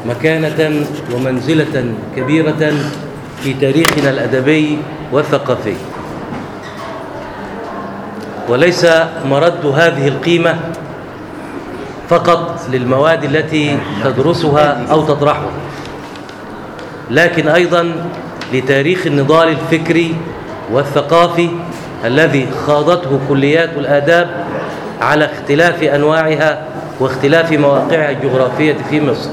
مكانة ومنزلة كبيرة في تاريخنا الأدبي والثقافي وليس مرد هذه القيمة فقط للمواد التي تدرسها أو تطرحها لكن أيضا لتاريخ النضال الفكري والثقافي الذي خاضته كليات الآداب على اختلاف أنواعها واختلاف مواقعها الجغرافية في مصر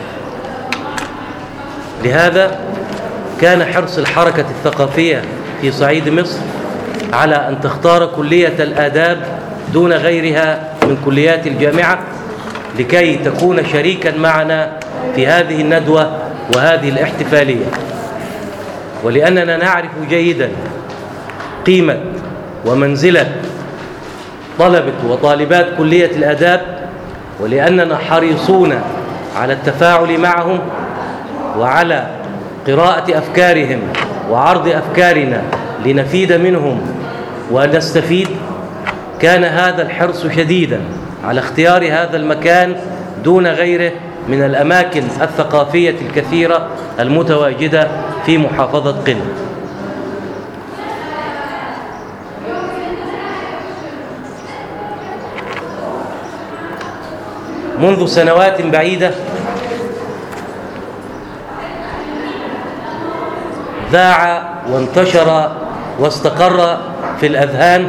لهذا كان حرص الحركة الثقافية في صعيد مصر على أن تختار كلية الآداب دون غيرها من كليات الجامعة لكي تكون شريكا معنا في هذه الندوة وهذه الاحتفالية ولأننا نعرف جيدا قيمة ومنزلة طلبة وطالبات كلية الآداب ولأننا حريصون على التفاعل معهم وعلى قراءة أفكارهم وعرض أفكارنا لنفيد منهم ونستفيد كان هذا الحرص شديدا على اختيار هذا المكان دون غيره من الأماكن الثقافية الكثيرة المتواجدة في محافظة قنا منذ سنوات بعيدة ذاع وانتشر واستقر في الأذهان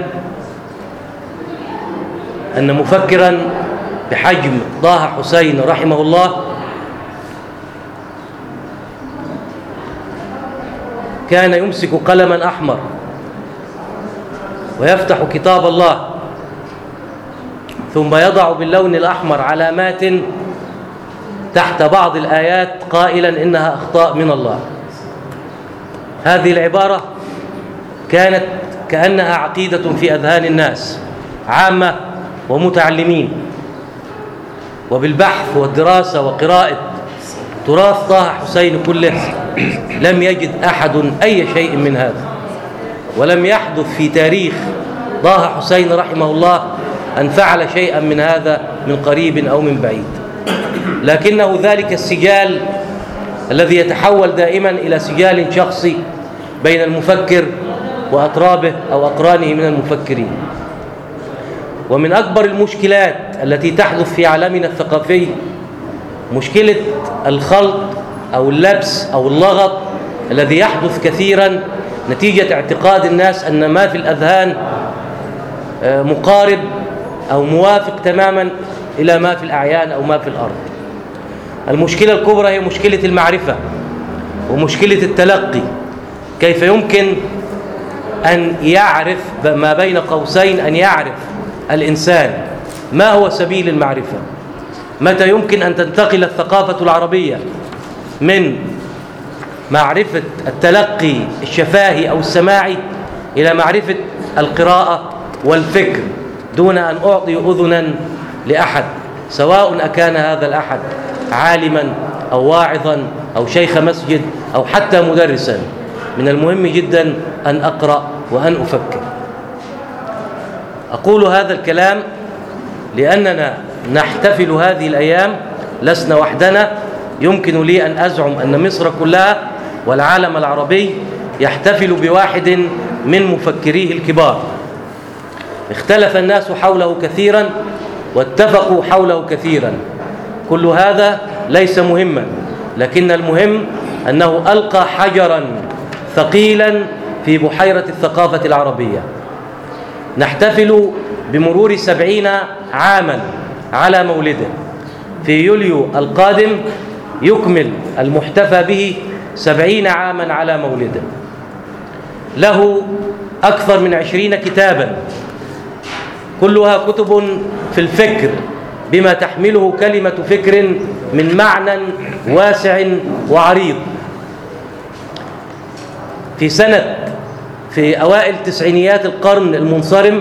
أن مفكرا بحجم طه حسين رحمه الله كان يمسك قلما أحمر ويفتح كتاب الله ثم يضع باللون الأحمر علامات تحت بعض الآيات قائلا إنها أخطاء من الله هذه العبارة كانت كأنها عقيدة في أذهان الناس عامة ومتعلمين وبالبحث والدراسة وقراءة تراث طه حسين كله لم يجد أحد أي شيء من هذا ولم يحدث في تاريخ طه حسين رحمه الله أن فعل شيئا من هذا من قريب أو من بعيد لكنه ذلك السجال الذي يتحول دائما إلى سجال شخصي بين المفكر وأطرابه أو أقرانه من المفكرين ومن أكبر المشكلات التي تحدث في عالمنا الثقافي مشكلة الخلط أو اللبس أو اللغط الذي يحدث كثيرا نتيجة اعتقاد الناس أن ما في الأذهان مقارب أو موافق تماما إلى ما في الأعيان أو ما في الأرض المشكلة الكبرى هي مشكلة المعرفة ومشكلة التلقي كيف يمكن أن يعرف ما بين قوسين أن يعرف الإنسان ما هو سبيل المعرفة متى يمكن أن تنتقل الثقافة العربية من معرفة التلقي الشفاهي أو السماعي إلى معرفة القراءة والفكر دون أن أعطي أذنا لأحد سواء أكان هذا الأحد عالما أو واعظا أو شيخ مسجد أو حتى مدرسا من المهم جدا أن أقرأ وأن أفكر أقول هذا الكلام لأننا نحتفل هذه الأيام لسنا وحدنا يمكن لي أن أزعم أن مصر كلها والعالم العربي يحتفل بواحد من مفكريه الكبار اختلف الناس حوله كثيرا واتفقوا حوله كثيرا كل هذا ليس مهما لكن المهم أنه ألقى حجرا ثقيلا في بحيرة الثقافة العربية نحتفل بمرور سبعين عاما على مولده في يوليو القادم يكمل المحتفى به سبعين عاما على مولده له أكثر من عشرين كتابا كلها كتب في الفكر بما تحمله كلمة فكر من معنى واسع وعريض في سنة في أوائل تسعينيات القرن المنصرم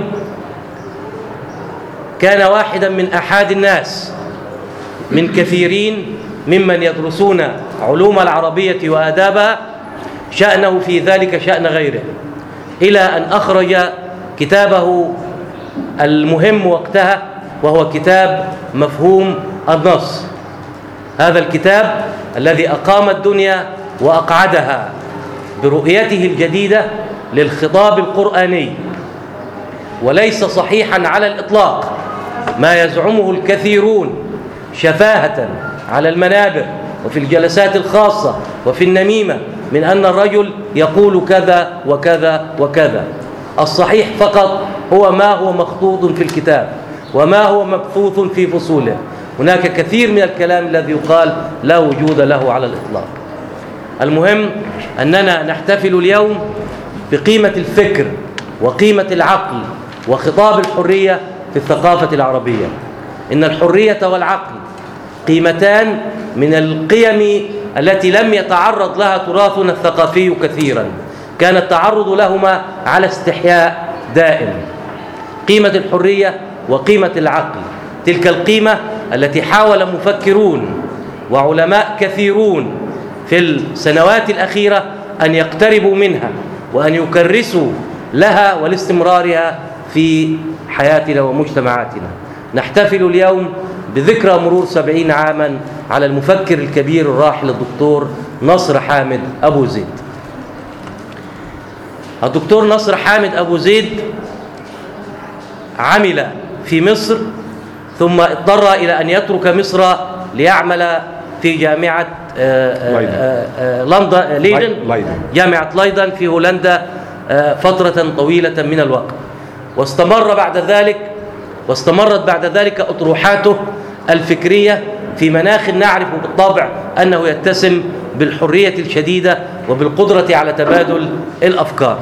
كان واحدا من أحد الناس من كثيرين ممن يدرسون علوم العربية وآدابها شأنه في ذلك شأن غيره إلى أن أخرج كتابه المهم وقتها وهو كتاب مفهوم النص هذا الكتاب الذي أقام الدنيا وأقعدها برؤيته الجديدة للخطاب القرآني وليس صحيحا على الإطلاق ما يزعمه الكثيرون شفاهة على المنابر وفي الجلسات الخاصة وفي النميمة من أن الرجل يقول كذا وكذا وكذا الصحيح فقط هو ما هو مخطوط في الكتاب وما هو مبثوث في فصوله هناك كثير من الكلام الذي يقال لا وجود له على الإطلاق المهم أننا نحتفل اليوم بقيمة الفكر وقيمة العقل وخطاب الحرية في الثقافة العربية إن الحرية والعقل قيمتان من القيم التي لم يتعرض لها تراثنا الثقافي كثيرا كان التعرض لهما على استحياء دائم قيمة الحرية وقيمة العقل تلك القيمة التي حاول مفكرون وعلماء كثيرون في السنوات الأخيرة أن يقتربوا منها وأن يكرسوا لها ولاستمرارها في حياتنا ومجتمعاتنا نحتفل اليوم بذكرى مرور سبعين عاما على المفكر الكبير الراحل الدكتور نصر حامد أبو زيد الدكتور نصر حامد أبو زيد عمل في مصر ثم اضطر إلى أن يترك مصر ليعمل في جامعة لندن ليدن جامعة ليدن في هولندا فترة طويلة من الوقت واستمر بعد ذلك واستمرت بعد ذلك أطروحاته الفكرية في مناخ نعرف بالطبع أنه يتسم بالحرية الشديدة وبالقدرة على تبادل الأفكار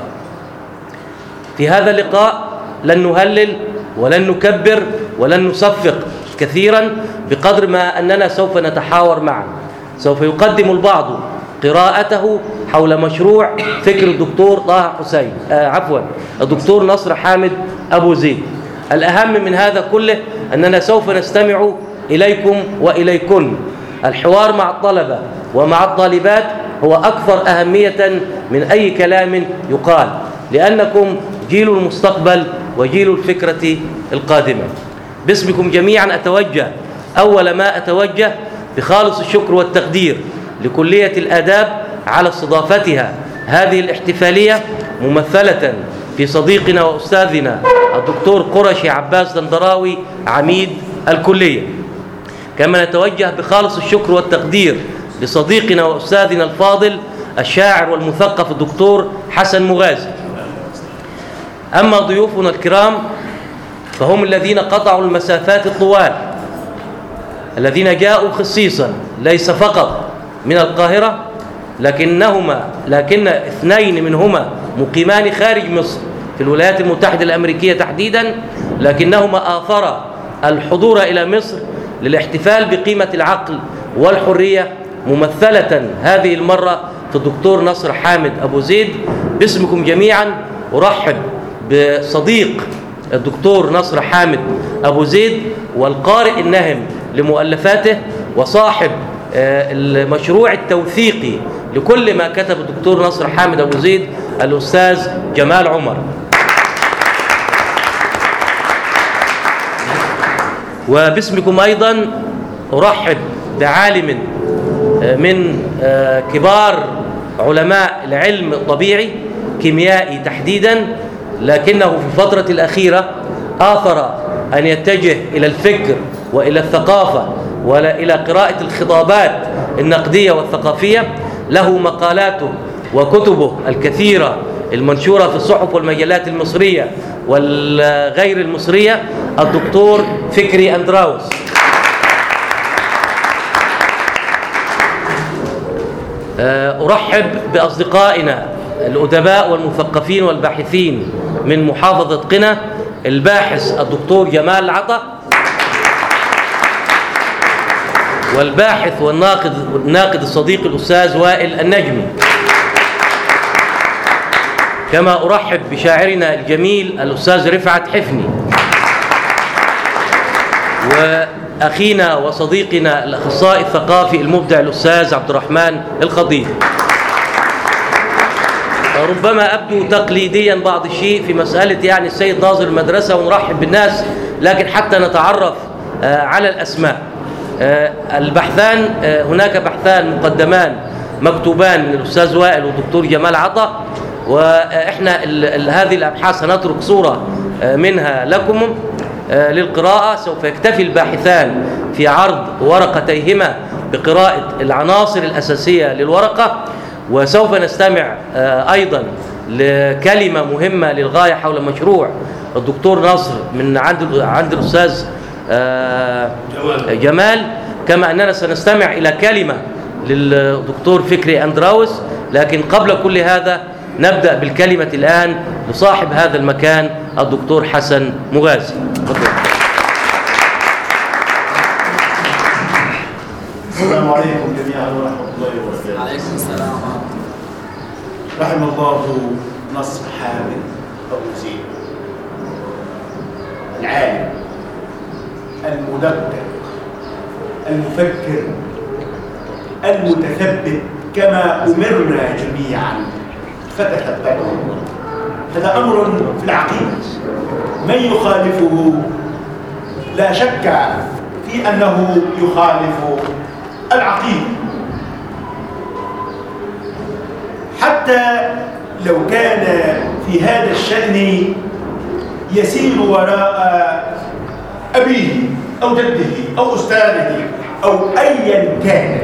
في هذا اللقاء لن نهلل ولن نكبر ولن نصفق كثيرا بقدر ما أننا سوف نتحاور معا سوف يقدم البعض قراءته حول مشروع فكر الدكتور طه حسين آه عفوا الدكتور نصر حامد أبو زيد الأهم من هذا كله أننا سوف نستمع إليكم وإليكن الحوار مع الطلبة ومع الطالبات هو أكثر أهمية من أي كلام يقال لأنكم جيل المستقبل وجيل الفكرة القادمة باسمكم جميعا أتوجه أول ما أتوجه بخالص الشكر والتقدير لكلية الآداب على استضافتها هذه الاحتفالية ممثلة في صديقنا وأستاذنا الدكتور قرشي عباس دندراوي عميد الكلية كما نتوجه بخالص الشكر والتقدير لصديقنا وأستاذنا الفاضل الشاعر والمثقف الدكتور حسن مغازي أما ضيوفنا الكرام فهم الذين قطعوا المسافات الطوال الذين جاءوا خصيصا ليس فقط من القاهرة لكنهما لكن اثنين منهما مقيمان خارج مصر في الولايات المتحدة الأمريكية تحديدا لكنهما آثرا الحضور إلى مصر للاحتفال بقيمة العقل والحرية ممثلة هذه المرة في الدكتور نصر حامد أبو زيد باسمكم جميعا أرحب بصديق الدكتور نصر حامد أبو زيد والقارئ النهم لمؤلفاته وصاحب المشروع التوثيقي لكل ما كتب الدكتور نصر حامد أبو زيد الأستاذ جمال عمر وباسمكم أيضا أرحب بعالم من كبار علماء العلم الطبيعي كيميائي تحديدا لكنه في الفترة الأخيرة آثر أن يتجه إلى الفكر وإلى الثقافة وإلى قراءة الخطابات النقدية والثقافية له مقالاته وكتبه الكثيرة المنشورة في الصحف والمجلات المصرية والغير المصرية الدكتور فكري أندراوس أرحب بأصدقائنا الأدباء والمثقفين والباحثين من محافظة قنا الباحث الدكتور جمال عطا والباحث والناقد الناقد الصديق الأستاذ وائل النجمي كما أرحب بشاعرنا الجميل الأستاذ رفعت حفني وأخينا وصديقنا الأخصائي الثقافي المبدع الأستاذ عبد الرحمن الخضير ربما أبدو تقليديا بعض الشيء في مسألة يعني السيد ناظر المدرسة ونرحب بالناس لكن حتى نتعرف على الأسماء البحثان هناك بحثان مقدمان مكتوبان من الأستاذ وائل والدكتور جمال عطا وإحنا هذه الأبحاث سنترك صورة منها لكم للقراءة سوف يكتفي الباحثان في عرض ورقتيهما بقراءة العناصر الأساسية للورقة وسوف نستمع أيضا لكلمة مهمة للغاية حول مشروع الدكتور نصر من عند عند الأستاذ جمال كما أننا سنستمع إلى كلمة للدكتور فكري أندراوس لكن قبل كل هذا نبدأ بالكلمة الآن لصاحب هذا المكان الدكتور حسن مغازي السلام عليكم جميعا ورحمة الله وبركاته عليكم السلام رحم الله نصر حامد أبو زيد العالم المدقق المفكر المتثبت كما أمرنا جميعا فتثبتوا هذا أمر في العقيدة من يخالفه لا شك في أنه يخالف العقيدة حتى لو كان في هذا الشأن يسير وراء أبيه أو جده أو أستاذه أو أيا كان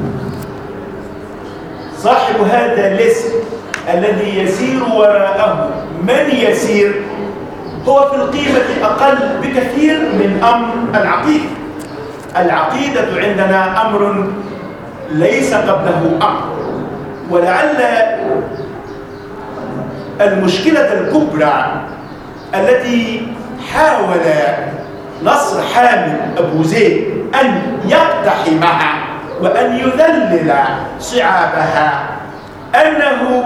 صاحب هذا الاسم الذي يسير وراءه من يسير هو في القيمة أقل بكثير من أمر العقيدة العقيدة عندنا أمر ليس قبله أمر ولعل المشكلة الكبرى التي حاول نصر حامد أبو زيد أن يقتحمها وأن يذلل صعابها أنه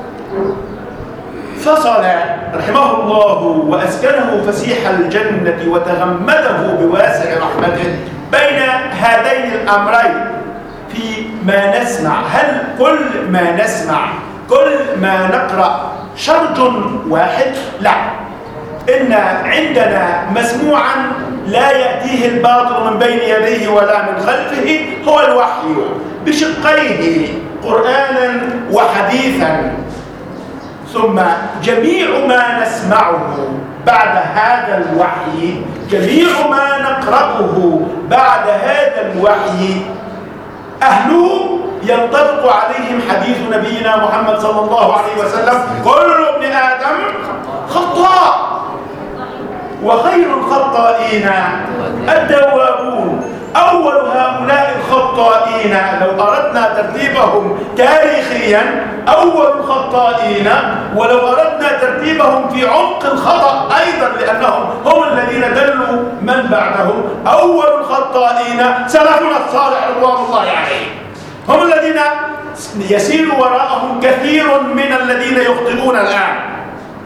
فصل رحمه الله وأسكنه فسيح الجنة وتغمده بواسع رحمته بين هذين الأمرين في ما نسمع هل كل ما نسمع كل ما نقرأ شرج واحد لا إن عندنا مسموعا لا يأتيه الباطل من بين يديه ولا من خلفه هو الوحي بشقيه قرآنا وحديثا ثم جميع ما نسمعه بعد هذا الوحي جميع ما نقرأه بعد هذا الوحي أهله ينطبق عليهم حديث نبينا محمد صلى الله عليه وسلم كل ابن آدم خطاء وخير الخطائين التوابون أول هؤلاء الخطائين لو أردنا ترتيبهم تاريخيا أول الخطائين ولو أردنا ترتيبهم في عمق الخطأ أيضا لأنهم هم الذين دلوا من بعدهم أول الخطائين سلفنا الصالح رضوان الله عليهم هم الذين يسير وراءهم كثير من الذين يخطئون الآن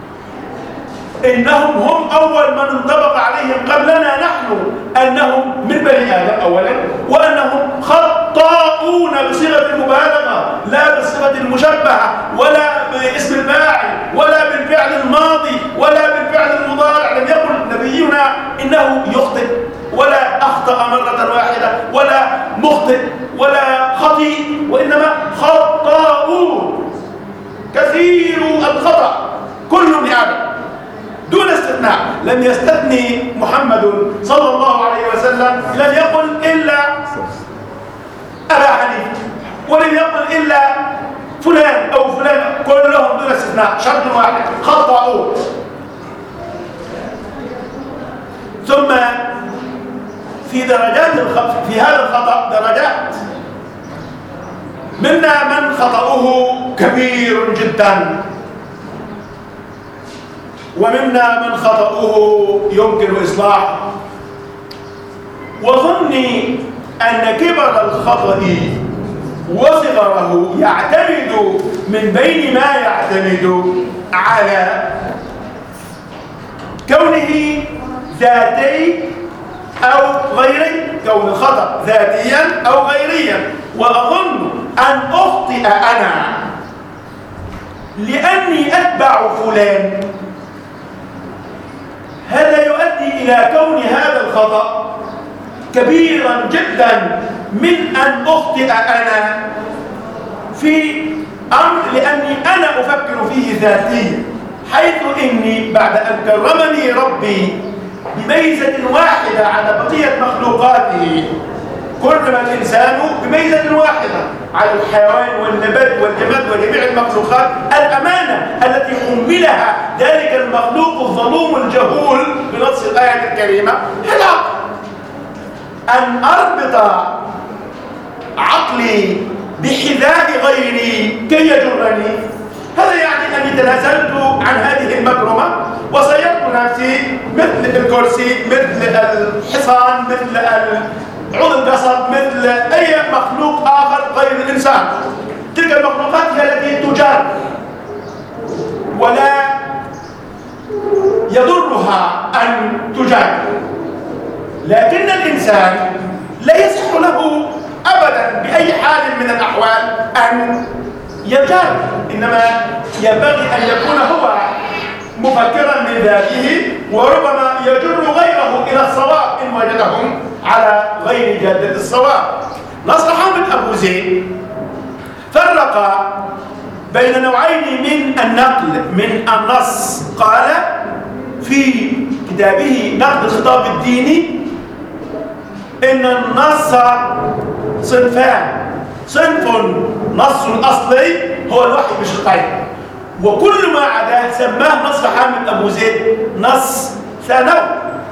إنهم هم أول من انطبق عليهم قبلنا نحن أنهم من بني آدم أولا وأنهم خطاؤون بصيغة المبالغة لا بصيغة المشبهة ولا باسم الفاعل ولا بالفعل الماضي ولا بالفعل المضارع لم يقل نبينا إنه يخطئ ولا أخطأ مرة واحدة ولا مخطئ ولا خطيء وإنما خطاؤون كثير الخطأ كل ابن آدم دون استثناء لم يستثني محمد صلى الله عليه وسلم لم يقل إلا أبا حنيفة ولم يقل إلا فلان أو فلان كلهم دون استثناء شرط واحد خطأوا ثم في درجات الخطأ في هذا الخطأ درجات منا من خطأه كبير جدا ومنا من خطأه يمكن إصلاحه وظني أن كبر الخطأ وصغره يعتمد من بين ما يعتمد على كونه ذاتي أو غيري كون الخطأ ذاتيا أو غيريا وأظن أن أخطئ أنا لأني أتبع فلان هذا يؤدي إلى كون هذا الخطأ كبيرا جدا من أن أخطئ أنا في أمر لأني أنا أفكر فيه ذاتيا حيث إني بعد أن كرمني ربي بميزة واحدة على بقية مخلوقاته كرم الإنسان بميزة واحدة على الحيوان والنبات والجماد وجميع المخلوقات الأمانة التي حملها ذلك المخلوق الظلوم الجهول بنص الآية الكريمة هي العقل أن أربط عقلي بحذاء غيري كي يجرني هذا يعني أني تنازلت عن هذه المكرمة وصيرت نفسي مثل الكرسي مثل الحصان مثل عود القصب مثل أي مخلوق آخر غير الإنسان تلك المخلوقات هي التي تجار ولا يضرها أن تجار لكن الإنسان لا يصح له أبدا بأي حال من الأحوال أن يجار إنما ينبغي أن يكون هو مفكرا من ذاته وربما يجر غيره إلى الصواب إن وجدهم على غير جادة الصواب نصر حامد أبو زيد فرق بين نوعين من النقل من النص قال في كتابه نقد الخطاب الديني إن النص صنفان صنف نص أصلي هو الوحي بشقين وكل ما عداه سماه نص حامد أبو زيد نص ثانوي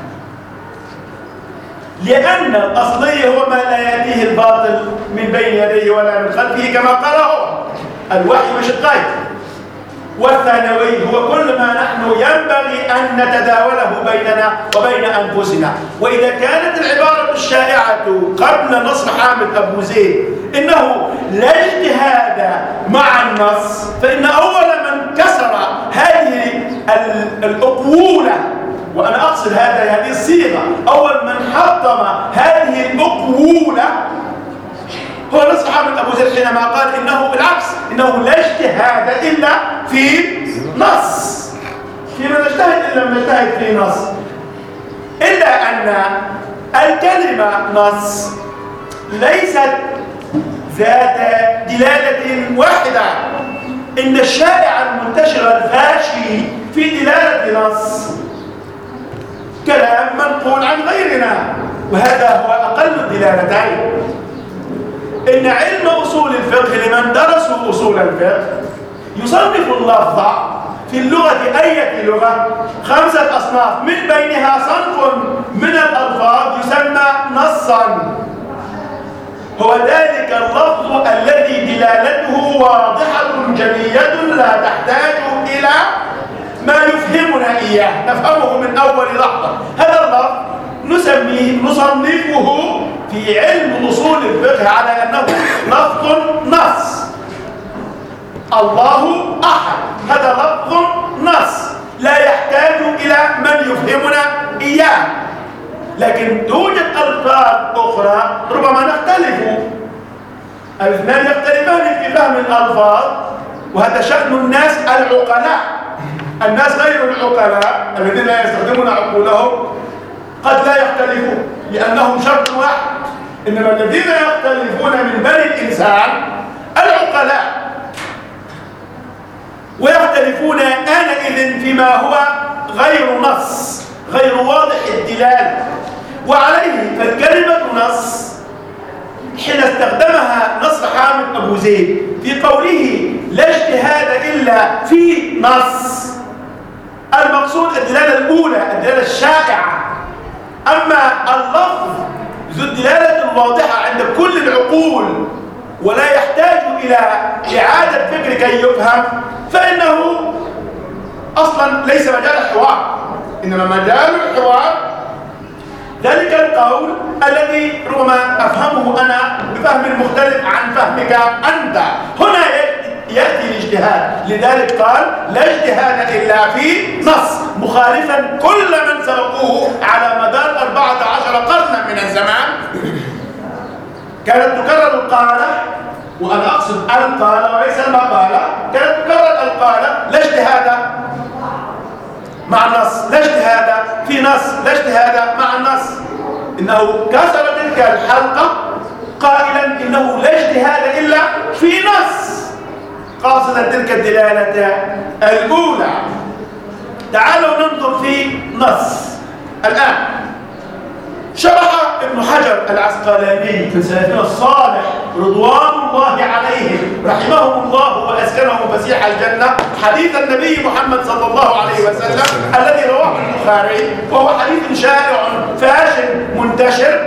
لأن الأصلي هو ما لا يأتيه الباطل من بين يديه ولا من خلفه كما قال هو الوحي بشقين والثانوي هو كل ما نحن ينبغي أن نتداوله بيننا وبين أنفسنا وإذا كانت العبارة الشائعة قبل نصر حامد أبو زيد إنه لا اجتهاد مع النص فإن أول من كسر هذه الأقوولة وأنا أقصد هذا هذه الصيغة أول من حطم هذه الأقوولة هو نص حامد أبو زيد حينما قال إنه بالعكس إنه لا اجتهاد إلا في نص فيما نجتهد إلا لم نجتهد في نص إلا أن الكلمة نص ليست ذات دلالة واحدة إن الشائع المنتشر الفاشي في دلالة نص كلام منقول عن غيرنا وهذا هو أقل الدلالتين إن علم أصول الفقه لمن درسوا أصول الفقه يصنف اللفظ في اللغة أية لغة خمسة أصناف من بينها صنف من الألفاظ يسمى نصا هو ذلك اللفظ الذي دلالته واضحة جلية لا تحتاج إلى ما يفهمنا إياه نفهمه من أول لحظة هذا اللفظ نسميه نصنفه في علم أصول الفقه على أنه لفظ نص الله أحد هذا لفظ نص لا يحتاج إلى من يفهمنا إياه لكن توجد ألفاظ أخرى ربما نختلف الاثنان يختلفان في فهم الألفاظ وهذا شأن الناس العقلاء الناس غير العقلاء الذين لا يستخدمون عقولهم قد لا يختلفون لأنهم شرط واحد إنما الذين يختلفون من بني الإنسان العقلاء ويختلفون آنئذ فيما هو غير نص غير واضح الدلالة وعليه فالكلمة نص حين استخدمها نصر حامد أبو زيد في قوله لا اجتهاد إلا في نص المقصود الدلالة الأولى الدلالة الشائعة أما اللفظ ذو الدلالة الواضحة عند كل العقول ولا يحتاج إلى إعادة فكر كي يفهم فإنه أصلا ليس مجال الحوار إنما مجال الحوار ذلك القول الذي ربما أفهمه أنا بفهم مختلف عن فهمك أنت هنا يأتي الاجتهاد لذلك قال لا اجتهاد إلا في نص مخالفا كل من سبقوه على مدار 14 قرنا من الزمان كانت تكرر القالة وأنا أقصد القالة وليس المقالة كانت تكرر القالة لا اجتهاد مع النص لا اجتهاد في نص لا اجتهاد مع النص إنه كسرت الحلقة قائلا إنه لا اجتهاد إلا في نص قاصدا تلك الدلالة الأولى تعالوا ننظر في نص الآن شرح ابن حجر العسقلاني في سلفنا الصالح رضوان الله عليهم رحمهم الله واسكنهم فسيح الجنه حديث النبي محمد صلى الله عليه وسلم الذي رواه البخاري وهو حديث شائع فاشل منتشر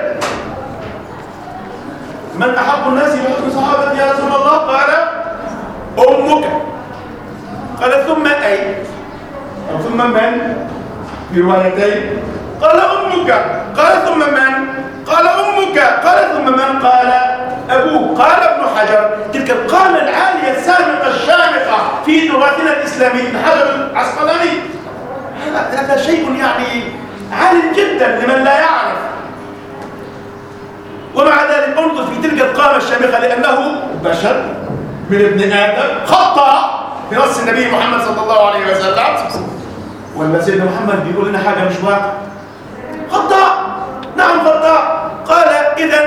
من احب الناس بحكم صحابتي يا رسول الله قال امك قال ثم اي أو ثم من في روايتين قال أمك قال ثم من قال أمك قال ثم من قال أبوك قال ابن حجر تلك القامة العالية السامقة الشامقة في تراثنا الإسلامي ابن حجر العسقلاني هذا شيء يعني عال جدا لمن لا يعرف ومع ذلك انظر في تلك القامة الشامخة لأنه بشر من ابن آدم خطأ في نص النبي محمد صلى الله عليه وسلم ولا سيدنا محمد بيقول لنا حاجة مش واقع خطأ نعم خطأ قال إذا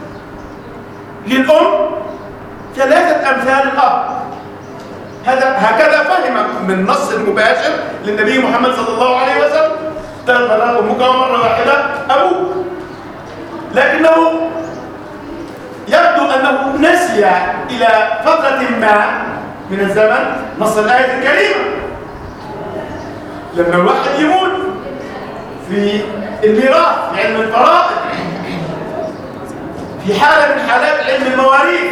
للأم ثلاثة أمثال الأب هذا هكذا فهم من النص المباشر للنبي محمد صلى الله عليه وسلم ثلاث مرات أمك ومرة واحدة أبوك لكنه يبدو أنه نسي إلى فترة ما من الزمن نص الآية الكريمة لما الواحد يموت في الميراث في علم الفرائض في حالة من حالات علم المواريث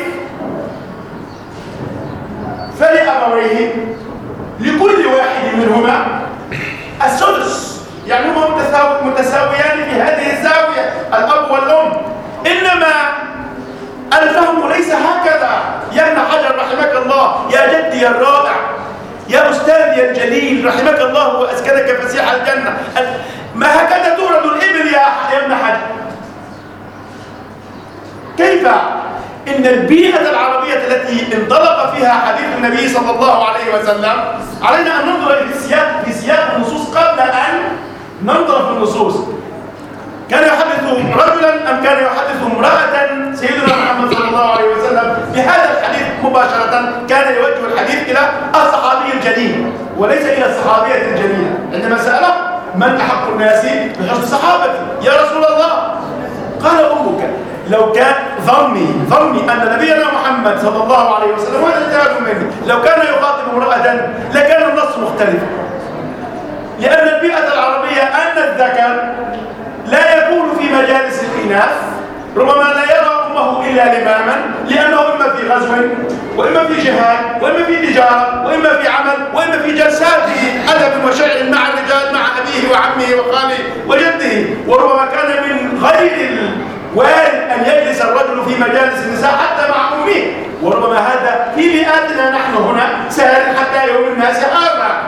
فلأبويه لكل واحد منهما السدس يعني هما متساويان في هذه الزاوية الأب والأم إنما الفهم ليس هكذا يا ابن حجر رحمك الله يا جدي الرائع يا أستاذي الجليل رحمك الله وأسكنك فسيح الجنة ما هكذا تورد الإبل يا يا ابن حجر كيف إن البيئة العربية التي انطلق فيها حديث النبي صلى الله عليه وسلم علينا أن ننظر في سياق في سياق النصوص قبل أن ننظر في النصوص كان يحدث رجلا أم كان يحدث امرأة سيدنا محمد صلى الله عليه وسلم بهذا الحديث مباشرة كان يوجه الحديث إلى الصحابي الجليل وليس إلى الصحابية الجليلة عندما سأله من أحق الناس بحسن صحابتي يا رسول الله قال أمك لو كان ظني ظني أن نبينا محمد صلى الله عليه وسلم وهذا اجتهاد مني لو كان يخاطب امرأة لكان النص مختلفا لأن البيئة العربية أن الذكر لا يكون في مجالس الإناث ربما لا يرى أمه إلا لماما لأنه إما في غزو وإما في جهاد وإما في تجارة وإما في عمل وإما في جلسات أدب وشعر مع الرجال مع أبيه وعمه وخاله وجده وربما كان من غير الوارد أن يجلس الرجل في مجالس النساء حتى مع أمه وربما هذا في بيئاتنا نحن هنا سهل حتى يوم الناس هذا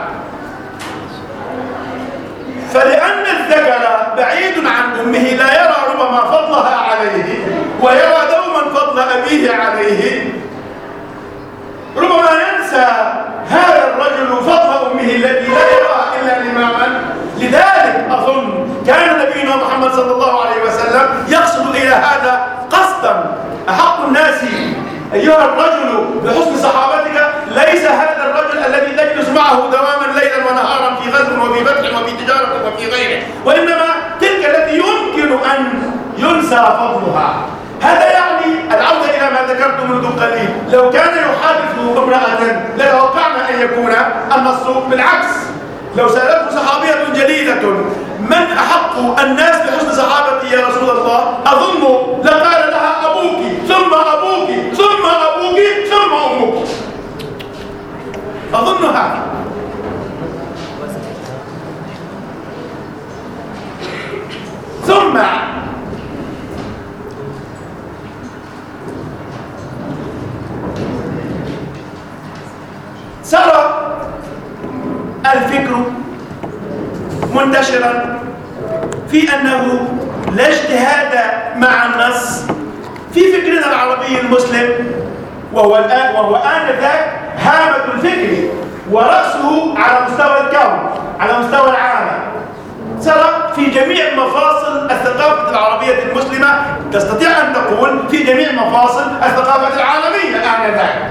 فلأن الذكر بعيد عن أمه لا يرى ربما فضلها عليه ويرى دوما فضل أبيه عليه ربما ينسى هذا الرجل فضل أمه الذي لا يرى إلا لماما لذلك أظن كان نبينا محمد صلى الله عليه وسلم يقصد إلى هذا قصدا أحق الناس أيها الرجل بحسن صحابتك ليس هذا الرجل الذي تجلس معه دواما ليلا ونهارا في غزو وفي فتح وفي تجارة وفي غيره وإنما تلك التي يمكن أن ينسى فضلها هذا يعني العودة إلى ما ذكرت منذ قليل لو كان يحادث امرأة لتوقعنا أن يكون النص بالعكس لو سألته صحابية جليلة من أحق الناس بحسن صحابتي يا رسول الله أظن لقال لها أبوك ثم أبوك ثم أبوك ثم أمك أظن هذا ثم سرى الفكر منتشرا في أنه لا اجتهاد مع النص في فكرنا العربي المسلم وهو الآن وهو آنذاك هامة الفكر ورأسه على مستوى الكون على مستوى العالم ترى في جميع مفاصل الثقافة العربية المسلمة تستطيع أن تقول في جميع مفاصل الثقافة العالمية آنذاك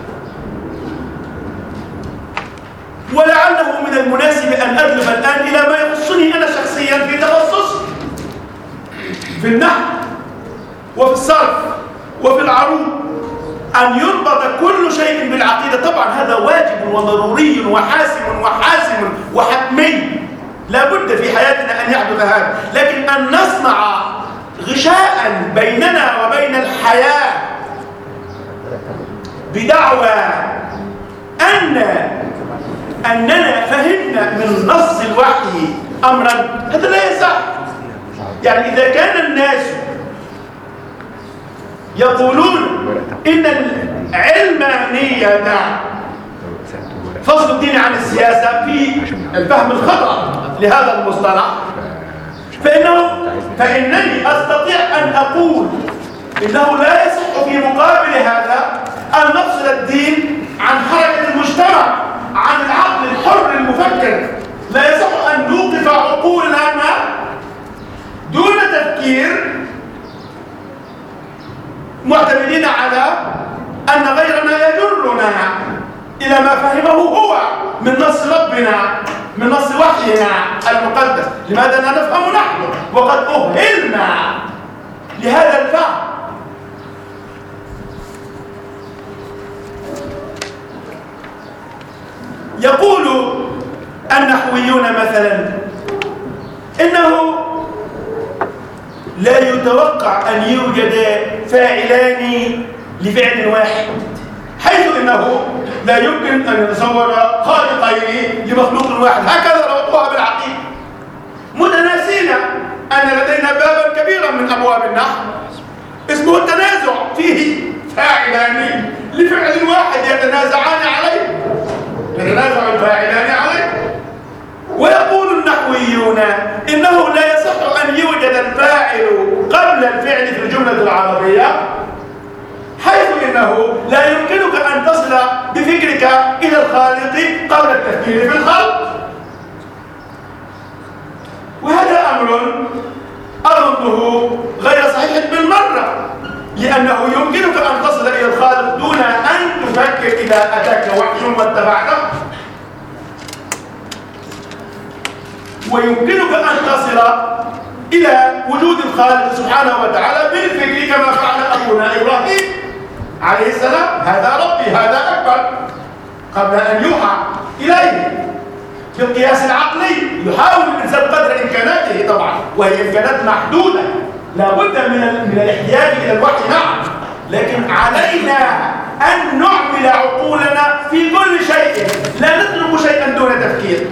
ولعله من المناسب أن أذهب الآن إلى ما يخصني أنا شخصيا في تخصص في النحو وفي الصرف وفي العروض أن يربط كل شيء بالعقيدة طبعا هذا واجب وضروري وحاسم وحاسم وحتمي لا بد في حياتنا أن يحدث هذا لكن أن نصنع غشاء بيننا وبين الحياة بدعوى أن أننا فهمنا من نص الوحي أمرا هذا لا يصح يعني إذا كان الناس يقولون إن العلمانية فصل الدين عن السياسة في الفهم الخطأ لهذا المصطلح فإنه فإنني أستطيع أن أقول إنه لا يصح في مقابل هذا أن نفصل الدين عن حركة المجتمع عن العقل الحر المفكر لا يصح أن نوقف عقولنا دون تفكير معتمدين على أن غيرنا يجرنا إلى ما فهمه هو من نص ربنا من نص وحينا المقدس لماذا لا نفهم نحن وقد أهلنا لهذا الفهم يقول النحويون مثلا إنه لا يتوقع أن يوجد فاعلان لفعل واحد حيث إنه لا يمكن أن يتصور خالقين لمخلوق واحد هكذا ربطوها بالعقيدة متناسين أن لدينا بابا كبيرا من أبواب النحو اسمه التنازع فيه فاعلان لفعل واحد يتنازعان عليه يتنازع الفاعلان عليه ويقول النحويون إنه لا يصح أن يوجد الفاعل قبل الفعل في الجملة العربية حيث إنه لا يمكنك أن تصل بفكرك إلى الخالق قبل التفكير في الخلق وهذا أمر أظنه غير صحيح بالمرة لأنه يمكنك أن تصل إلى الخالق دون أن تفكر إذا أتاك وحي واتبعته ويمكنك أن تصل إلى وجود الخالق سبحانه وتعالى بالفكر كما فعل أبونا إبراهيم عليه السلام هذا ربي هذا أكبر قبل أن يوحى إليه بالقياس العقلي يحاول الإنسان قدر إمكاناته طبعا وهي إمكانات محدودة لا بد من من الاحتياج إلى الوحي نعم لكن علينا أن نعمل عقولنا في كل شيء لا نترك شيئا دون تفكير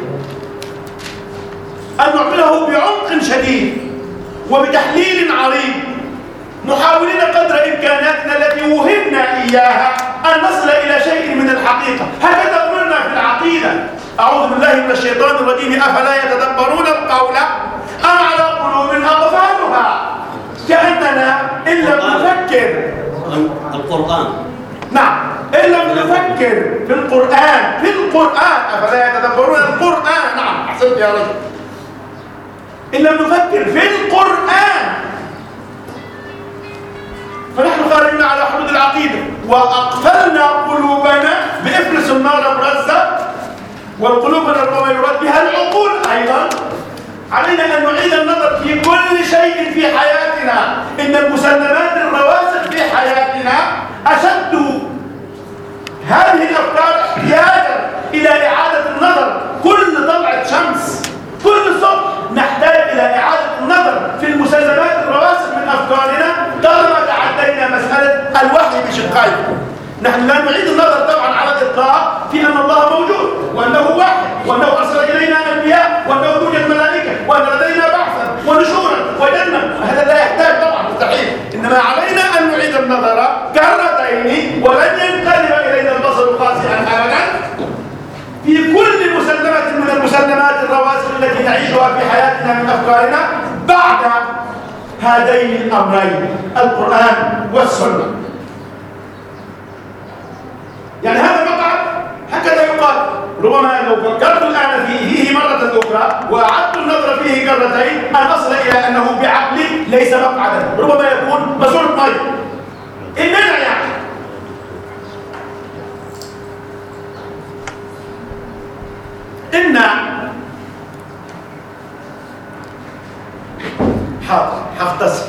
أن نعمله بعمق شديد وبتحليل عريض محاولين قدر إمكاناتنا التي وهبنا إياها أن نصل إلى شيء من الحقيقة هكذا أمرنا في العقيدة أعوذ بالله من الشيطان الرجيم أفلا يتدبرون القول أم على قلوب أقفالها كأننا إن لم نفكر القرآن نعم إن لم نفكر في القرآن في القرآن أفلا يتدبرون القرآن نعم أحسنت يا رجل إن لم نفكر في القرآن فنحن خارجين على حدود العقيدة وأقفلنا قلوبنا بإفرس النار برزة والقلوب ربما يراد بها العقول أيضا علينا أن نعيد النظر في كل شيء في حياتنا إن المسلمات الرواسخ في حياتنا أشد هذه الأفكار احتياجا إلى إعادة النظر كل طلعة شمس كل صبح نحتاج إلى إعادة النظر في المسلمات الرواسخ من أفكارنا طالما تعدينا مسألة الوحي بشقائه نحن لا نعيد النظر طبعا على الإطلاق في أن الله موجود وأنه واحد وأنه أرسل إلينا أنبياء وأنه توجد ملائكة وأن لدينا بعثا ونشورا وجنة هذا لا يحتاج طبعا مستحيل إنما علينا أن نعيد النظر كرتين ولن ينقلب إلينا البصر خاسئا أبدا في كل مسلمة من المسلمات الرواسخ التي نعيشها في حياتنا من أفكارنا بعد هذين الأمرين القرآن والسنة يعني هذا مقعد هكذا يقال ربما لو فكرت الآن فيه, فيه مرة أخرى وأعدت النظر فيه مرتين ان اصل الى انه بعقلي ليس مقعدا ربما يكون ماسوره ميه المنع يعني ان حاضر هختصر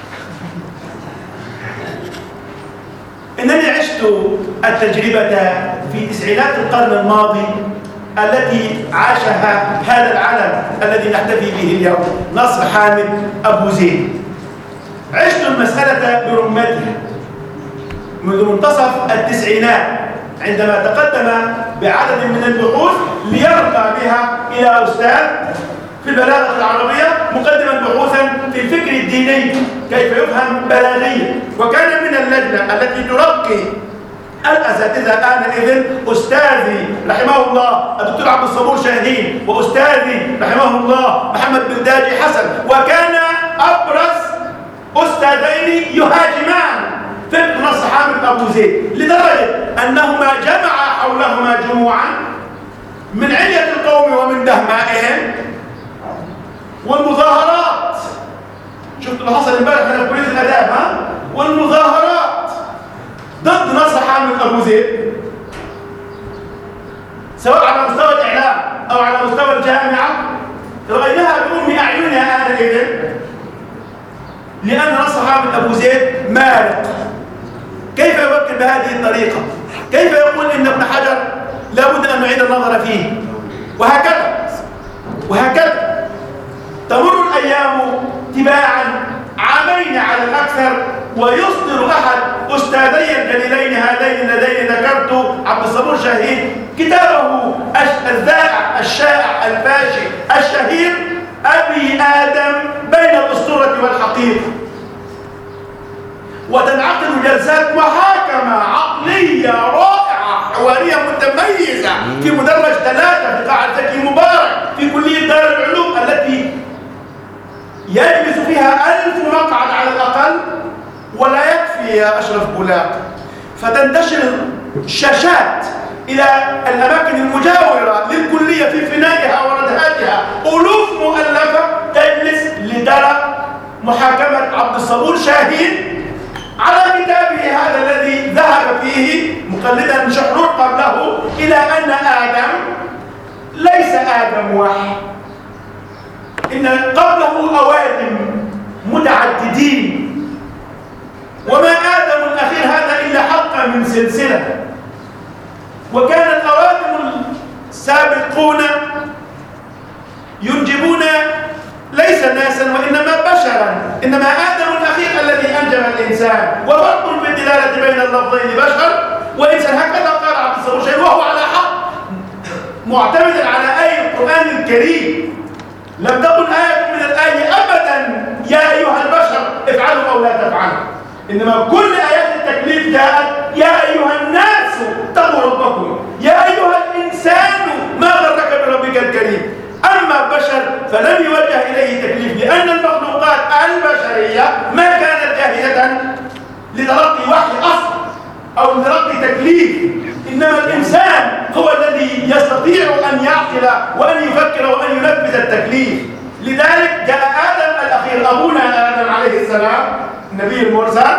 انني عشت التجربه في تسعينات القرن الماضي التي عاشها هذا العالم الذي نحتفي به اليوم نصر حامد ابو زيد عشت المساله برمتها منذ منتصف التسعينات عندما تقدم بعدد من البحوث ليرقى بها الى استاذ في البلاغه العربيه مقدما بحوثا في الفكر الديني كيف يفهم بلاغيا وكان من اللجنه التي ترقي الاساتذه انئذ استاذي رحمه الله الدكتور عبد الصبور شاهين واستاذي رحمه الله محمد بلداجي حسن وكان ابرز استاذين يهاجمان فقه نص حامد ابو زيد لدرجه انهما جمعا حولهما جموعا من عليه القوم ومن دهمائهم والمظاهرات شفت اللي حصل امبارح في كليه الاداب ها والمظاهرات ضد نصر حامد ابو زيد سواء على مستوى الاعلام او على مستوى الجامعه رايناها بام اعيننا انئذ لان نصر حامد ابو زيد مارق كيف يفكر بهذه الطريقه كيف يقول ان ابن حجر لابد ان نعيد النظر فيه وهكذا وهكذا تمر الايام تباعا عامين على الاكثر ويصدر احد استاذي الجليلين هذين اللذين ذكرت عبد الصبور شاهين كتابه الذائع الشائع الفاشي الشهير ابي ادم بين الاسطوره والحقيقه وتنعقد جلسات محاكمه عقليه رائعه حواريه متميزه في مدرج ثلاثه في قاعه زكي مبارك في كليه دار العلوم التي يجلس فيها ألف مقعد على الأقل ولا يكفي يا أشرف بولاق فتنتشر شاشات إلى الأماكن المجاورة للكلية في فنائها وردهاتها ألوف مؤلفة تجلس لترى محاكمة عبد الصبور شاهين على كتابه هذا الذي ذهب فيه مقلدا شحرور قبله إلى أن آدم ليس آدم واحد إن قبله أوادم متعددين وما آدم الأخير هذا إلا حلقة من سلسلة وكان الأوادم السابقون ينجبون ليس ناسا وإنما بشرا إنما آدم الأخير الذي أنجب الإنسان وفرق في الدلالة بين اللفظين بشر وإنسان هكذا قال عبد الصبور شيء وهو على حق معتمدا على آية القرآن الكريم لم تقل آية من الآية أبدا يا أيها البشر افعلوا أو لا تفعلوا إنما كل آيات التكليف جاءت يا أيها الناس اتقوا ربكم يا أيها الإنسان ما غرك بربك الكريم أما البشر فلم يوجه إليه تكليف لأن المخلوقات البشرية ما كانت جاهزة لتلقي وحي أصل أو لتلقي تكليف إنما الإنسان هو الذي يستطيع أن يعقل وأن يفكر وأن ينفذ التكليف لذلك جاء آدم الأخير أبونا آدم عليه السلام النبي المرسل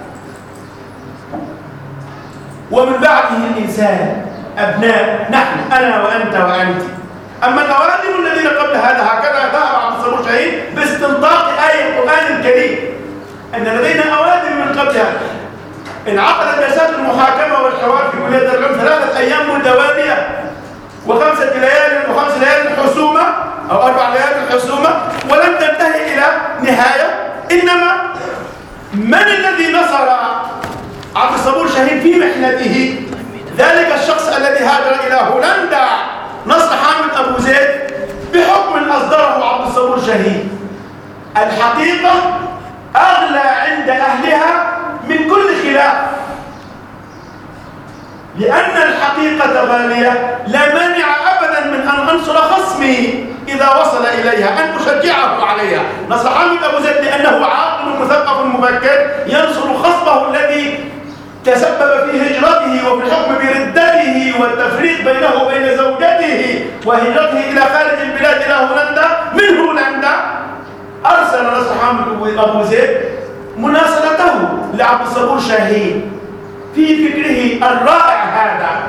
ومن بعده الإنسان أبناء نحن أنا وأنت وأنت أما الأوادم الذين قبل هذا هكذا ذهب عبد الصبور شهيد باستنطاق آية القرآن الكريم أن لدينا أوادم من قبلها انعقدت جلسات المحاكمة والحوار في كلية العلوم ثلاثة أيام متوالية وخمسة ليال وخمس ليال حسومة أو أربع ليال حسومة ولم تنتهي إلى نهاية إنما من الذي نصر عبد الصبور شهيد في محنته ذلك الشخص الذي هاجر إلى هولندا نصر حامد أبو زيد بحكم أصدره عبد الصبور شهيد الحقيقة أغلى عند أهلها من كل خلاف لأن الحقيقة غالية لا مانع أبدا من أن أنصر خصمي إذا وصل إليها أن أشجعه عليها نصر حامد أبو زيد لأنه عاقل مثقف مفكر ينصر خصمه الذي تسبب في هجرته إسقاطه وفي الحكم بردته والتفريق بينه وبين زوجته وهجرته إلى خارج البلاد إلى هولندا من هولندا أرسل نصر حامد أبو زيد مناصرته لعبد الصبور شاهين في فكره الرائع هذا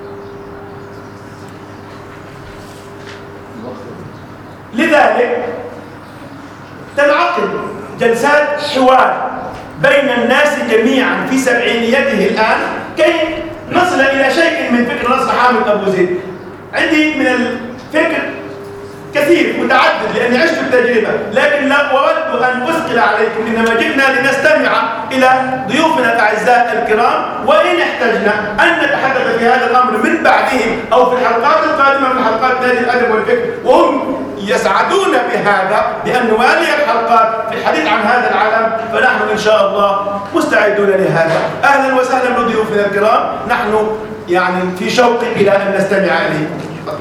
لذلك تنعقد جلسات حوار بين الناس جميعا في سبعينيته الآن كي نصل إلى شيء من فكر نصر حامد أبو زيد عندي من الفكر كثير متعدد لأني عشت التجربة لكن لا أود أن أثقل عليكم إنما جئنا لنستمع إلى ضيوفنا الأعزاء الكرام وإن احتجنا أن نتحدث في هذا الأمر من بعدهم أو في الحلقات القادمة من حلقات نادي الأدب والفكر وهم يسعدون بهذا بأن نوالي الحلقات في الحديث عن هذا العالم فنحن إن شاء الله مستعدون لهذا أهلا وسهلا بضيوفنا الكرام نحن يعني في شوق إلى أن نستمع إليكم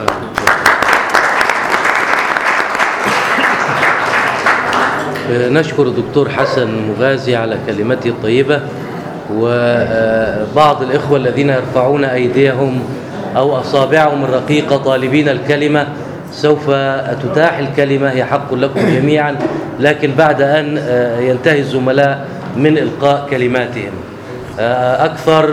نشكر الدكتور حسن مغازي على كلمته الطيبة وبعض الإخوة الذين يرفعون أيديهم أو أصابعهم الرقيقة طالبين الكلمة سوف تتاح الكلمة هي حق لكم جميعا لكن بعد أن ينتهي الزملاء من إلقاء كلماتهم أكثر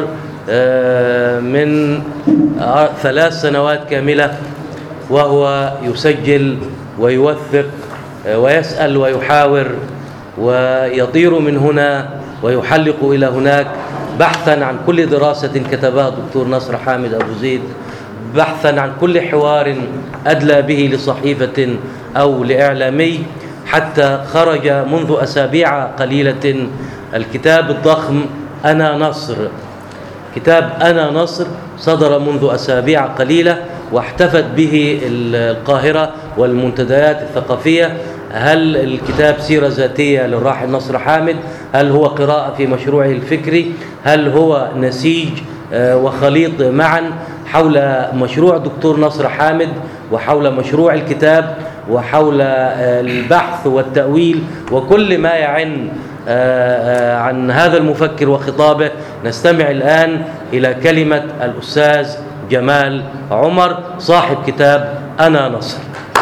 من ثلاث سنوات كاملة وهو يسجل ويوثق ويسأل ويحاور ويطير من هنا ويحلق إلى هناك بحثا عن كل دراسة كتبها الدكتور نصر حامد أبو زيد بحثا عن كل حوار أدلى به لصحيفة أو لإعلامي حتى خرج منذ أسابيع قليلة الكتاب الضخم أنا نصر كتاب أنا نصر صدر منذ أسابيع قليلة واحتفت به القاهرة والمنتديات الثقافية هل الكتاب سيرة ذاتية للراحل نصر حامد هل هو قراءة في مشروعه الفكري هل هو نسيج وخليط معا حول مشروع دكتور نصر حامد وحول مشروع الكتاب وحول البحث والتأويل وكل ما يعن عن هذا المفكر وخطابه نستمع الآن إلى كلمة الأستاذ جمال عمر صاحب كتاب أنا نصر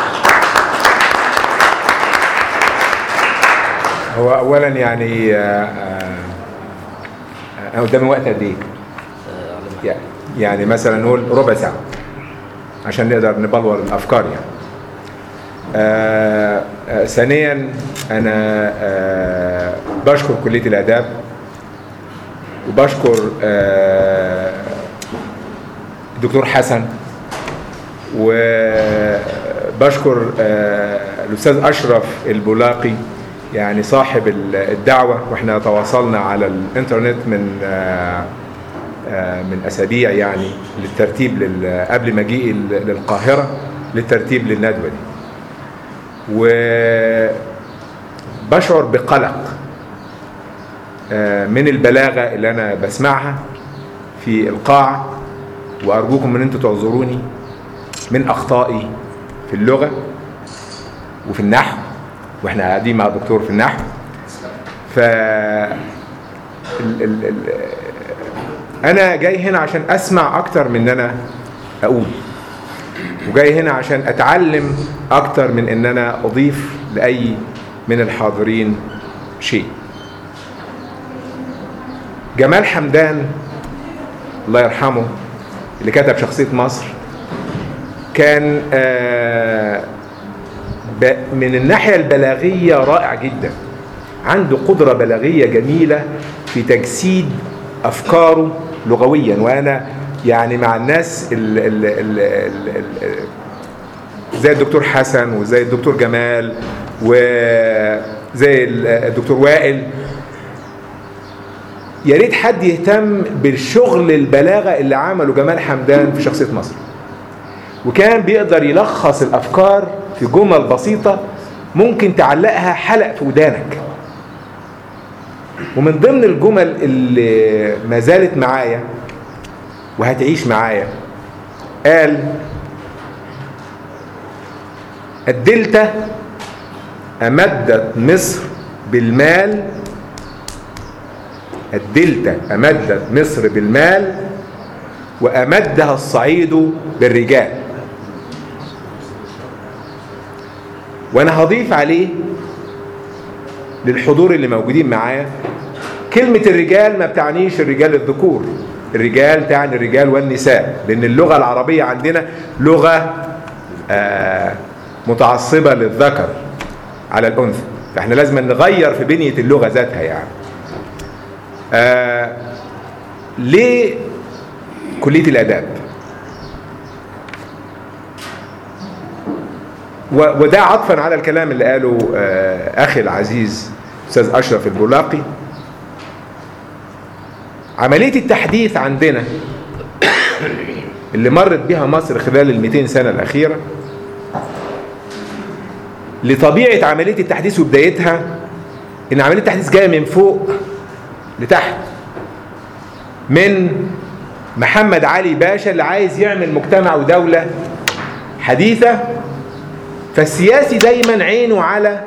هو اولا يعني انا قدامي وقت قد ايه يعني مثلا نقول ربع ساعه عشان نقدر نبلور الافكار يعني آه آه ثانيا انا آه بشكر كليه الاداب وبشكر الدكتور حسن وبشكر الاستاذ اشرف البولاقي يعني صاحب الدعوة واحنا تواصلنا على الانترنت من من اسابيع يعني للترتيب قبل مجيئي للقاهرة للترتيب للندوة دي وبشعر بقلق من البلاغة اللي انا بسمعها في القاعة وارجوكم ان انتوا تعذروني من اخطائي في اللغة وفي النحو واحنا قاعدين مع الدكتور في النحو ف ال... ال... ال... انا جاي هنا عشان اسمع اكتر من ان انا اقول وجاي هنا عشان اتعلم اكتر من ان انا اضيف لاي من الحاضرين شيء جمال حمدان الله يرحمه اللي كتب شخصية مصر كان آه من الناحية البلاغية رائع جدا عنده قدرة بلاغية جميلة في تجسيد أفكاره لغويا وأنا يعني مع الناس ال ال ال ال ال زي الدكتور حسن وزي الدكتور جمال وزي الدكتور وائل يا ريت حد يهتم بالشغل البلاغة اللي عمله جمال حمدان في شخصية مصر وكان بيقدر يلخص الأفكار في جمل بسيطة ممكن تعلقها حلق في ودانك ومن ضمن الجمل اللي ما زالت معايا وهتعيش معايا قال الدلتا أمدت مصر بالمال الدلتا أمدت مصر بالمال وأمدها الصعيد بالرجال وأنا هضيف عليه للحضور اللي موجودين معايا كلمة الرجال ما بتعنيش الرجال الذكور الرجال تعني الرجال والنساء لأن اللغة العربية عندنا لغة آه متعصبة للذكر على الأنثى فاحنا لازم نغير في بنية اللغة ذاتها يعني آه ليه كلية الآداب و- وده عطفا على الكلام اللي قاله آه أخي العزيز أستاذ أشرف البلاقي عملية التحديث عندنا اللي مرت بها مصر خلال ال 200 سنة الأخيرة لطبيعة عملية التحديث وبدايتها إن عملية التحديث جاية من فوق لتحت من محمد علي باشا اللي عايز يعمل مجتمع ودولة حديثة فالسياسي دايما عينه على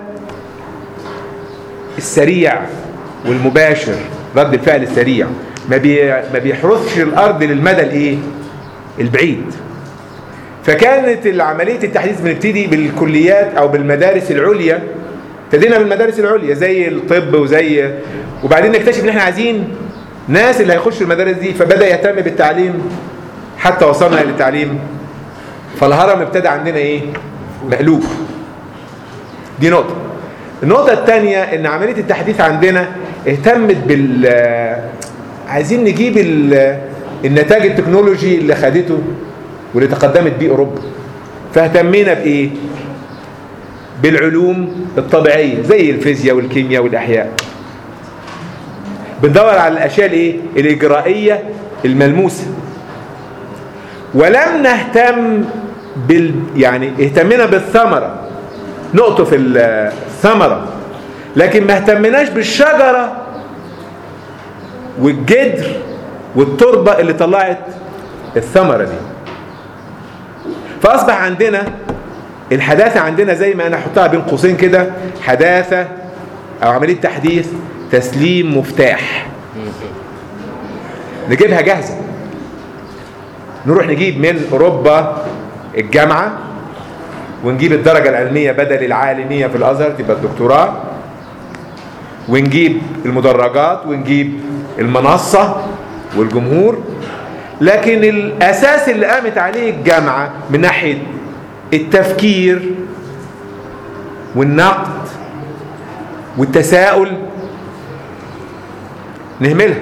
السريع والمباشر رد الفعل السريع ما بي ما بيحرثش الارض للمدى الايه البعيد فكانت عمليه التحديث بنبتدي بالكليات او بالمدارس العليا ابتدينا بالمدارس العليا زي الطب وزي وبعدين نكتشف ان احنا عايزين ناس اللي هيخشوا المدارس دي فبدا يهتم بالتعليم حتى وصلنا للتعليم فالهرم ابتدى عندنا ايه مقلوب دي نقطه النقطة الثانية إن عملية التحديث عندنا اهتمت بال عايزين نجيب ال- النتاج التكنولوجي اللي خدته واللي تقدمت بيه أوروبا فاهتمينا بإيه؟ بالعلوم الطبيعية زي الفيزياء والكيمياء والأحياء بندور على الأشياء الإيه؟ الإجرائية الملموسة ولم نهتم بال يعني اهتمينا بالثمره نقطه في الثمره لكن ما اهتمناش بالشجره والجدر والتربه اللي طلعت الثمره دي فاصبح عندنا الحداثه عندنا زي ما انا احطها بين قوسين كده حداثه او عمليه تحديث تسليم مفتاح نجيبها جاهزه نروح نجيب من اوروبا الجامعه ونجيب الدرجه العلميه بدل العالميه في الازهر تبقى الدكتوراه ونجيب المدرجات ونجيب المنصه والجمهور لكن الاساس اللي قامت عليه الجامعه من ناحيه التفكير والنقد والتساؤل نهملها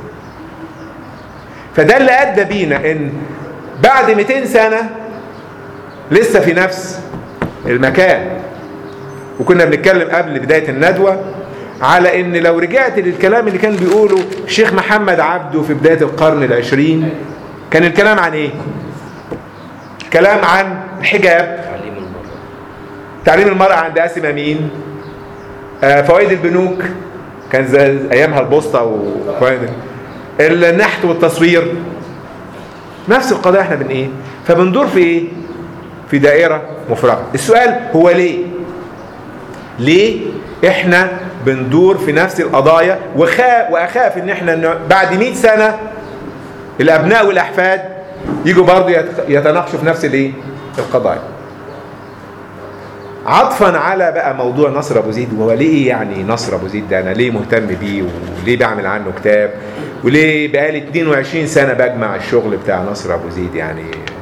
فده اللي ادى بينا ان بعد 200 سنه لسه في نفس المكان وكنا بنتكلم قبل بدايه الندوه على ان لو رجعت للكلام اللي كان بيقوله الشيخ محمد عبده في بدايه القرن العشرين كان الكلام عن ايه كلام عن الحجاب تعليم المرأة تعليم المرأة عند قاسم أمين آه، فوائد البنوك كان زي أيامها البوسطة وفوائد النحت والتصوير نفس القضايا احنا بن ايه فبندور في ايه في دائرة مفرغة السؤال هو ليه ليه احنا بندور في نفس القضايا وخا واخاف ان احنا إنه بعد 100 سنة الابناء والاحفاد يجوا برضه يت- يتناقشوا في نفس الايه القضايا عطفا على بقى موضوع نصر ابو زيد وهو ليه يعني نصر ابو زيد ده انا ليه مهتم بيه وليه بعمل عنه كتاب وليه بقالي 22 سنه بجمع الشغل بتاع نصر ابو زيد يعني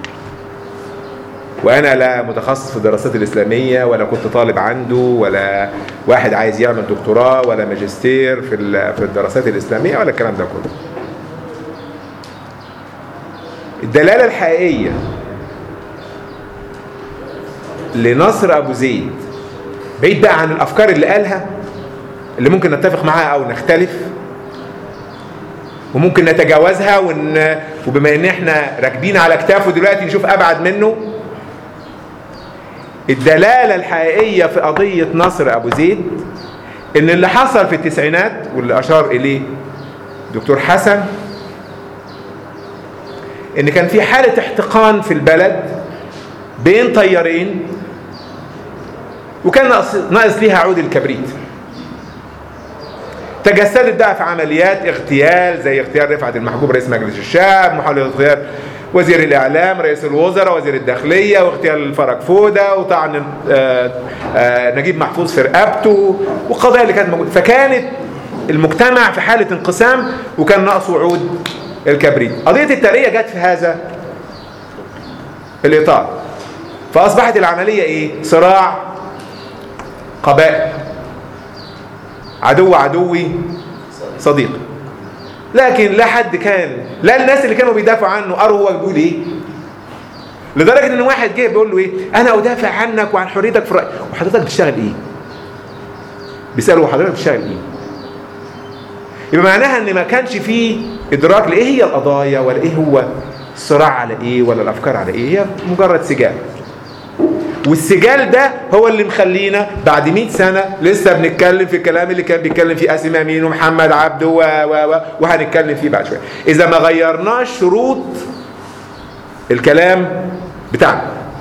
وانا لا متخصص في الدراسات الاسلاميه ولا كنت طالب عنده ولا واحد عايز يعمل دكتوراه ولا ماجستير في ال- في الدراسات الاسلاميه ولا الكلام ده كله الدلاله الحقيقيه لنصر ابو زيد بعيد بقى عن الافكار اللي قالها اللي ممكن نتفق معاها او نختلف وممكن نتجاوزها ون... وبما ان احنا راكبين على كتافه دلوقتي نشوف ابعد منه الدلاله الحقيقيه في قضيه نصر ابو زيد ان اللي حصل في التسعينات واللي اشار اليه دكتور حسن ان كان في حاله احتقان في البلد بين طيارين وكان ناقص ناقص ليها عود الكبريت تجسدت بقى في عمليات اغتيال زي اغتيال رفعت المحجوب رئيس مجلس الشعب محاولة اغتيال وزير الاعلام رئيس الوزراء وزير الداخليه واغتيال فرج فوده وطعن آه، آه، نجيب محفوظ في رقبته والقضايا اللي كانت موجوده فكانت المجتمع في حاله انقسام وكان ناقصه عود الكبريت قضيه التاريه جت في هذا الاطار فاصبحت العمليه ايه صراع قبائل عدو عدوي صديقي لكن لا حد كان لا الناس اللي كانوا بيدافعوا عنه قروا هو بيقول ايه لدرجه ان واحد جه بيقول له ايه انا ادافع عنك وعن حريتك في الراي وحضرتك بتشتغل ايه بيساله حضرتك بتشتغل ايه يبقى معناها ان ما كانش فيه ادراك لايه هي القضايا ولا ايه هو الصراع على ايه ولا الافكار على ايه هي مجرد سجال والسجال ده هو اللي مخلينا بعد 100 سنة لسه بنتكلم في الكلام اللي كان بيتكلم فيه قاسم امين ومحمد عبده و و و وهنتكلم فيه بعد شوية إذا ما غيرناش شروط الكلام بتاعنا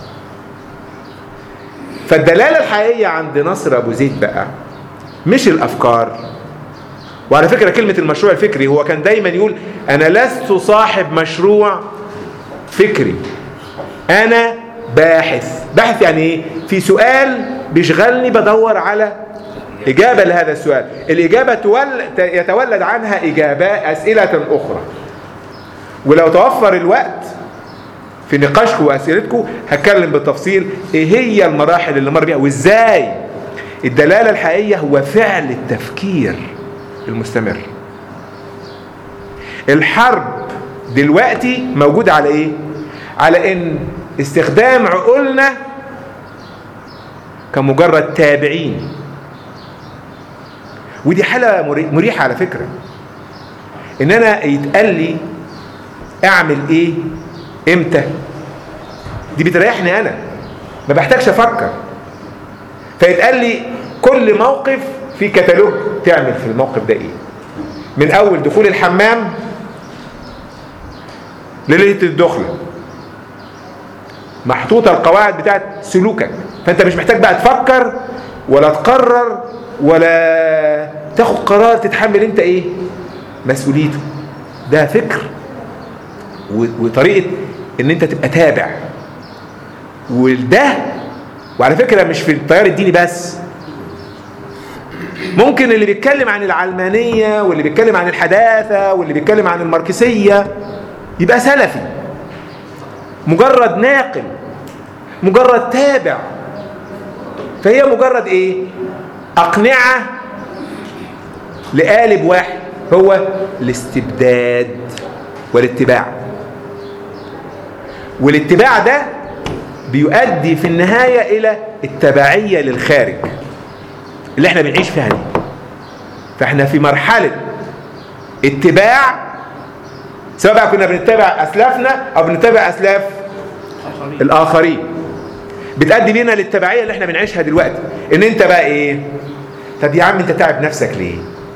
فالدلالة الحقيقية عند نصر أبو زيد بقى مش الأفكار وعلى فكرة كلمة المشروع الفكري هو كان دايما يقول أنا لست صاحب مشروع فكري أنا باحث باحث يعني ايه في سؤال بيشغلني بدور على إجابة لهذا السؤال الإجابة تولد يتولد عنها إجابات أسئلة أخرى ولو توفر الوقت في نقاشكم وأسئلتكم هتكلم بالتفصيل إيه هي المراحل اللي مر بيها وإزاي الدلالة الحقيقية هو فعل التفكير المستمر الحرب دلوقتي موجودة على إيه؟ على إن استخدام عقولنا كمجرد تابعين ودي حالة مريحة على فكرة ان انا يتقال لي اعمل ايه امتى دي بتريحني انا ما بحتاجش افكر فيتقال لي كل موقف في كتالوج تعمل في الموقف ده ايه من اول دخول الحمام لليله الدخله محطوطه القواعد بتاعت سلوكك فانت مش محتاج بقى تفكر ولا تقرر ولا تاخد قرار تتحمل انت ايه مسؤوليته ده فكر وطريقه ان انت تبقى تابع وده وعلى فكره مش في التيار الديني بس ممكن اللي بيتكلم عن العلمانيه واللي بيتكلم عن الحداثه واللي بيتكلم عن الماركسيه يبقى سلفي مجرد ناقل مجرد تابع فهي مجرد ايه اقنعه لقالب واحد هو الاستبداد والاتباع والاتباع ده بيؤدي في النهاية إلى التبعية للخارج اللي احنا بنعيش فيها دي فاحنا في مرحلة اتباع سواء بقى كنا بنتبع أسلافنا أو بنتبع أسلاف الآخرين بتأدي بينا للتبعية اللي احنا بنعيشها دلوقتي ان انت بقى ايه طب يا عم انت تعب نفسك ليه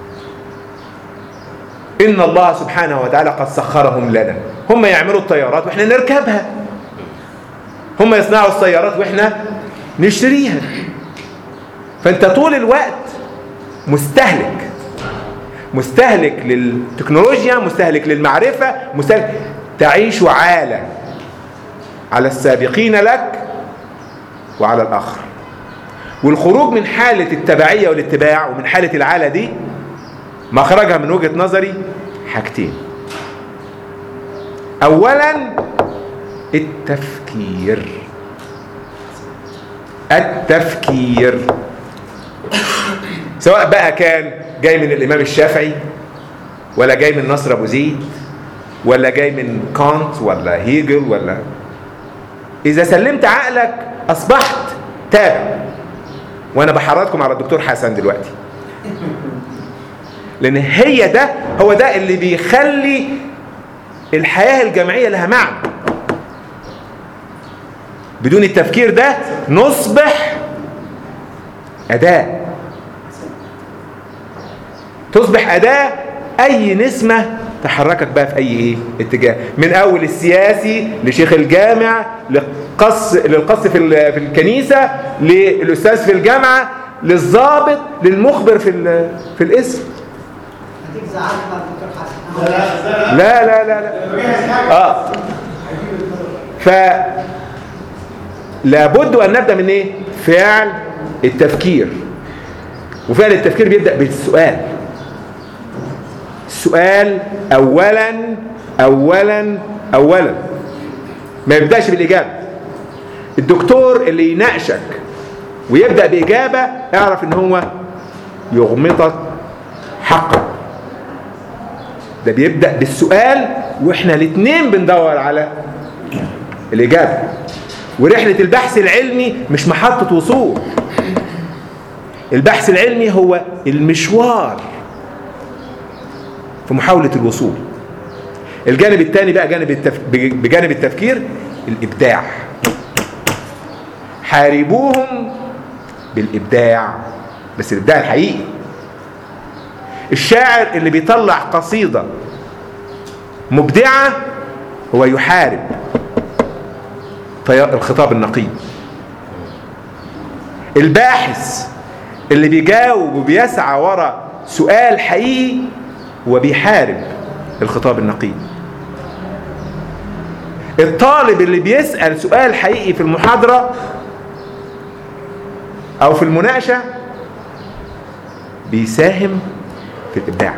ان الله سبحانه وتعالى قد سخرهم لنا هم يعملوا الطيارات واحنا نركبها هم يصنعوا السيارات واحنا نشتريها فانت طول الوقت مستهلك مستهلك للتكنولوجيا مستهلك للمعرفة مستهلك تعيش عالة على السابقين لك وعلى الآخر والخروج من حالة التبعية والاتباع ومن حالة العالة دي مخرجها من وجهة نظري حاجتين أولا التفكير التفكير سواء بقى كان جاي من الإمام الشافعي ولا جاي من نصر أبو زيد ولا جاي من كانت ولا هيجل ولا إذا سلمت عقلك أصبحت تابع وأنا بحرضكم على الدكتور حسن دلوقتي لأن هي ده هو ده اللي بيخلي الحياة الجمعية لها معنى بدون التفكير ده نصبح أداة تصبح أداة أي نسمة تحركك بقى في أي إيه اتجاه من أول السياسي لشيخ الجامع للقص للقص في في الكنيسة للأستاذ في الجامعة للضابط للمخبر في في الاسم زعلنا الدكتور حسن لا لا لا لا اه ف لابد ان نبدا من ايه فعل التفكير وفعل التفكير بيبدا بالسؤال السؤال اولا اولا اولا ما يبداش بالاجابه الدكتور اللي يناقشك ويبدا باجابه اعرف ان هو يغمطك حقا ده بيبدا بالسؤال واحنا الاثنين بندور على الاجابه ورحله البحث العلمي مش محطه وصول البحث العلمي هو المشوار في محاوله الوصول الجانب الثاني بقى جانب التف... بجانب التفكير الابداع حاربوهم بالابداع بس الابداع الحقيقي الشاعر اللي بيطلع قصيده مبدعه هو يحارب الخطاب النقي الباحث اللي بيجاوب وبيسعى ورا سؤال حقيقي وبيحارب الخطاب النقي الطالب اللي بيسأل سؤال حقيقي في المحاضرة أو في المناقشة بيساهم في الإبداع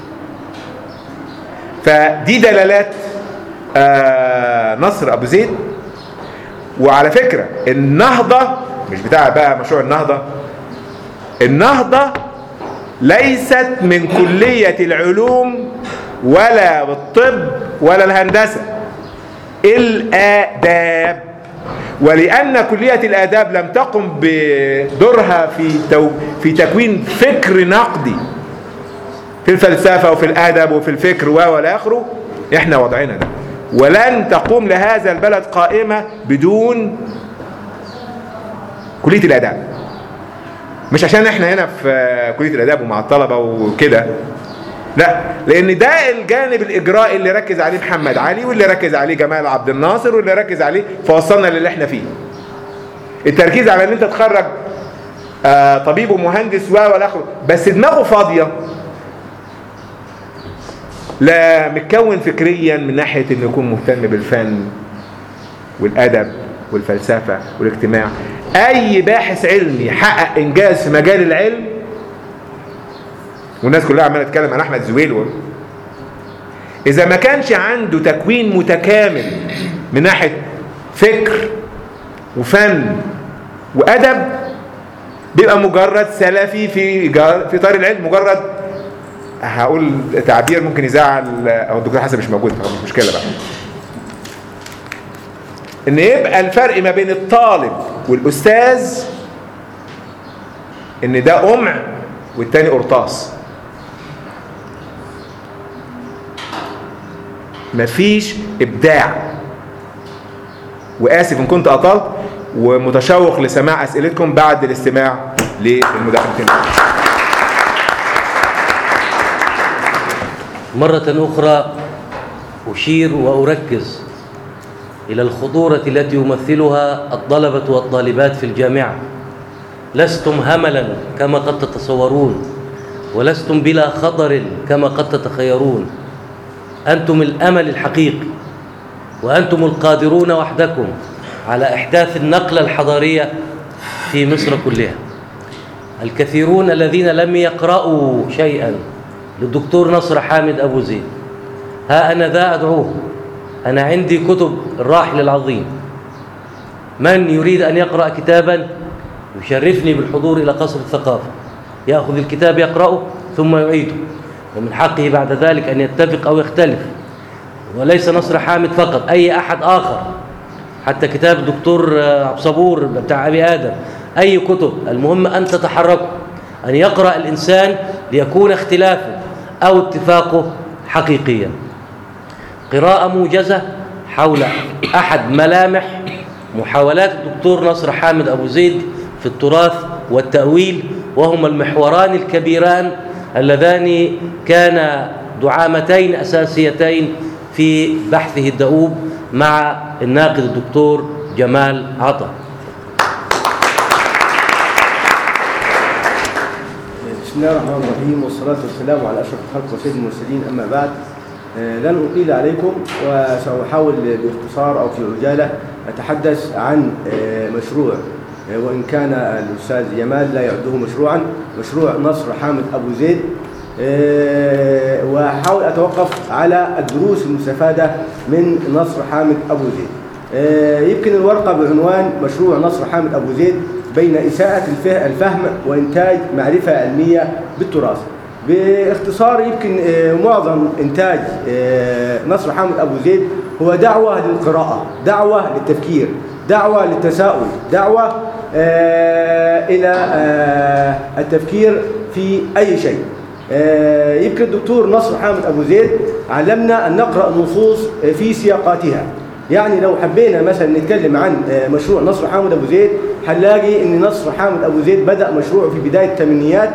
فدي دلالات آه نصر أبو زيد وعلى فكرة النهضة مش بتاع بقى مشروع النهضة النهضة ليست من كلية العلوم ولا بالطب ولا الهندسة الآداب ولأن كلية الآداب لم تقم بدورها في تو في تكوين فكر نقدي في الفلسفة وفي الأدب وفي الفكر ولا آخره إحنا وضعنا ده ولن تقوم لهذا البلد قائمة بدون كلية الآداب مش عشان احنا هنا في كلية الآداب ومع الطلبة وكده لا لان ده الجانب الاجرائي اللي ركز عليه محمد علي واللي ركز عليه جمال عبد الناصر واللي ركز عليه فوصلنا للي احنا فيه التركيز على ان انت تخرج آه طبيب ومهندس و ولا اخره بس دماغه فاضيه لا متكون فكريا من ناحيه انه يكون مهتم بالفن والادب والفلسفه والاجتماع اي باحث علمي حقق انجاز في مجال العلم والناس كلها عماله تتكلم عن احمد زويل اذا ما كانش عنده تكوين متكامل من ناحيه فكر وفن وادب بيبقى مجرد سلفي في في طار العلم مجرد هقول تعبير ممكن يزعل او الدكتور حسن مش موجود فمش مشكله بقى ان يبقى الفرق ما بين الطالب والاستاذ ان ده قمع والتاني قرطاس مفيش ابداع واسف ان كنت اطلت ومتشوق لسماع اسئلتكم بعد الاستماع للمداخلتين مرة أخرى أشير وأركز إلى الخطورة التي يمثلها الطلبة والطالبات في الجامعة لستم هملا كما قد تتصورون ولستم بلا خطر كما قد تتخيرون أنتم الأمل الحقيقي وأنتم القادرون وحدكم على إحداث النقلة الحضارية في مصر كلها الكثيرون الذين لم يقرأوا شيئا للدكتور نصر حامد أبو زيد ها أنا ذا أدعوه أنا عندي كتب الراحل العظيم من يريد أن يقرأ كتابا يشرفني بالحضور إلى قصر الثقافة يأخذ الكتاب يقرأه ثم يعيده ومن حقه بعد ذلك أن يتفق أو يختلف وليس نصر حامد فقط أي أحد آخر حتى كتاب الدكتور عبد صبور بتاع أبي آدم أي كتب المهم أن تتحركوا أن يقرأ الإنسان ليكون اختلافه أو اتفاقه حقيقيا قراءة موجزة حول أحد ملامح محاولات الدكتور نصر حامد أبو زيد في التراث والتأويل وهما المحوران الكبيران اللذان كان دعامتين أساسيتين في بحثه الدؤوب مع الناقد الدكتور جمال عطا بسم الله الرحمن الرحيم والصلاة والسلام على أشرف الخلق وسيد المرسلين أما بعد آه، لن أطيل عليكم وسأحاول باختصار أو في عجالة أتحدث عن آه، مشروع آه، وإن كان الأستاذ جمال لا يعده مشروعا مشروع نصر حامد أبو زيد آه، وأحاول أتوقف على الدروس المستفادة من نصر حامد أبو زيد آه، يمكن الورقة بعنوان مشروع نصر حامد أبو زيد بين إساءة الفه- الفهم وإنتاج معرفة علمية بالتراث باختصار يمكن آه، معظم إنتاج آه، نصر حامد أبو زيد هو دعوة للقراءة دعوة للتفكير دعوة للتساؤل دعوة آه، إلى آه، التفكير في أي شيء آه، يمكن الدكتور نصر حامد أبو زيد علمنا أن نقرأ النصوص في سياقاتها يعني لو حبينا مثلا نتكلم عن آه، مشروع نصر حامد أبو زيد هنلاقي أن نصر حامد أبو زيد بدأ مشروعه في بداية الثمانينات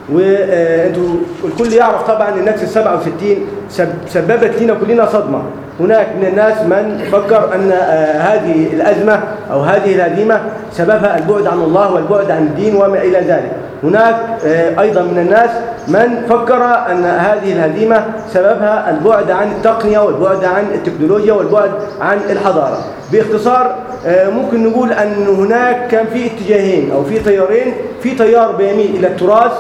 وانتوا الكل يعرف طبعا ان نكسه 67 سب- سببت لنا كلنا صدمه هناك من الناس من فكر ان آه، هذه الازمه او هذه الهزيمه سببها البعد عن الله والبعد عن الدين وما الى ذلك هناك آه، ايضا من الناس من فكر ان هذه الهزيمه سببها البعد عن التقنيه والبعد عن التكنولوجيا والبعد عن الحضاره باختصار آه، ممكن نقول ان هناك كان في اتجاهين او في تيارين في تيار بيميل الى التراث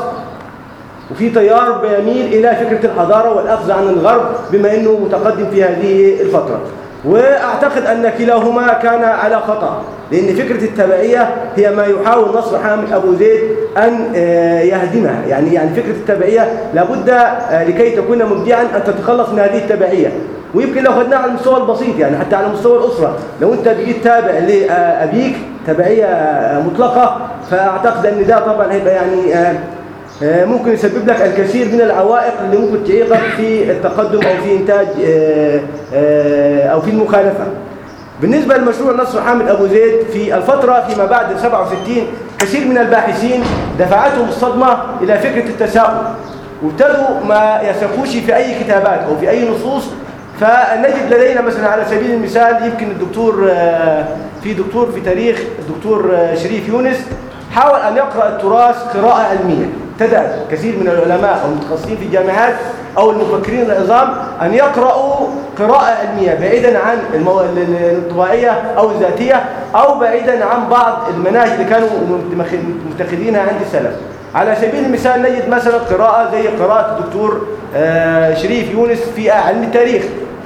وفي تيار بيميل إلى فكرة الحضارة والأخذ عن الغرب بما أنه متقدم في هذه الفترة وأعتقد أن كلاهما كان على خطأ لأن فكرة التبعية هي ما يحاول نصر حامد أبو زيد أن آه، يهدمها يعني يعني فكرة التبعية لابد آه، لكي تكون مبدعا أن تتخلص من هذه التبعية ويمكن لو خدناها على المستوى البسيط يعني حتى على مستوى الأسرة لو أنت بقيت تابع لأبيك تبعية آه، مطلقة فأعتقد أن ده طبعا هيبقى يعني آه، آه، ممكن يسبب لك الكثير من العوائق اللي ممكن تعيقك في التقدم أو في إنتاج آه، آه، أو في المخالفة بالنسبة لمشروع نصر حامد أبو زيد في الفترة فيما بعد 67 كثير من الباحثين دفعتهم الصدمة إلى فكرة التساؤل وابتدوا ما يثقوش في أي كتابات أو في أي نصوص فنجد لدينا مثلا على سبيل المثال يمكن الدكتور آه، في دكتور في تاريخ الدكتور آه، شريف يونس حاول أن يقرأ التراث قراءة علمية ابتدأ كثير من العلماء أو المتخصصين في الجامعات أو المفكرين العظام أن يقرأوا قراءة علمية بعيدا عن المو... ال- ال- الانطباعية أو الذاتية أو بعيدا عن بعض المناهج اللي كانوا متمخ- متخذينها عند السلف على سبيل المثال نجد مثلا قراءة زي قراءة الدكتور آه، شريف يونس في علم التاريخ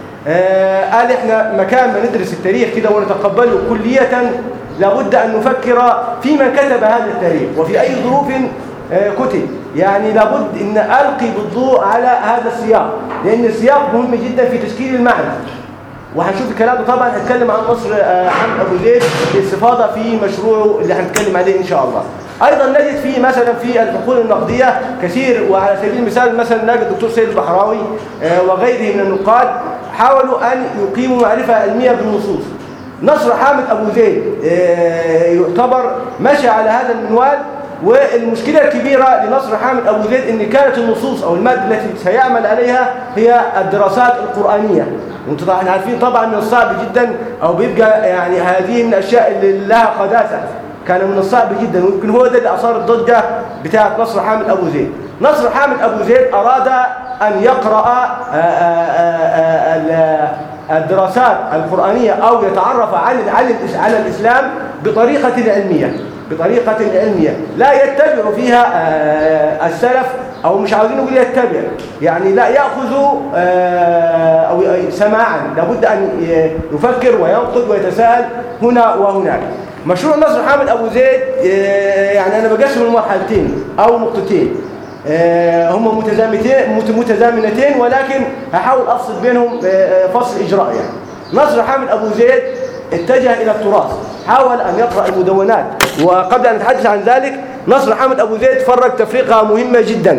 آه، قال احنا مكان ما ندرس التاريخ كده ونتقبله كلية لابد أن نفكر في من كتب هذا التاريخ وفي أي ظروف آه، كتب يعني لابد أن ألقي بالضوء على هذا السياق لأن السياق مهم جدا في تشكيل المعنى وهنشوف الكلام ده طبعا هنتكلم عن مصر آه، عن ابو زيد باستفاضه في مشروعه اللي هنتكلم عليه ان شاء الله. ايضا نجد في مثلا في الحقول النقديه كثير وعلى سبيل المثال مثلا نجد الدكتور سيد البحراوي آه، وغيره من النقاد حاولوا ان يقيموا معرفه علميه بالنصوص. نصر حامد ابو زيد آه، يعتبر مشى على هذا المنوال والمشكلة الكبيرة لنصر حامد أبو زيد أن كانت النصوص أو المادة التي سيعمل عليها هي الدراسات القرآنية وانتم طبعا عارفين طبعا من الصعب جدا أو بيبقى يعني هذه من الأشياء اللي لها قداسة كان من الصعب جدا ويمكن هو ده اللي أثار الضجة بتاعة نصر حامد أبو زيد نصر حامد أبو زيد أراد أن يقرأ آه، آه، آه، ال- الدراسات القرآنية أو يتعرف عن على الإس- على الإسلام بطريقة علمية بطريقة علمية لا يتبع فيها آه، السلف أو مش عاوزين نقول يتبع يعني لا يأخذ آه، أو ي- سماعا لابد أن ي- يفكر وينقد ويتساءل هنا وهناك مشروع نصر حامد أبو زيد آه، يعني أنا بقسم مرحلتين أو نقطتين آه، هم متزامنتين مت- متزامنتين ولكن هحاول افصل بينهم آه، آه، فصل اجرائي يعني. نصر حامد ابو زيد اتجه الى التراث حاول ان يقرا المدونات وقبل ان نتحدث عن ذلك نصر حامد ابو زيد فرق تفرقه مهمه جدا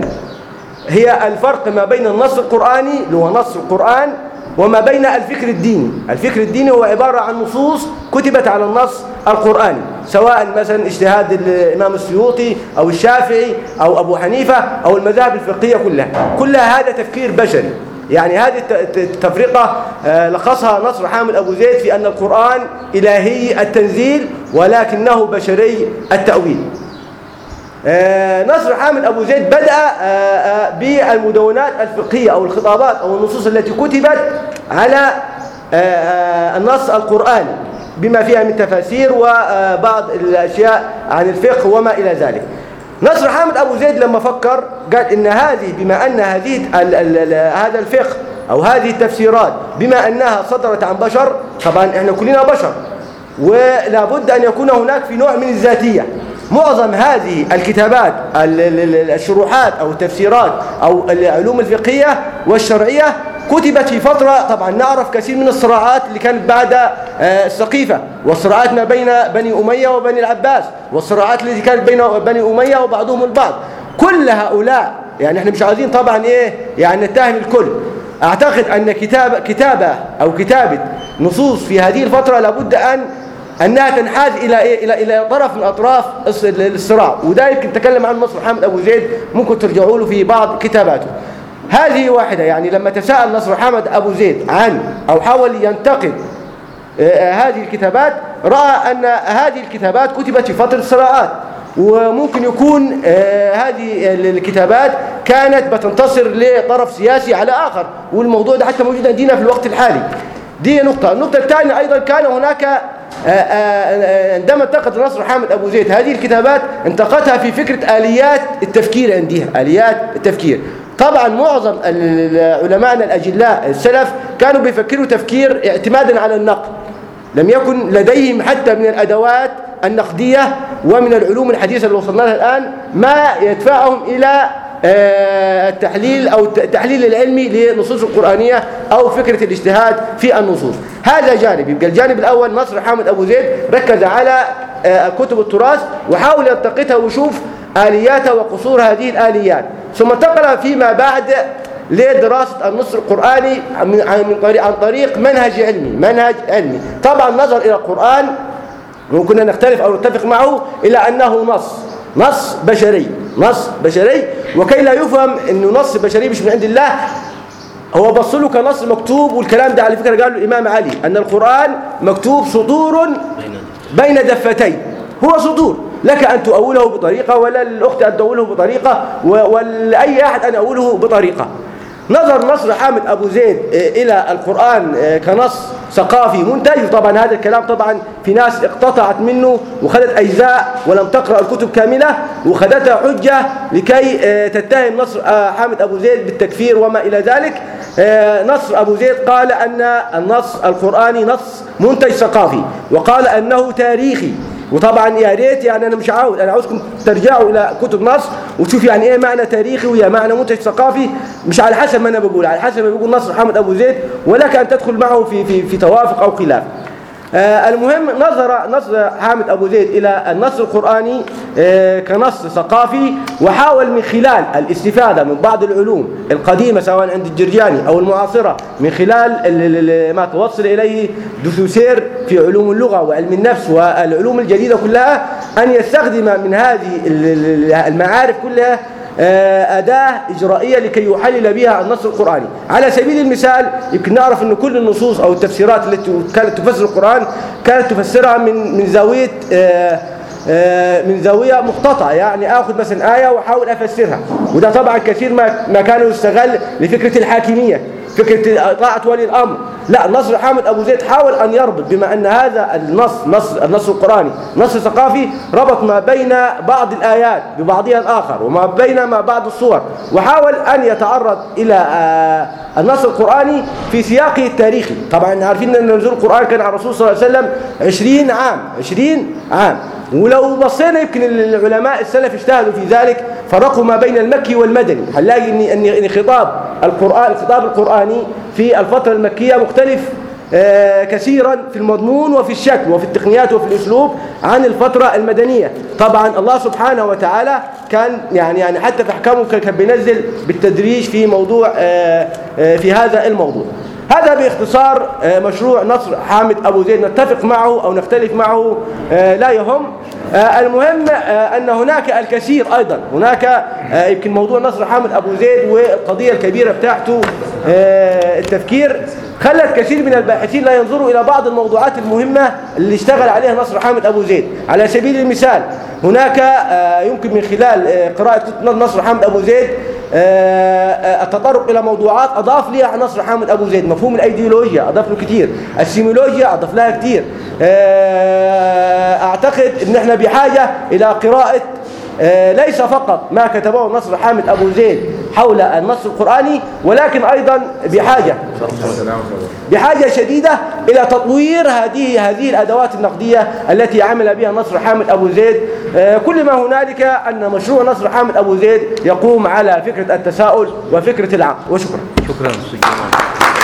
هي الفرق ما بين النص القراني اللي هو نص القران وما بين الفكر الديني الفكر الديني هو عباره عن نصوص كتبت على النص القراني سواء مثلا اجتهاد الامام السيوطي او الشافعي او ابو حنيفه او المذاهب الفقهيه كلها كلها هذا تفكير بشري يعني هذه الت- الت- التفرقة آه، لخصها نصر حامد أبو زيد في أن القرآن إلهي التنزيل ولكنه بشري التأويل آه، نصر حامد أبو زيد بدأ آه، آه، بالمدونات الفقهية أو الخطابات أو النصوص التي كتبت على آه، آه، النص القرآني بما فيها من تفاسير وبعض الأشياء عن الفقه وما إلى ذلك نصر حامد أبو زيد لما فكر قال إن هذه بما أن هذه ال- ال- ال- هذا الفقه أو هذه التفسيرات بما أنها صدرت عن بشر طبعا إحنا كلنا بشر ولا بد أن يكون هناك في نوع من الذاتية معظم هذه الكتابات ال- ال- ال- الشروحات أو التفسيرات أو العلوم الفقهية والشرعية كتبت في فترة طبعا نعرف كثير من الصراعات اللي كانت بعد آه، السقيفة والصراعات ما بين بني أمية وبني العباس والصراعات التي كانت بين بني أمية وبعضهم البعض كل هؤلاء يعني احنا مش عايزين طبعا ايه يعني نتهم الكل اعتقد ان كتاب كتابة او كتابة نصوص في هذه الفترة لابد ان انها تنحاز الى ايه الى الى طرف من اطراف الص- الصراع وده يمكن تكلم عنه مصر محمد ابو زيد ممكن ترجعوا له في بعض كتاباته هذه واحدة يعني لما تساءل نصر حمد أبو زيد عن أو حاول ينتقد آه، هذه الكتابات رأى أن هذه الكتابات كتبت في فترة الصراعات وممكن يكون آه، هذه الكتابات كانت بتنتصر لطرف سياسي على آخر والموضوع ده حتى موجود عندنا في الوقت الحالي دي نقطة النقطة الثانية أيضا كان هناك آه، آه، آه، عندما انتقد نصر حامد أبو زيد هذه الكتابات انتقدها في فكرة آليات التفكير عندها آليات التفكير طبعا معظم ال- علمائنا الأجلاء السلف كانوا بيفكروا تفكير اعتمادا على النقد لم يكن لديهم حتى من الأدوات النقدية ومن العلوم الحديثة اللي وصلنا لها الآن ما يدفعهم إلى آه، التحليل أو الت- التحليل العلمي للنصوص القرآنية أو فكرة الاجتهاد في النصوص هذا جانب يبقى الجانب الأول نصر حامد أبو زيد ركز على آه، كتب التراث وحاول يلتقطها ويشوف آلياتها وقصور هذه الآليات ثم انتقل فيما بعد لدراسة النص القرآني من عن من طريق عن طريق منهج علمي منهج علمي طبعا نظر إلى القرآن وكنا نختلف أو نتفق معه إلى أنه نص نص بشري نص بشري وكي لا يفهم أنه نص بشري مش من عند الله هو بص له كنص مكتوب والكلام ده على فكرة قاله الإمام علي أن القرآن مكتوب سطور بين دفتين هو سطور لك أن تؤوله بطريقة ولا الأخت أن تؤوله بطريقة و- ولأي أحد أن يؤوله بطريقة نظر نصر حامد أبو زيد آه، إلى القرآن آه، كنص ثقافي منتج طبعا هذا الكلام طبعا في ناس اقتطعت منه وخدت أجزاء ولم تقرأ الكتب كاملة وخدتها حجة لكي آه، تتهم نصر آه، حامد أبو زيد بالتكفير وما إلى ذلك آه، نصر أبو زيد قال أن النص القرآني نص منتج ثقافي وقال أنه تاريخي وطبعا يا ريت يعني انا مش عاوز انا عاوزكم ترجعوا الى كتب نص وتشوف يعني ايه معنى تاريخي ويا معنى منتج ثقافي مش على حسب ما انا بقول على حسب ما بيقول نصر محمد ابو زيد ولك ان تدخل معه في في في توافق او خلاف آه المهم نظر نصر حامد أبو زيد إلى النص القرآني آه كنص ثقافي وحاول من خلال الاستفادة من بعض العلوم القديمة سواء عند الجرجاني أو المعاصرة من خلال ال- ال- ال- ما توصل إليه دثوسير في علوم اللغة وعلم النفس والعلوم الجديدة كلها أن يستخدم من هذه ال- ال- المعارف كلها آه، أداة إجرائية لكي يحلل بها النص القرآني على سبيل المثال يمكن نعرف أن كل النصوص أو التفسيرات التي كانت تفسر القرآن كانت تفسرها من من زاوية آه، آه، من زاوية مقتطعة يعني آخذ مثلا آية وأحاول أفسرها وده طبعا كثير ما ما كان يستغل لفكرة الحاكمية فكرة طاعة ولي الأمر لا نصر حامد أبو زيد حاول أن يربط بما أن هذا النص نص النص القرآني نص ثقافي ربط ما بين بعض الآيات ببعضها الآخر وما بين ما بعض الصور وحاول أن يتعرض إلى آه، النص القرآني في سياقه التاريخي طبعا عارفين أن نزول القرآن كان على الرسول صلى الله عليه وسلم 20 عام 20 عام ولو بصينا يمكن العلماء السلف اجتهدوا في ذلك فرقوا ما بين المكي والمدني هنلاقي ان ان ان خطاب القران الخطاب القراني في الفتره المكيه مختلف آه، كثيرا في المضمون وفي الشكل وفي التقنيات وفي الاسلوب عن الفتره المدنيه طبعا الله سبحانه وتعالى كان يعني يعني حتى في احكامه كان كان بينزل بالتدريج في موضوع آه، آه، في هذا الموضوع هذا باختصار آه، مشروع نصر حامد أبو زيد نتفق معه أو نختلف معه آه، لا يهم آه، المهم آه، أن هناك الكثير أيضا هناك آه، يمكن موضوع نصر حامد أبو زيد والقضية الكبيرة بتاعته آه، التفكير خلت كثير من الباحثين لا ينظروا إلى بعض الموضوعات المهمة اللي اشتغل عليها نصر حامد أبو زيد على سبيل المثال هناك آه، يمكن من خلال آه، قراءة نصر حامد أبو زيد آه، آه، التطرق إلى موضوعات أضاف لها نصر حامد أبو زيد مفهوم الأيديولوجيا أضاف له كتير السيميولوجيا أضاف لها كتير آه، أعتقد أن احنا بحاجة إلى قراءة آه، ليس فقط ما كتبه نصر حامد أبو زيد حول النص القرآني ولكن أيضا بحاجة بحاجة شديدة إلى تطوير هذه هذه الأدوات النقدية التي عمل بها نصر حامد أبو زيد آه، كل ما هنالك أن مشروع نصر حامد أبو زيد يقوم على فكرة التساؤل وفكرة العقل وشكرا شكرا أستاذ جمال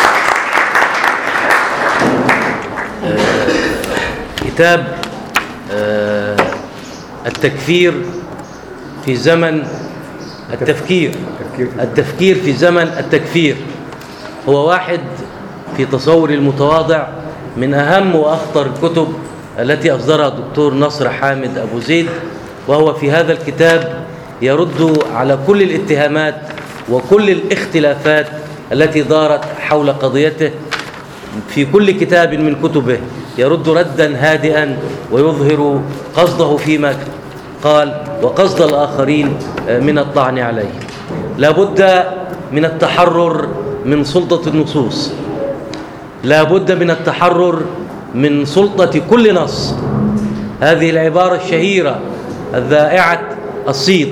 آه، كتاب آه، التكفير في زمن التفكير التفكير في- التفكير في زمن التكفير هو واحد في تصوري المتواضع من أهم وأخطر الكتب التي أصدرها الدكتور نصر حامد أبو زيد وهو في هذا الكتاب يرد على كل الاتهامات وكل الاختلافات التي دارت حول قضيته في كل كتاب من كتبه يرد ردا هادئا ويظهر قصده فيما قال وقصد الآخرين من الطعن عليه لا بد من التحرر من سلطة النصوص لا بد من التحرر من سلطة كل نص هذه العبارة الشهيرة الذائعة الصيت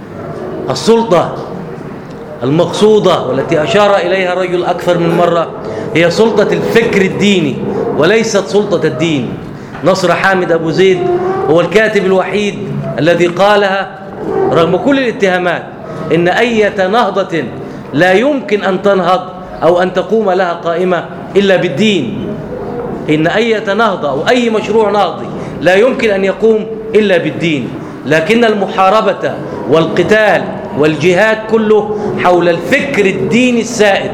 السلطة المقصودة والتي أشار إليها الرجل أكثر من مرة هي سلطة الفكر الديني وليست سلطة الدين نصر حامد أبو زيد هو الكاتب الوحيد الذي قالها رغم كل الاتهامات إن أية نهضة لا يمكن أن تنهض أو أن تقوم لها قائمة إلا بالدين إن أية نهضة أو أي مشروع نهضي لا يمكن أن يقوم إلا بالدين لكن المحاربة والقتال والجهاد كله حول الفكر الديني السائد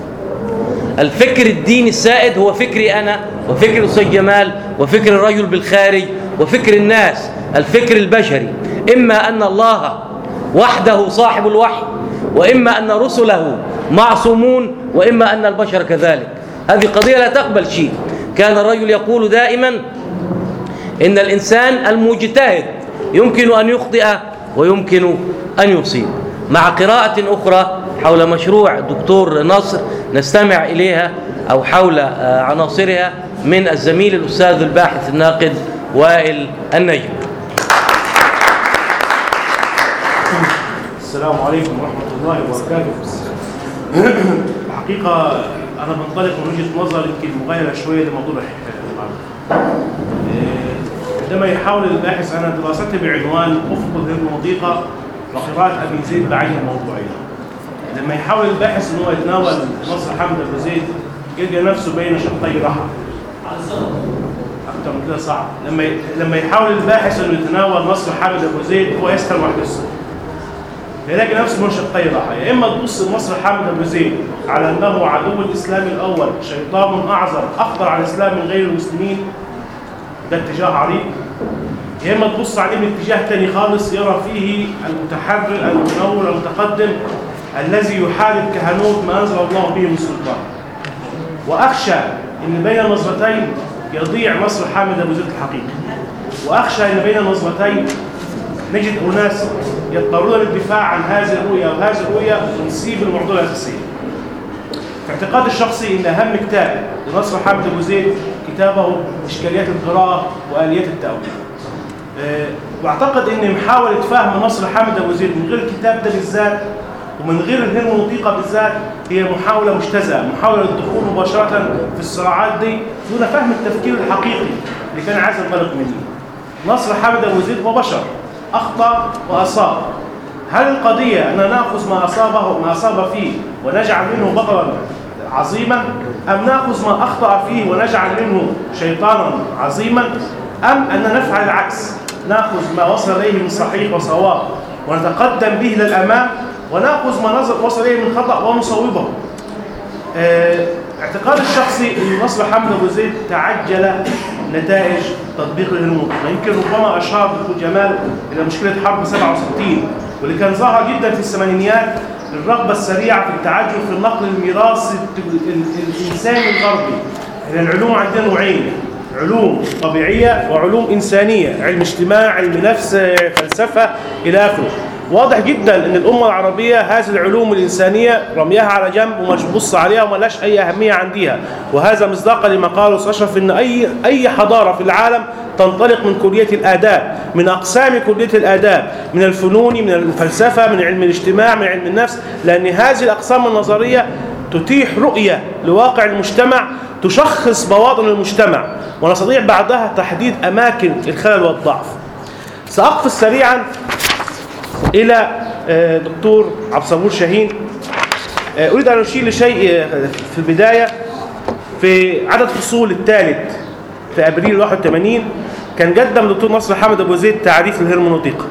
الفكر الديني السائد هو فكري أنا وفكر الأستاذ جمال وفكر الرجل بالخارج وفكر الناس الفكر البشري إما أن الله وحده صاحب الوحي وإما أن رسله معصومون وإما أن البشر كذلك هذه قضية لا تقبل شيء كان الرجل يقول دائما إن الإنسان المجتهد يمكن أن يخطئ ويمكن أن يصيب مع قراءة أخرى حول مشروع دكتور نصر نستمع إليها أو حول آه، عناصرها من الزميل الأستاذ الباحث الناقد وائل النجم السلام عليكم ورحمة الله وبركاته الحقيقة أنا بنطلق من وجهة نظر يمكن مغايرة شوية لموضوع الحوار عندما يحاول الباحث أنا دراستي بعنوان أفق الهرمونيطيقة وقراءة أبي زيد بعين الموضوعية لما يحاول الباحث أنه يتناول نصر حمد أبو زيد يلقى نفسه بين شقي رحى أكثر من كده صعب لما لما يحاول الباحث أنه يتناول نصر حامد أبو زيد هو يستمع للسوء يلاقي نفسه من شقي راحة يا إما تبص لمصر حامد أبو زيد على أنه عدو الإسلام الأول شيطان أعظم أخطر على الإسلام من غير المسلمين ده اتجاه عريض يا إما تبص عليه من اتجاه تاني خالص يرى فيه المتحرر المنور المتقدم الذي يحارب كهنوت ما أنزل الله به من سلطان وأخشى أن بين نظرتين يضيع مصر حامد أبو زيد الحقيقي وأخشى أن بين نظرتين نجد أناس يضطرون للدفاع عن هذه الرؤية وهذه الرؤية ونسيب الموضوع الأساسي في اعتقادي الشخصي أن أهم كتاب لنصر حامد أبو زيد كتابه إشكاليات القراءة وآليات التأويل أه واعتقد ان محاولة فهم نصر حامد أبو زيد من غير الكتاب ده بالذات ومن غير الهرمونيطيقة بالذات هي محاولة مجتزأة محاولة للدخول مباشرة في الصراعات دي دون فهم التفكير الحقيقي اللي كان عايز ينطلق منه نصر حامد أبو زيد هو بشر أخطأ وأصاب هل القضية أن نأخذ ما أصابه ما أصاب فيه ونجعل منه بطلا عظيما أم نأخذ ما أخطأ فيه ونجعل منه شيطانا عظيما أم أن نفعل العكس نأخذ ما وصل إليه من صحيح وصواب ونتقدم به إلى الأمام ونأخذ ما نظر وصل إليه من خطأ ونصوبه اه اعتقاد الشخصي أن نصر حمد أبو زيد تعجل نتائج تطبيق الهرمونيطيقة يمكن ربما أشار دكتور جمال إلى مشكلة حرب 67 واللي كان ظاهر جدا في الثمانينيات الرغبة السريعة في التعجل في النقل الميراثي الإنساني الغربي يعني العلوم عندنا نوعين علوم طبيعية وعلوم إنسانية علم اجتماع علم نفس فلسفة إلى آخره واضح جدا ان الامه العربيه هذه العلوم الانسانيه رميها على جنب ومش بص عليها وما لهاش اي اهميه عندها وهذا مصداقا لما قاله أستاذ اشرف ان اي اي حضاره في العالم تنطلق من كليه الاداب من اقسام كليه الاداب من الفنون من الفلسفه من علم الاجتماع من علم النفس لان هذه الاقسام النظريه تتيح رؤيه لواقع المجتمع تشخص بواطن المجتمع ونستطيع بعدها تحديد اماكن الخلل والضعف ساقفز سريعا الى آه، دكتور عبد الصبور شاهين آه، اريد ان اشير لشيء آه، في البدايه في عدد فصول الثالث في ابريل 81 كان قدم دكتور نصر حامد ابو زيد تعريف الهرمونوتيقا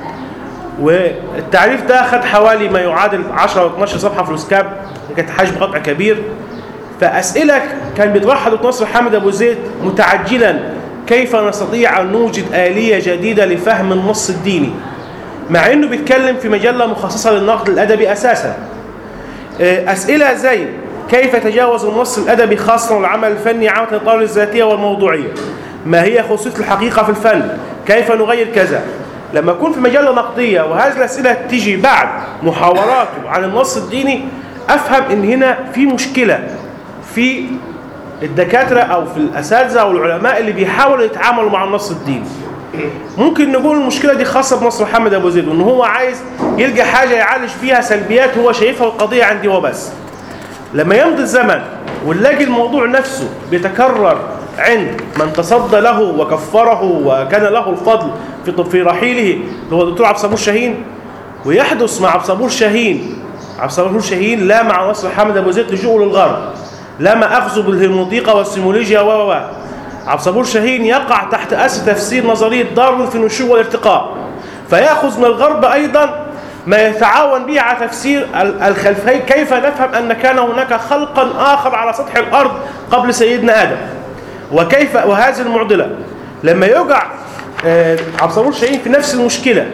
والتعريف ده خد حوالي ما يعادل 10 او 12 صفحه في الاسكاب كانت حجم قطع كبير فاسئله كان بيطرحها دكتور نصر حامد ابو زيد متعجلا كيف نستطيع ان نوجد اليه جديده لفهم النص الديني مع انه بيتكلم في مجله مخصصه للنقد الادبي اساسا آه، اسئله زي كيف يتجاوز النص الادبي خاصه والعمل الفني عامه الاطار الذاتيه والموضوعيه ما هي خصوصيه الحقيقه في الفن كيف نغير كذا لما اكون في مجله نقديه وهذه الاسئله تيجي بعد محاوراته عن النص الديني افهم ان هنا في مشكله في الدكاتره او في الاساتذه او العلماء اللي بيحاولوا يتعاملوا مع النص الديني ممكن نقول المشكله دي خاصه بمصر محمد ابو زيد وان هو عايز يلقى حاجه يعالج فيها سلبيات هو شايفها القضيه عندي هو بس لما يمضي الزمن ونلاقي الموضوع نفسه بيتكرر عند من تصدى له وكفره وكان له الفضل في في رحيله اللي هو الدكتور عبد الصبور شاهين ويحدث مع عبد الصبور شاهين عبد الصبور شاهين لا مع نصر محمد ابو زيد لجوءه للغرب لا ما اخذه بالهرمونوتيقا والسيمولوجيا و و و عبد الصبور شاهين يقع تحت أسر تفسير نظرية داروين في النشوء والارتقاء فيأخذ من الغرب أيضا ما يتعاون به على تفسير ال- الخلفي كيف نفهم أن كان هناك خلقا آخر على سطح الأرض قبل سيدنا آدم وكيف وهذه المعضلة لما يقع آه، عبد الصبور شاهين في نفس المشكلة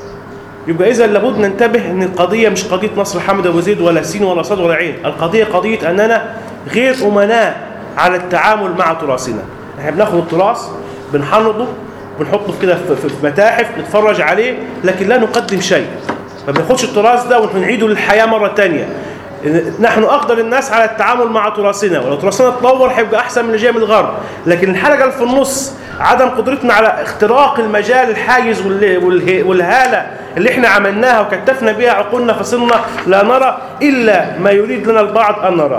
يبقى إذا لابد ننتبه أن القضية مش قضية نصر حامد أبو زيد ولا سين ولا صاد ولا عين القضية قضية أننا غير أمناء على التعامل مع تراثنا احنا بناخد التراث بنحنطه بنحطه في كده في- في في متاحف نتفرج عليه لكن لا نقدم شيء ما بناخدش التراث ده ونعيده للحياة مرة تانية نحن أقدر الناس على التعامل مع تراثنا ولو تراثنا اتطور هيبقى أحسن من اللي جاي من الغرب لكن الحلقة اللي في النص عدم قدرتنا على اختراق المجال الحاجز وال- والها- والهالة اللي احنا عملناها وكتفنا بها عقولنا فصرنا لا نرى إلا ما يريد لنا البعض أن نراه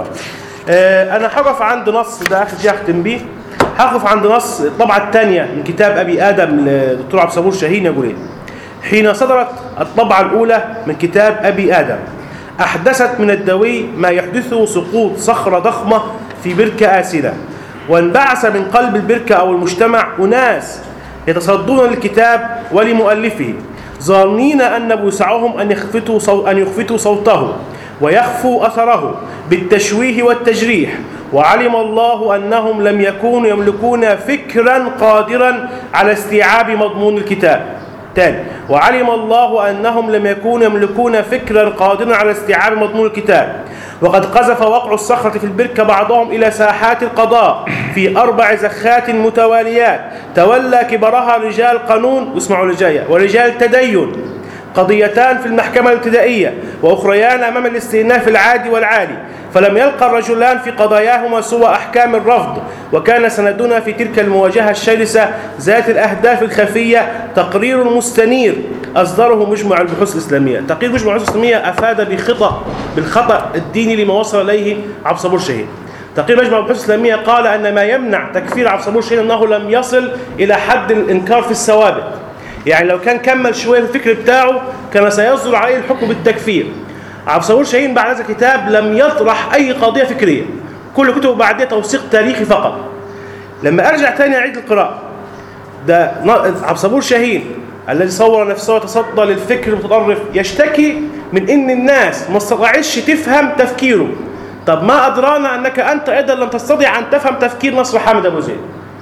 آه، أنا هقف عند نص ده آخر شيء أختم بيه هقف عند نص الطبعة الثانية من كتاب أبي آدم للدكتور عبد الصبور شاهين يقول إيه حين صدرت الطبعة الأولى من كتاب أبي آدم أحدثت من الدوي ما يحدثه سقوط صخرة ضخمة في بركة آسرة وانبعث من قلب البركة أو المجتمع أناس يتصدون للكتاب ولمؤلفه ظانين أن بوسعهم أن يخفتوا صو أن يخفتوا صوته ويخفوا أثره بالتشويه والتجريح وعلم الله أنهم لم يكونوا يملكون فكرا قادرا على استيعاب مضمون الكتاب تاني وعلم الله أنهم لم يكونوا يملكون فكرا قادرا على استيعاب مضمون الكتاب وقد قذف وقع الصخرة في البركة بعضهم إلى ساحات القضاء في أربع زخات متواليات تولى كبرها رجال قانون واسمعوا اللي جايه ورجال تدين قضيتان في المحكمة الابتدائية وأخريان أمام الاستئناف العادي والعالي فلم يلقى الرجلان في قضاياهما سوى أحكام الرفض وكان سندنا في تلك المواجهة الشرسة ذات الأهداف الخفية تقرير مستنير أصدره مجمع البحوث الإسلامية تقرير مجمع البحوث الإسلامية أفاد بخطأ بالخطأ الديني لما وصل إليه عبد الصبور شهيد تقرير مجمع البحوث الإسلامية قال أن ما يمنع تكفير عبد الصبور شهيد أنه لم يصل إلى حد الإنكار في الثوابت يعني لو كان كمل شويه في الفكر بتاعه كان سيصدر عليه الحكم بالتكفير عبد الصبور شاهين بعد هذا الكتاب لم يطرح اي قضيه فكريه كل كتبه بعدها توثيق تاريخي فقط لما ارجع تاني اعيد القراءه ده ن- عبد الصبور شاهين الذي صور نفسه وتصدى للفكر المتطرف يشتكي من ان الناس ما استطاعتش تفهم تفكيره طب ما ادرانا انك انت ايضا لم تستطع ان تفهم تفكير نصر حامد ابو زيد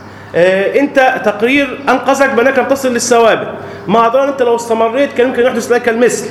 آه، انت تقرير انقذك بانك لم تصل للثوابت ما اظن انت لو استمريت كان يمكن يحدث لك المثل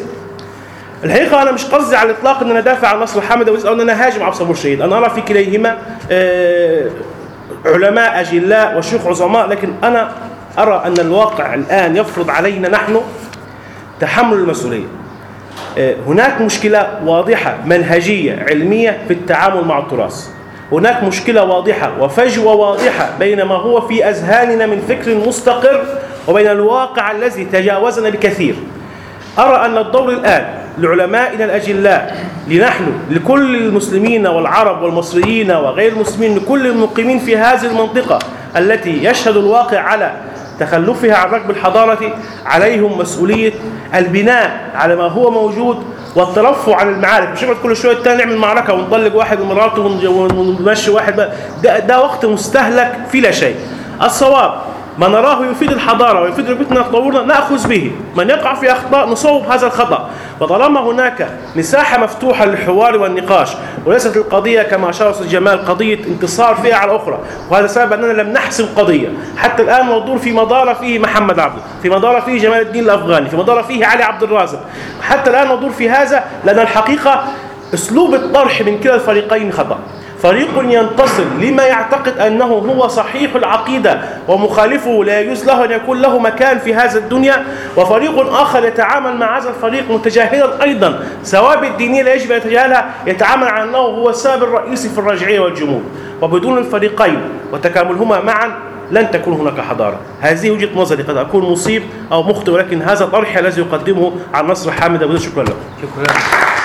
الحقيقه انا مش قصدي على الاطلاق ان انا دافع عن نصر حامد او ان انا هاجم عبد الصبور شهيد انا ارى في كليهما آه، علماء أجلاء وشيوخ عظماء لكن أنا أرى أن الواقع الآن يفرض علينا نحن تحمل المسؤولية آه، هناك مشكلة واضحة منهجية علمية في التعامل مع التراث هناك مشكلة واضحة وفجوة واضحة بين ما هو في أذهاننا من فكر مستقر وبين الواقع الذي تجاوزنا بكثير أرى أن الدور الآن لعلمائنا الأجلاء لنحن لكل المسلمين والعرب والمصريين وغير المسلمين لكل المقيمين في هذه المنطقة التي يشهد الواقع على تخلفها عن ركب الحضارة عليهم مسؤولية البناء على ما هو موجود والترفع عن المعارك مش نقعد كل شويه تاني نعمل معركه ونطلق واحد من مراته ونج- ونمشي واحد بقى. ده, ده وقت مستهلك في لا شيء الصواب ما نراه يفيد الحضاره ويفيد ركبتنا تطورنا ناخذ به من يقع في اخطاء نصوب هذا الخطا وطالما هناك مساحه مفتوحه للحوار والنقاش وليست القضيه كما اشار استاذ جمال قضيه انتصار فئه على اخرى وهذا سبب اننا لم نحسم قضيه حتى الان موضوع في مدار فيه محمد عبده في مدار فيه جمال الدين الافغاني في مدار فيه علي عبد الرازق حتى الان موضوع في هذا لان الحقيقه اسلوب الطرح من كلا الفريقين خطا فريق ينتصر لما يعتقد انه هو صحيح العقيده ومخالفه لا يجوز له ان يكون له مكان في هذا الدنيا وفريق اخر يتعامل مع هذا الفريق متجاهلا ايضا ثوابت الدينيه لا يجب ان يتجاهلها يتعامل على انه هو السبب الرئيسي في الرجعيه والجمود وبدون الفريقين وتكاملهما معا لن تكون هناك حضاره هذه وجهه نظري قد اكون مصيب او مخطئ ولكن هذا طرحي الذي يقدمه عن نصر حامد ابو زيد شكرا له شكرا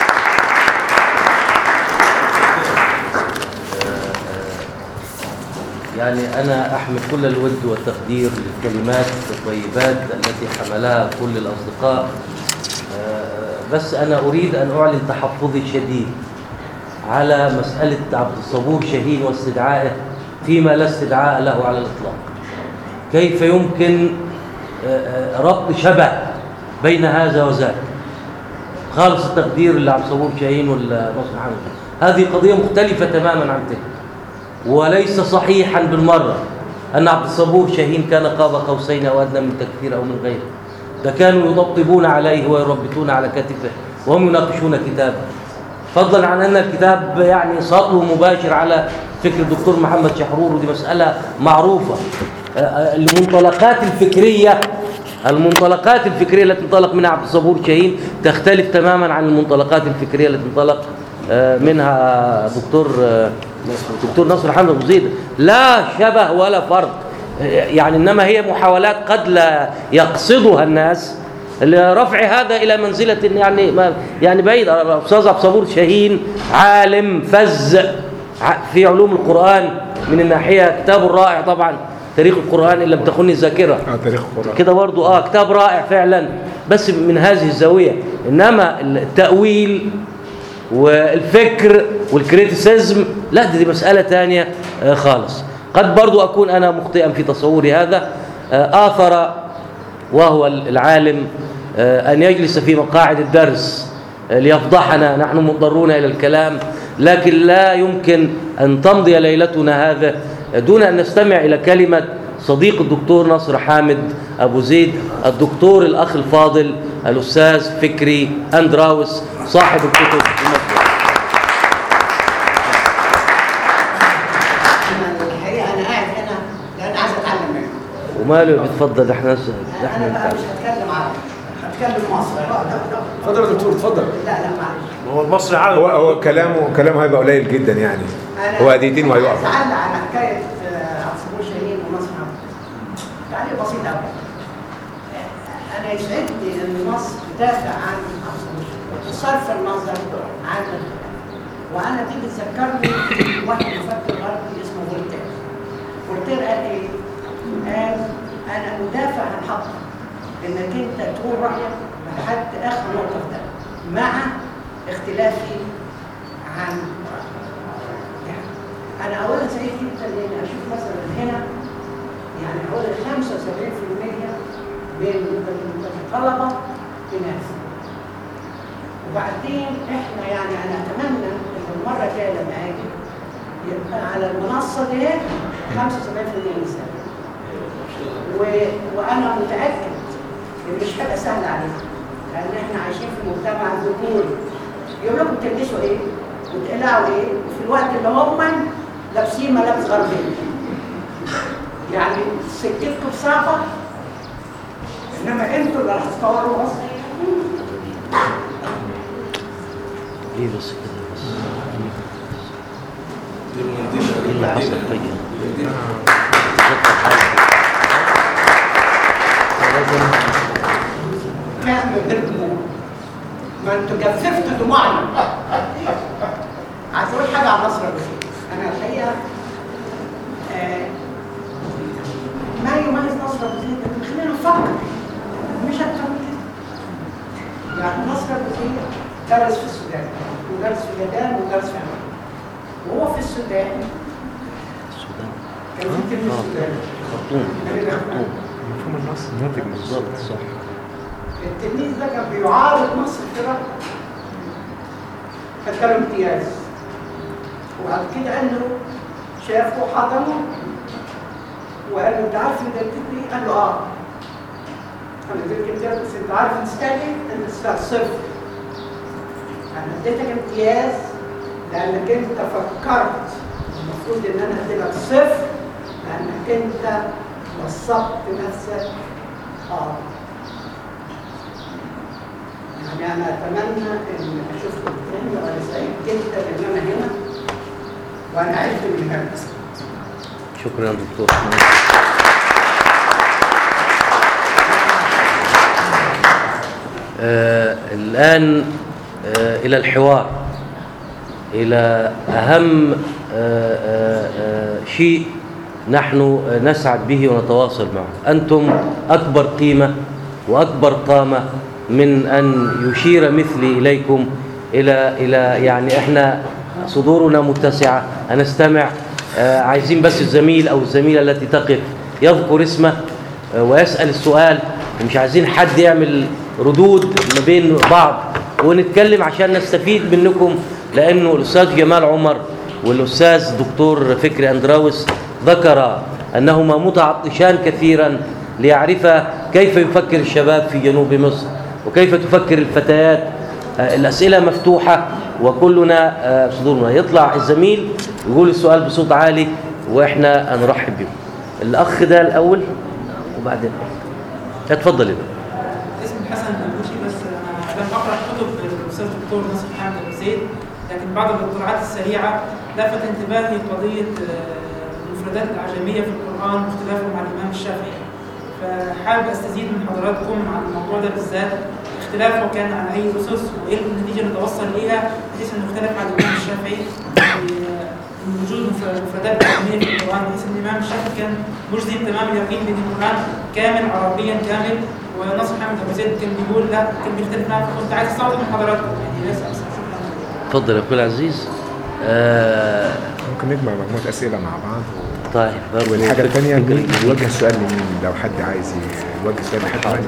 يعني أنا أحمل كل الود والتقدير للكلمات الطيبات التي حملها كل الأصدقاء آه، بس أنا أريد أن أعلن تحفظي الشديد على مسألة عبد الصبور شاهين واستدعائه فيما لا استدعاء له على الإطلاق كيف يمكن آه، آه، ربط شبه بين هذا وذاك خالص التقدير لعبد الصبور شاهين والنصر حامد هذه قضية مختلفة تماما عن تلك وليس صحيحا بالمرة أن عبد الصبور شاهين كان قاب قوسين أو أدنى من تكفير أو من غيره ده كانوا يطبطبون عليه ويربطون على كتفه وهم يناقشون كتابه فضلا عن أن الكتاب يعني سطو مباشر على فكر الدكتور محمد شحرور ودي مسألة معروفة آه، آه، المنطلقات الفكرية المنطلقات الفكرية التي انطلق منها عبد الصبور شاهين تختلف تماما عن المنطلقات الفكرية التي انطلق آه، منها دكتور آه، دكتور نصر حمد ابو زيد لا شبه ولا فرق آه، يعني انما هي محاولات قد لا يقصدها الناس لرفع هذا الى منزله يعني ما يعني بعيد الاستاذ عبد الصبور شاهين عالم فز ع- في علوم القران من الناحيه كتابه الرائع طبعا تاريخ القران ان لم تخني الذاكره اه تاريخ القرآن كده برضو اه كتاب رائع فعلا بس من هذه الزاويه انما التاويل والفكر والكريتيسيزم لا دي, دي مساله ثانيه آه خالص قد برضو اكون انا مخطئا في تصوري هذا آه اثر وهو العالم آه ان يجلس في مقاعد الدرس آه ليفضحنا نحن مضطرون الى الكلام لكن لا يمكن ان تمضي ليلتنا هذا دون ان نستمع الى كلمه صديق الدكتور نصر حامد ابو زيد الدكتور الاخ الفاضل الاستاذ فكري اندراوس صاحب الكتب المطبوعه أنا الحقيقه انا قاعد هنا لان عايز اتعلم منه وماله بيتفضل احنا انا احنا بقى مش هتكلم عربي هتكلم مصري اتفضل يا دكتور اتفضل لا لا معلش هو المصري عالم هو هو كلامه كلامه هيبقى قليل جدا يعني أنا- هو دقيقتين وهيقف عايز اعلق على حكايه آه، عبد الصبور شاهين ونصر حمد تعليق بسيط قوي انا يسعدني ان مصر تدافع عن عبد الصبور شاهين وصرف النظر عن وانا تيجي تذكرني واحد مفكر غربي اسمه فولتير فولتير قال ايه؟ قال انا مدافع عن حقك انك انت تقول رايك لحد اخر نقطه في ده مع اختلافي عن يعني انا اولا سعيد جدا لان اشوف مثلا هنا يعني حوالي 75% من الطلبه بناس وبعدين احنا يعني انا اتمنى ان المره الجايه لما اجي يبقى على المنصه دي 75% نساء و... وانا متاكد ان مش هيبقى سهل عليكم لان احنا عايشين في مجتمع ذكوري يقول لكم تلبسوا ايه وتقلعوا ايه وفي الوقت اللي هم لابسين ملابس غربيه يعني سكتكم صعبة إنما أنتوا اللي هتطوروا مصر ليه بس كده بس ايه اللي حصل فجأة اتذكر حاجة. لازم كان غيركم ما انتوا جففتوا دموعنا عايز اقول حاجه عن مصر بس انا الحقيقه آه، ما يميز مصر بزيد لكن خلينا نفكر مش اكتر من كده يعني مصر بزيد درس في السودان ودرس في اليابان ودرس في امريكا وهو في السودان السودان كان في كلمه آه. السودان خرطوم خرطوم مفهوم النص ناتج من بالظبط صح التلميذ ده كان بيعارض مصر في رأي فكانوا امتياز وبعد كده قال له شافه حضنه وقال له انت عارف انت بتكتب ايه؟ قال له اه انا اديتك امتياز بس انت عارف انت تستاهل ايه؟ انت تستاهل صفر انا اديتك امتياز لانك انت فكرت المفروض ان انا اديلك صفر لانك انت وصفت نفسك اه يعني انا اتمنى ان اشوفكم تاني وانا سعيد جدا ان انا هنا وانا عرفت من هنا شكرا دكتور آه الآن آه إلى الحوار إلى أهم آه آه آه شيء نحن نسعد به ونتواصل معه أنتم أكبر قيمة وأكبر قامة من أن يشير مثلي إليكم إلى إلى يعني إحنا صدورنا متسعة هنستمع آه، عايزين بس الزميل أو الزميلة التي تقف يذكر اسمه آه، ويسأل السؤال ومش عايزين حد يعمل ردود ما بين بعض ونتكلم عشان نستفيد منكم لأنه الأستاذ جمال عمر والأستاذ دكتور فكري أندراوس ذكر أنهما متعطشان كثيرا ليعرف كيف يفكر الشباب في جنوب مصر وكيف تفكر الفتيات آه، الأسئلة مفتوحة وكلنا آه، صدورنا يطلع الزميل يقول السؤال بصوت عالي وإحنا نرحب به الأخ ده الأول وبعدين اتفضل يا اسمي حسن البوشي بس انا لم اقرا كتب الاستاذ الدكتور ناصر حامد ابو زيد لكن بعض الاطلاعات السريعه لفت انتباهي قضيه آه، المفردات الاعجميه في القران واختلافه مع الامام الشافعي فحابب استزيد من حضراتكم عن الموضوع ده بالذات اختلافه كان على اي اسس وايه النتيجه اللي توصل اليها بحيث انه اختلف عن الامام الشافعي آه، من وجود مف- مفردات اعجميه في القران بحيث ان الامام الشافعي كان مجزم تمام اليقين بان القران كامل عربيا كامل وناصر حامد ابو زيد كان بيقول لا كان بيختلف معاه فكنت عايز استوضح من حضراتكم يعني بس أصلاً شكرا اتفضل يا أخوي العزيز آه ممكن نجمع مجموعه اسئله مع بعض طيب برضو والحاجه فكرة- الثانيه فكرة نوجه السؤال لمين لو حد عايز يوجه سؤال لحد عايز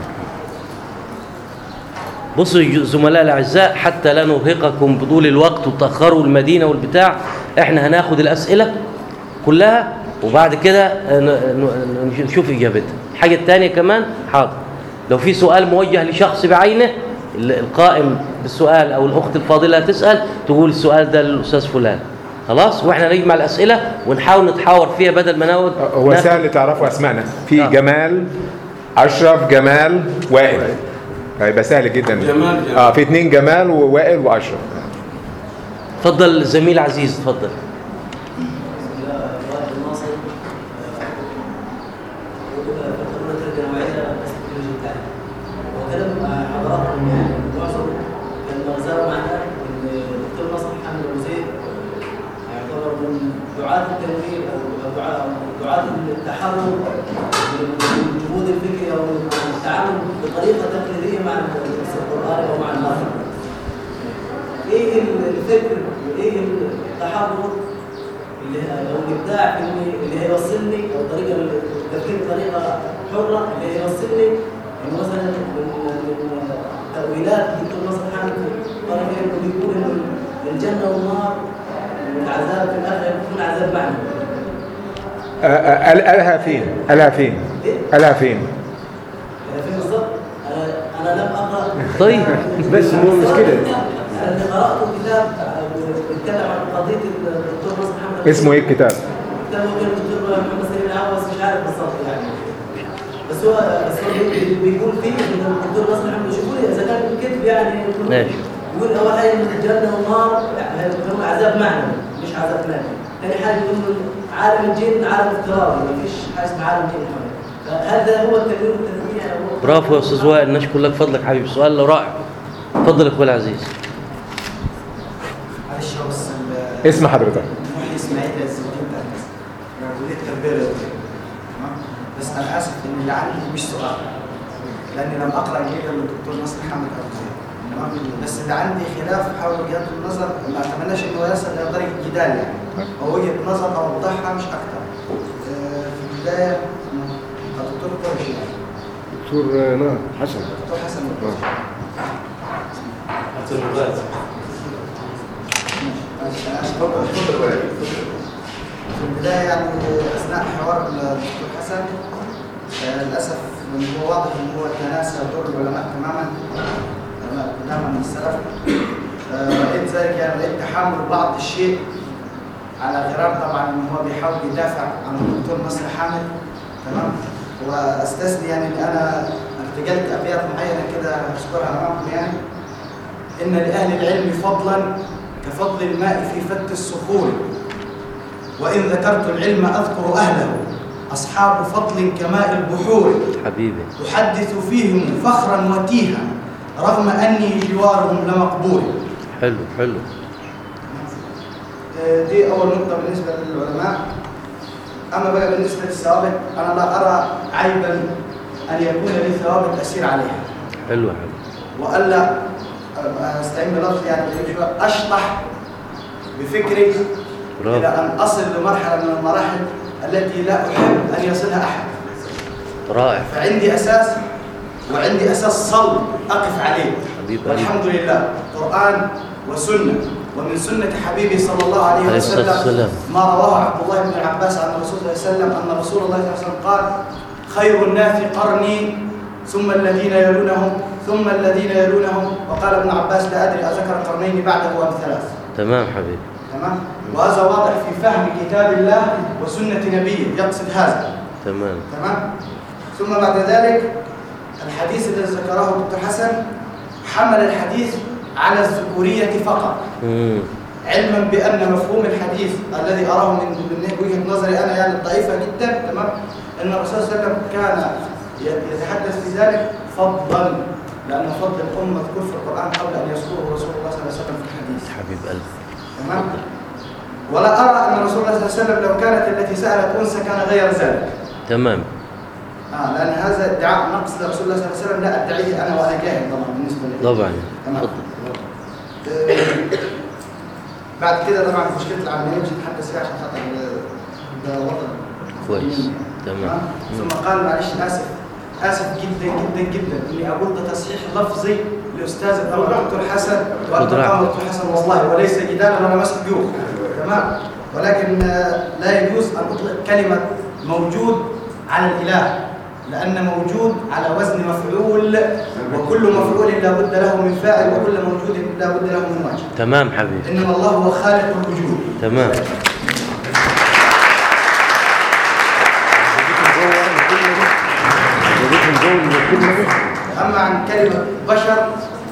بصوا يا زملاء الاعزاء حتى لا نرهقكم بطول الوقت وتاخروا المدينه والبتاع احنا هناخد الاسئله كلها وبعد كده ن- ن- نشوف اجابتها الحاجه الثانيه كمان حاضر لو في سؤال موجه لشخص بعينه ال- القائم بالسؤال او الاخت الفاضله هتسال تقول السؤال ده للاستاذ فلان خلاص واحنا نجمع الاسئله ونحاول نتحاور فيها بدل ما ناخد هو ناخد- سهل تعرفوا اسمائنا في آه. جمال اشرف جمال وائل هيبقى سهل جدا جمال، جمال. اه في اتنين جمال ووائل واشرف اتفضل زميل عزيز اتفضل وكلام حضراتكم يعني معظم المغزى معنا ان الدكتور نصر حامد ابو زيد يعتبر من دعاة التنوير او دعاة دعاة التحرر من الجهود الفكري او التعامل بطريقه تقليديه مع النص القراني او مع النصر. ايه الفكر وايه التحرر اللي او الابداع في اللي- اللي هيوصلني او طريقه التفكير بطريقه حره اللي هيوصلني انه مثلا من من تاويلات الدكتور نصر حامد طرفين انه بيقول انه الجنه والنار والعذاب في الاخره يكون عذاب معنوي آه، آه، قال- قالها فين قالها فين قالها فين يعني في بالضبط انا انا لم اقرا طيب. بس مو مش كده. انا اللي قراته كتاب بيتكلم عن قضيه الدكتور نصر حامد أبو اسمه ايه الكتاب كتابه كان الدكتور محمد سليم العوس بس مش عارف بالظبط يعني بس هو بس هو بي- بيقول فيه ان الدكتور نصر محمد شوفوا لي اذا كان كذب يعني ماشي. يقول اول حاجه ان الجنه والنار يعني هم عذاب معنوي مش عذاب مادي ثاني حاجه يقول إنه عالم الجن عالم افتراضي ما فيش حاجه اسمها عالم جن حوالي. فهذا هو التدوير والتنميه يعني هو برافو يا استاذ وائل نشكر لك فضلك حبيبي سؤال رائع اتفضل يا اخوي العزيز معلش هو بس ال- اسم حضرتك محي اسماعيل عز الدين تهمس كليه التربيه الرياضيه تمام بس انا اسف ان اللي عندي مش سؤال لاني لم اقرا جيدا للدكتور نصر محمد ابو زيد تمام بس اللي عندي خلاف حول وجهات النظر ما اتمناش انه يصل الى درجه جدال يعني هو وجهه نظر اوضحها مش اكثر آه، في البدايه الدكتور كويس يعني دكتور نعم حسن الدكتور حسن نعم. في البداية يعني أثناء حوار الدكتور حسن آه، للأسف من هو واضح إن هو تناسى دور العلماء تماما علماء تماما من السلف آه، رأيت ذلك يعني رأيت تحمل بعض الشيء على غرار طبعا إن هو بيحاول يدافع عن الدكتور نصر حامد تمام واستثني يعني ان انا ارتجلت ابيات معينه كده اذكرها امامكم يعني ان لاهل العلم فضلا كفضل الماء في فت الصخور وان ذكرت العلم اذكر اهله اصحاب فضل كماء البحور حبيبي احدث فيهم فخرا وتيها رغم اني جوارهم لمقبول حلو حلو آه، دي اول نقطه بالنسبه للعلماء اما بقى بالنسبه للثوابت انا لا ارى عيبا ان يكون لي ثوابت اسير عليها حلو حلو والا آه، استعين بلفظ يعني شوية، اشطح بفكري برافو. الى ان اصل لمرحله من المراحل التي لا احب ان يصلها احد رائع فعندي اساس وعندي اساس صلب اقف عليه حبيب والحمد لله قران وسنه ومن سنه حبيبي صلى الله عليه عليه الصلاة وسلم والسلام. ما رواه عبد الله بن عباس عن الرسول صلى الله عليه وسلم ان رسول الله صلى الله عليه وسلم قال خير الناس قرني ثم الذين يلونهم ثم الذين يلونهم وقال ابن عباس لا ادري اذكر قرنين بعده ام ثلاث تمام حبيبي تمام وهذا واضح في فهم كتاب الله وسنه نبيه يقصد هذا تمام تمام ثم بعد ذلك الحديث الذي ذكره الدكتور حسن حمل الحديث على الذكورية فقط مم. علما بأن مفهوم الحديث الذي أراه من من وجهة نظري أنا يعني ضعيفة جدا تمام أن الرسول صلى الله عليه وسلم كان يتحدث في ذلك فضلا لأن فضل الأم مذكور في القرآن قبل أن يذكره رسول الله صلى الله عليه وسلم في الحديث حبيب قلبي تمام ولا أرى أن رسول الله صلى الله عليه وسلم لو كانت التي سألت أنثى كان غير ذلك تمام آه لأن هذا ادعاء نقص لرسول الله صلى الله عليه وسلم لا أدعيه أنا وأنا جاهل طبعا بالنسبة لي طبعا تمام. اتفضل آه، بعد كده طبعا مشكلة العلمانية مش هنتحدث فيها عشان خاطر آه، ده وطن كويس تمام ثم قال معلش آسف آسف جدا جدا جدا إني أقول ده تصحيح لفظي لأستاذ الدكتور حسن وأنت خد راحتك. قام الدكتور حسن والله وليس جدالا ولا مسح جوع تمام ولكن آه، لا يجوز أن أطلق كلمة موجود على الإله لأن موجود على وزن مفعول وكل مفعول لا بد له من فاعل وكل موجود لا بد له من واجب تمام حبيبي إنما الله هو خالق الوجود تمام أما عن كلمة بشر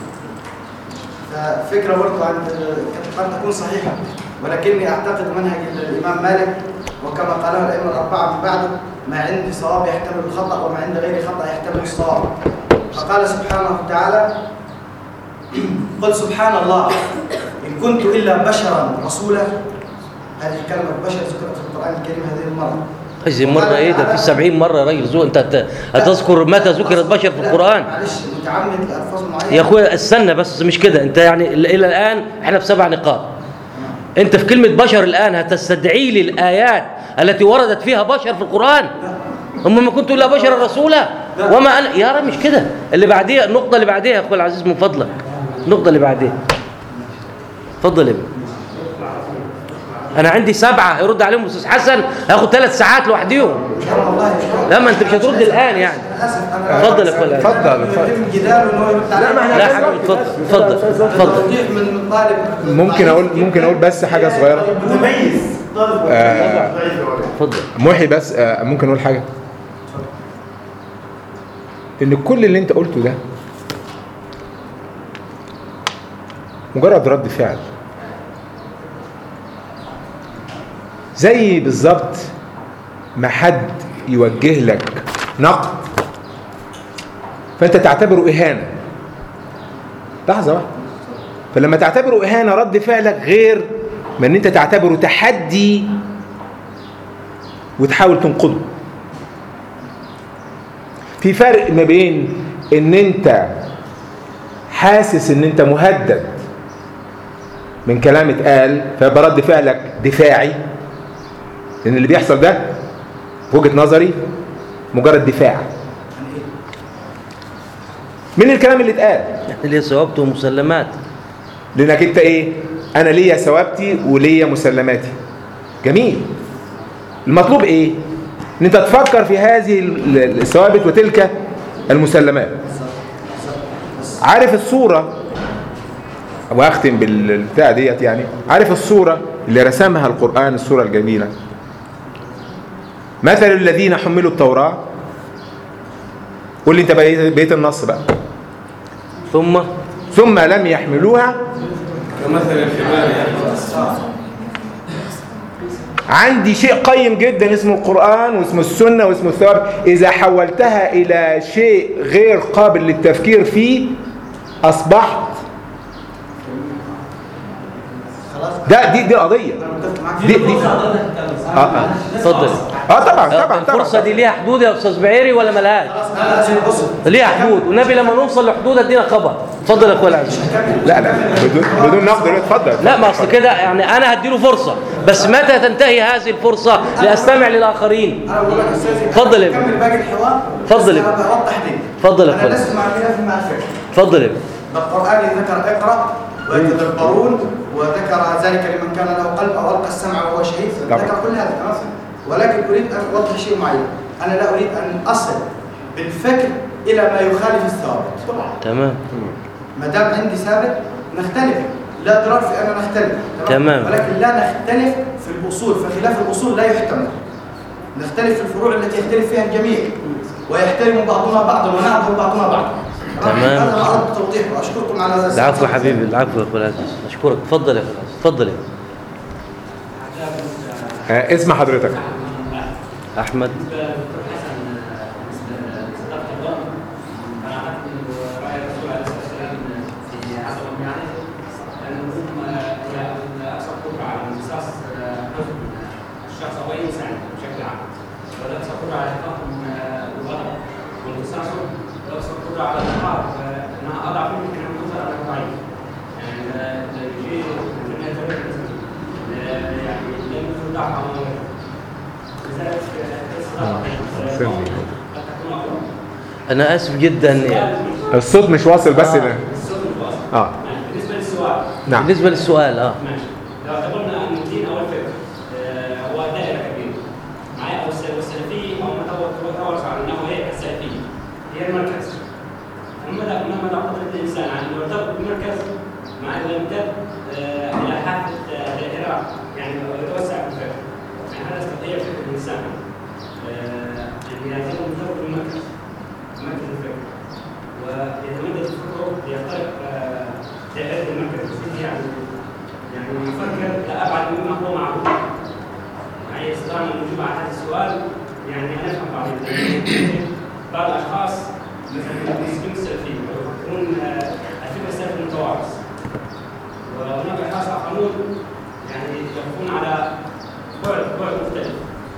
ففكرة برضو عن قد تكون صحيحة ولكني أعتقد منهج الإمام مالك وكما قاله الأئمة الأربعة من بعده ما عندي صواب يحتمل الخطأ وما عند غيري خطأ يحتمل الصواب فقال سبحانه وتعالى قل سبحان الله إن كنت إلا بشرا رسولا هذه كلمة بشر ذكرت في القرآن الكريم هذه المرة هذه مرة ايه ده في سبعين مرة يا راجل زو انت هت- هتذكر متى ذكرت بشر في لا، القرآن معلش متعمد لألفاظ معينة يا اخويا استنى بس مش كده انت يعني ال- الى الان احنا في سبع نقاط انت في كلمة بشر الان هتستدعي لي الايات التي وردت فيها بشر في القرآن هم ما كنتوا الا بشر رسولا وما انا يا رب مش كده اللي بعديها النقطة اللي بعديها يا اخويا العزيز من فضلك النقطة اللي بعديها اتفضل يا ابني انا عندي سبعة هيرد عليهم استاذ حسن هياخد ثلاث ساعات لوحديهم والله لا ما انت مش هترد الان يعني للاسف انا اتفضل يا اخويا اتفضل اتفضل يتم جداله ان هو يرد عليه لا يا حبيبي اتفضل اتفضل اتفضل توضيح من طالب ممكن اقول ممكن اقول بس حاجه صغيره متميز طالب آه. ضعيف يا ولد. اتفضل محي بس آه، ممكن اقول حاجه ان كل اللي انت قلته ده مجرد رد فعل زي بالظبط ما حد يوجه لك نقد فانت تعتبره اهانه لحظه واحده فلما تعتبره اهانه رد فعلك غير ما ان انت تعتبره تحدي وتحاول تنقضه في فرق ما بين ان انت حاسس ان انت مهدد من كلام اتقال فيبقى رد فعلك دفاعي لان اللي بيحصل ده في وجهه نظري مجرد دفاع من الكلام اللي اتقال اللي هي ثوابته ومسلمات لانك انت ايه انا ليا ثوابتي وليا مسلماتي جميل المطلوب ايه ان انت تفكر في هذه ال- الثوابت وتلك المسلمات عارف الصورة واختم بالبتاع ديت يعني عارف الصورة اللي رسمها القرآن الصورة الجميلة مثل الذين حملوا التوراة قول لي انت بقيت بقيت النص بقى ثم ثم لم يحملوها كمثل الحمار يعني عندي شيء قيم جدا اسمه القرآن واسمه السنة واسمه الثواب إذا حولتها إلى شيء غير قابل للتفكير فيه أصبحت خلاص ده دي دي قضية انا متفق معاك دي دي اه اه اتفضل اه طبعا طبعا طبعا الفرصه دي ليها حدود يا استاذ بعيري ولا ملهاش لا لا بص ليها حدود والنبي لما نوصل لحدود ادينا خبر اتفضل يا اخويا العزيز لا لا بدون بدون نقد لا اتفضل لا ما اصل كده يعني انا هديله فرصه بس متى تنتهي هذه الفرصه لاستمع للاخرين انا بقول لك يا استاذ اتفضل يا ابني. كمل باقي الحوار اتفضل يا بس ابني. انا بوضح ليه اتفضل يا انا اخويا لست مع الخلاف مع الفكر اتفضل يا ابني. ده القرآن ذكر اقرأ ويتدبرون وذكر ذلك لمن كان له قلب أو ألقى السمع وهو شهيد طبعا. ذكر كل هذا تمام ولكن أريد أن أوضح شيء معين أنا لا أريد أن أصل بالفكر إلى ما يخالف الثابت تمام ما دام عندي ثابت نختلف لا ضرر في أن نختلف تمام. ولكن لا نختلف في الأصول فخلاف الأصول لا يحتمل نختلف في الفروع التي يختلف فيها الجميع ويحترم بعضنا بعضا ونعذر بعضنا بعضا تمام. هذا ما أردت توضيحه أشكركم على هذا العفو يا حبيبي العفو يا اخويا العزيز اشكرك اتفضل يا اخويا العزيز اتفضل يا ابني. آه اسم حضرتك احمد الشخص او اي انسان بشكل عام ولا اقصى قدره على تفهم الغضب والتسلسل ولا اقصى قدره على الانهار فانها اضعف يمكن ان توصل الى ضعيف يعني يجي في النهايه يعني لا يمكن ضعف او لذلك سمي. قد تكون اقوى انا اسف جدا يعني الصوت مش واصل بس ده الصوت متواصل اه بالنسبه للسؤال نعم بالنسبه للسؤال اه ماشي لو اعتبرنا ان الدين او الفكر آه، هو دائره كبيره معايا او السلف والسلفي او ما تو- تورث عن انه هي السلفيه هي المركز اما لا انما لا قدره الانسان على ان يرتبط بالمركز مع ان يمتد آه، الى حافه آه، الدائره يعني يتوسع في الفكر يعني هذا استطيع فكر الانسان آه، يعني يكون مرتبط بالمركز مركز الفكر ويتمدد فكره ليخترق آه، دائره المركز يعني يعني يفكر لابعد مما هو معروف يعني استطعنا النجوم على هذا السؤال يعني انا افهم بعض الناس. بعض الاشخاص مثلا المسلمين السلفيين يفكرون آه، الفكر السلفي المتوارث وهناك اشخاص اخرون يعني يقفون على بعد بعد مختلف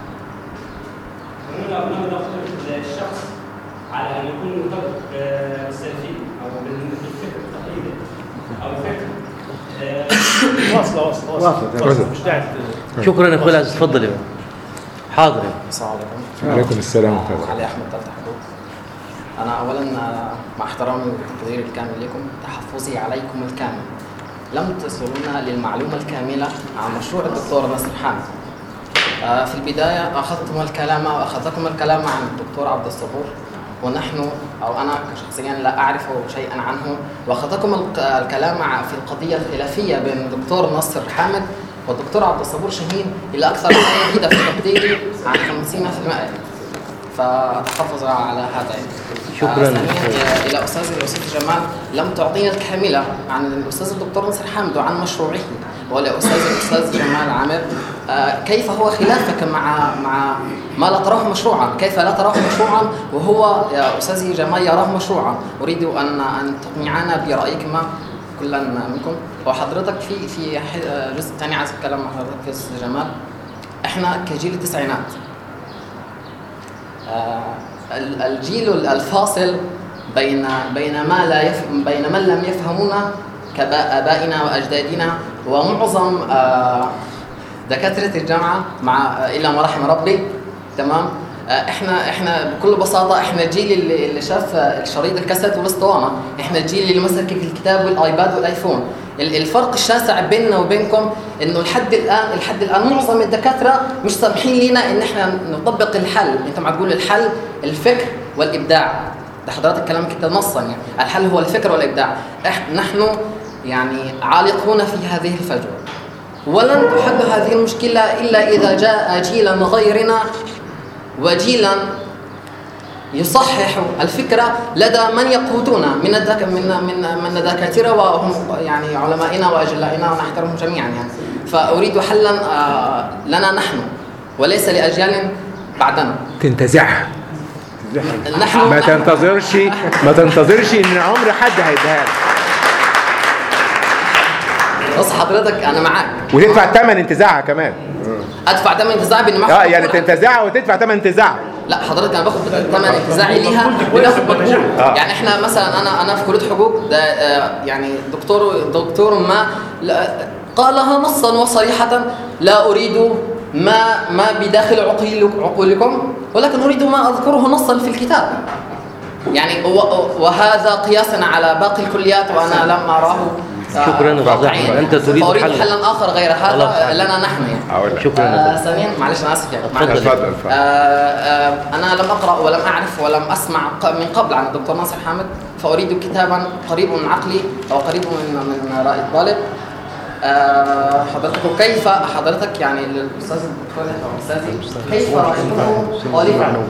هنا هنا ضغط الشخص على ان يكون مرتبط آه، بالسلفيه او بالفكر التقليدي او الفكر آه، واصله واصله واصلة. واصله مش داعي شكرا يا اخويا العزيز اتفضل يا ابني. حاضر يا ابني. السلام عليكم وعليكم السلام ورحمه الله علي احمد تلت حدود انا اولا آه، مع احترامي وتقديري الكامل لكم تحفظي عليكم الكامل لم تصلونا للمعلومه الكامله عن مشروع الدكتور نصر حامد آه، في البدايه اخذتم الكلام واخذتكم الكلام عن الدكتور عبد الصبور ونحن او انا شخصيا لا اعرف شيئا عنه واخذتكم الك- الكلام ع- في القضيه الخلافيه بين الدكتور نصر حامد والدكتور عبد الصبور شاهين اللي اكثر ما يزيد في تقديري عن 50% فتحفظ على هذا شكراً. آه، ثانيا الى استاذي الاستاذ جمال لم تعطينا الكامله عن الاستاذ الدكتور نصر حامد وعن مشروعه ولاستاذ الاستاذ جمال عامر آه، كيف هو خلافك مع مع ما لا تراه مشروعا كيف لا تراه مشروعا وهو يا استاذي جمال يراه مشروعا اريد ان ان تقنعنا برايكما كلا منكم وحضرتك في في ح- جزء ثاني عايز اتكلم مع حضرتك يا استاذ جمال احنا كجيل التسعينات آه، ال- الجيل الفاصل بين بين ما لا يف بين من لم يفهمونا كآبائنا وأجدادنا ومعظم آه، دكاترة الجامعة مع آه، إلا ما رحم ربي تمام آه، احنا احنا بكل بساطه احنا الجيل اللي, اللي شاف آه، الشريط الكاسيت والاسطوانه احنا الجيل اللي مسك الكتاب والايباد والايفون ال- الفرق الشاسع بيننا وبينكم انه لحد الان لحد الان معظم الدكاتره مش سامحين لنا ان احنا نطبق الحل انت ما تقول الحل الفكر والابداع ده حضرتك كلامك انت نصا يعني الحل هو الفكر والابداع إح- نحن يعني عالقون في هذه الفجوه ولن تحل هذه المشكله الا اذا جاء جيل غيرنا وجيلا يصحح الفكرة لدى من يقودون من الدك من من من الدكاترة وهم يعني علمائنا وأجلائنا ونحترمهم جميعا يعني فأريد حلا آه، لنا نحن وليس لأجيال بعدنا تنتزعها نحن ما تنتظرش ما تنتظرش ان عمر حد هيديها لك بص حضرتك أنا معاك وتدفع ثمن انتزاعها كمان أدفع ثمن انتزاع بإن ما اه يعني تنتزعها وتدفع ثمن انتزاعها لا حضرتك انا باخد ثمن انتزاعي ليها بناخد مجهود آه. يعني احنا مثلا انا انا في كليه حقوق ده آه، يعني دكتور دكتور ما لا- قالها نصا وصريحه لا اريد ما ما بداخل عقول عقولكم ولكن اريد ما اذكره نصا في الكتاب يعني و- وهذا قياسا على باقي الكليات وانا لم اراه آه، شكراً أستاذ واقعياً. أحمد. أنت تريد فأريد حل. حلا اخر غير خلاص. هذا لنا نحن يعني اقول لك شكرا آه، لك ثانيا معلش انا اسف يعني اتفضل. معلش. اتفضل اتفضل آه، آه، أنا لم أقرأ ولم أعرف ولم أسمع ق- من قبل عن الدكتور ناصر حامد فأريد كتابا قريب من عقلي أو قريب من من رأي الطالب آه، حضرتك وكيف حضرتك يعني للأستاذ الدكتور أو أستاذي كيف رأيته طالبا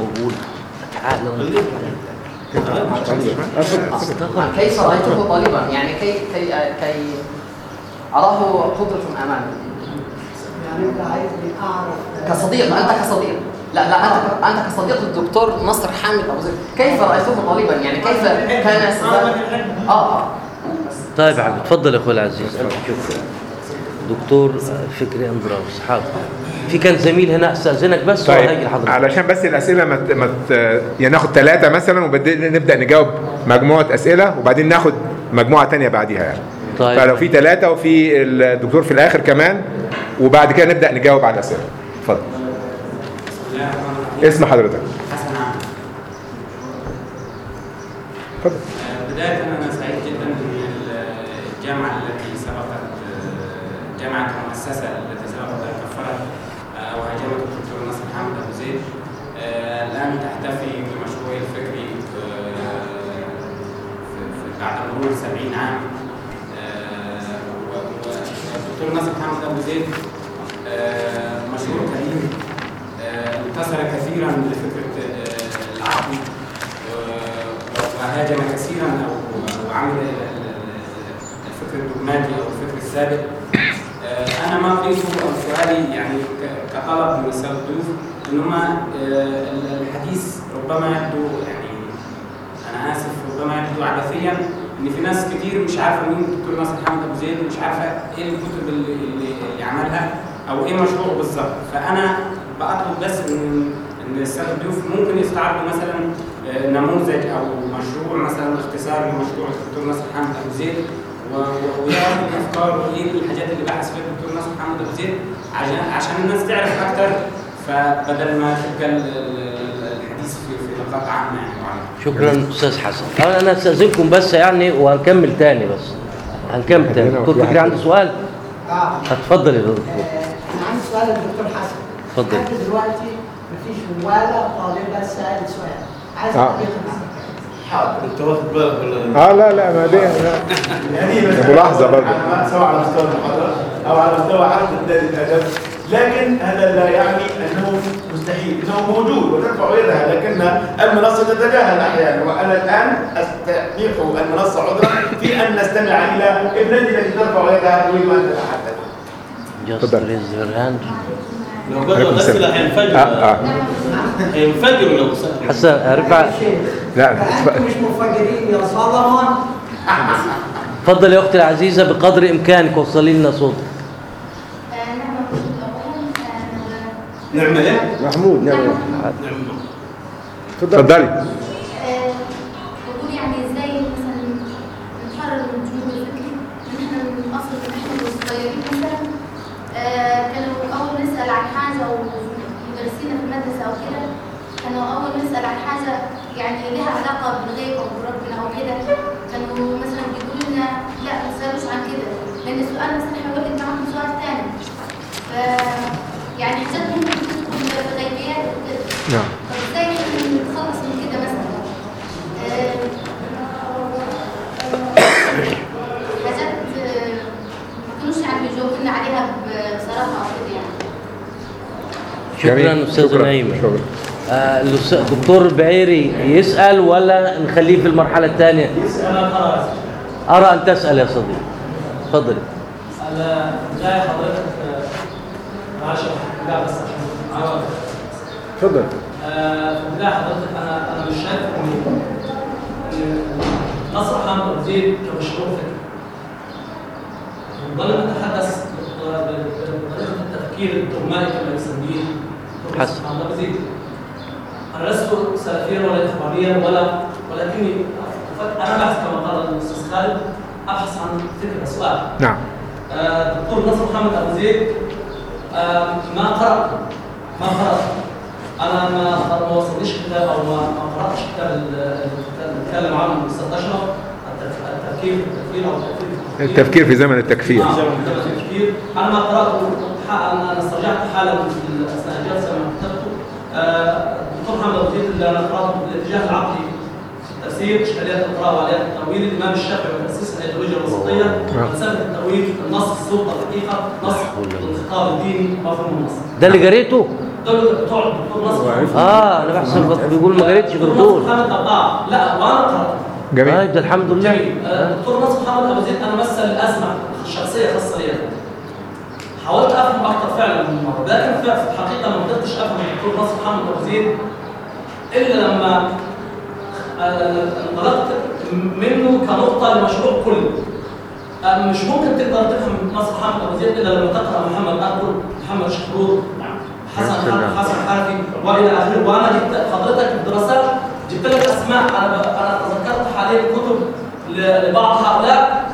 كيف رأيته طالبا يعني كي كي كي أراه قدرة أمامي يعني انت عايزني اعرف كصديق انت كصديق لا لا انت انت كصديق الدكتور نصر حامد ابو زيد كيف رايته طالبا يعني كيف كان يستطيع اه اه طيب يا حبيبي اتفضل يا اخوي العزيز الف شكر دكتور فكري اندراوس حاضر في كان زميل هنا استاذنك بس طيب وهيجي لحضرتك علشان بس الاسئله ما ت- ما ت- يعني ناخد ثلاثه مثلا وبعدين نبدا نجاوب مجموعه اسئله وبعدين ناخد مجموعه تانية بعديها يعني طيب. فلو في ثلاثه وفي الدكتور في الاخر كمان وبعد كده نبدا نجاوب على الاسئله اتفضل بسم الله الرحمن الرحيم اسم حضرتك حسن عبد اتفضل آه، بداية أنا سعيد جدا أن الجامعة التي سبقت آه، جامعة المؤسسة التي سبقت أن كفرت آه، أو هاجمت الدكتور نصر محمد أبو زيد آه، الآن تحتفي بمشروعي الفكري آه، في- في- بعد مرور 70 عام آه، و- والدكتور نصر محمد أبو زيد آه، مشروع كريم آه، انتصر كثيرا لفكرة آه، العقل و- وهاجم كثيرا او أو عمل ال- ال- الفكر الدogmatic او الفكر السابق آه، انا ما اريده او سؤالي يعني ك- كطلب من الساده الضيوف ان هم آه، الحديث ربما يبدو يعني انا اسف ربما يبدو عبثيا ان في ناس كتير مش عارفه مين الدكتور ناصر حمد ابو زيد ومش عارفه ايه الكتب اللي, اللي اللي عملها او ايه مشروعه بالظبط فانا بطلب بس ان ان الساده الضيوف ممكن يستعرضوا مثلا آه، نموذج او مشروع مثلا اختصار لمشروع الدكتور ناصر حمد ابو زيد و- و- ويعرض الافكار وايه الحاجات اللي بحث فيها الدكتور ناصر محمد ابو زيد عشان عشان الناس تعرف اكتر فبدل ما تبقى ال- ال- الحديث في في نقاط عامه يعني وعامة. شكرا استاذ حسن أنا- انا استاذنكم بس يعني وهنكمل تاني بس هنكمل تاني دكتور فكري عنده سؤال اه اتفضل يا دكتور انا عندي سؤال للدكتور حسن اتفضل. لحد دلوقتي مفيش ولا طالبه سالت سؤال عايز آه. تعليق معاك. حاضر انت واخد بالك ولا اه لا لا ما دي لا. يعني بس ملاحظة برضه. على- سواء على مستوى المحاضرة أو على مستوى حتى إدارة الأدب لكن هذا لا يعني أنه مستحيل إنه موجود وترفع يدها لكن المنصة تتجاهل أحيانا وأنا الآن أستبيح المنصة عذرا في أن نستمع إلى ابنتي التي ترفع يدها تريد أن تتحدث Just تفضل. raise your hand. لو بدأوا الأسئلة اه هينفجروا اه هينفجروا لو سألوا حسن ارفع لا أنتم مش منفجرين يا صدمة تفضل يا اختي العزيزه بقدر امكانك وصلي لنا صوتك نعمل ايه؟ محمود نعم نعمل اتفضلي بقول يعني ازاي مثلا نتحرر من الجنوب الفكري ان احنا من اصل ان احنا صغيرين مثلا آه، كانوا اول نسال عن حاجه ومدرسينا في المدرسه او كده كانوا اول نسال عن حاجه يعني لها علاقه بالغيب او بربنا او كده كانوا مثلا بيقولوا لنا لا ما تسالوش عن كده لان السؤال مثلا هيولد معاكم سؤال ثاني ف يعني حاجات ممكن تدخل في غيبيات وكده نعم طب ازاي احنا نتخلص من كده مثلا؟ آه، حاجات آه، ما كانوش يعني بيجاوبوا لنا عليها بصراحه او كده يعني شكرا جميل. استاذ شكراً. نايمه شكراً. آه، الأستاذ- الدكتور بعيري يسال ولا نخليه في المرحله الثانيه أنا خلاص ارى ان تسال يا صديقي تفضل أنا جاي حضرتك آه، معلش لا بس عشان معايا وقت. تفضل آه، في البداية حضرتك أنا أنا مش شايف إن إن نصر حمد أبو زيد كمشروع فكري. نظل نتحدث بط- بطريقة التفكير الدغمائي كما يسميه دكتور حسن. محمد أبو زيد. أنا لست سلفيا ولا إخباريا ولا ولكني أنا بحث كما قال الأستاذ خالد أبحث عن فكرة سؤال. نعم آه، دكتور نصر محمد ابو زيد آه، ما قرات ما قرات انا ما ما وصلنيش كتاب او ما ما قراتش كتاب ال- اللي بيتكلم عنه الاستاذ اشرف التف- التفكير في التفكير او التفكير في التفكير في زمن التكفير آه، كتاب التفكير انا ما قراته ح- انا أنا استرجعت حالا في اثناء الجلسه لما كتبته آه، الدكتور محمد ابو زيد اللي انا قراته بالاتجاه العقلي في التفسير اشكاليات القراءه وعليات التاويل الامام الشافعي وتاسيس الايديولوجيا الوسطيه نعم. فلسفه التاويل النص السلطه الحقيقه نص الخطاب الديني مفهوم النص ده اللي قريته دول بتوع الدكتور نصر اه انا بحسب بيقول ما قريتش الدكتور بردول نصر محمد اه لا وانا قرات جميل طيب ده الحمد لله جميل. آه، الدكتور نصر محمد ابو زيد انا مثل ازمه شخصيه خاصه لي حاولت افهم اكثر فعلا من مره لكن في في الحقيقه ما قدرتش افهم الدكتور نصر محمد ابو زيد الا لما آه، انطلقت منه كنقطه لمشروع كلي آه، مش ممكن تقدر تفهم نصر محمد ابو زيد الا لما تقرا محمد اكبر محمد شكرور حسن حرفي حسن حرفي والى اخره وانا جبت حضرتك الدراسات جبت لك اسماء انا ب- انا تذكرت حاليا كتب ل- لبعض هؤلاء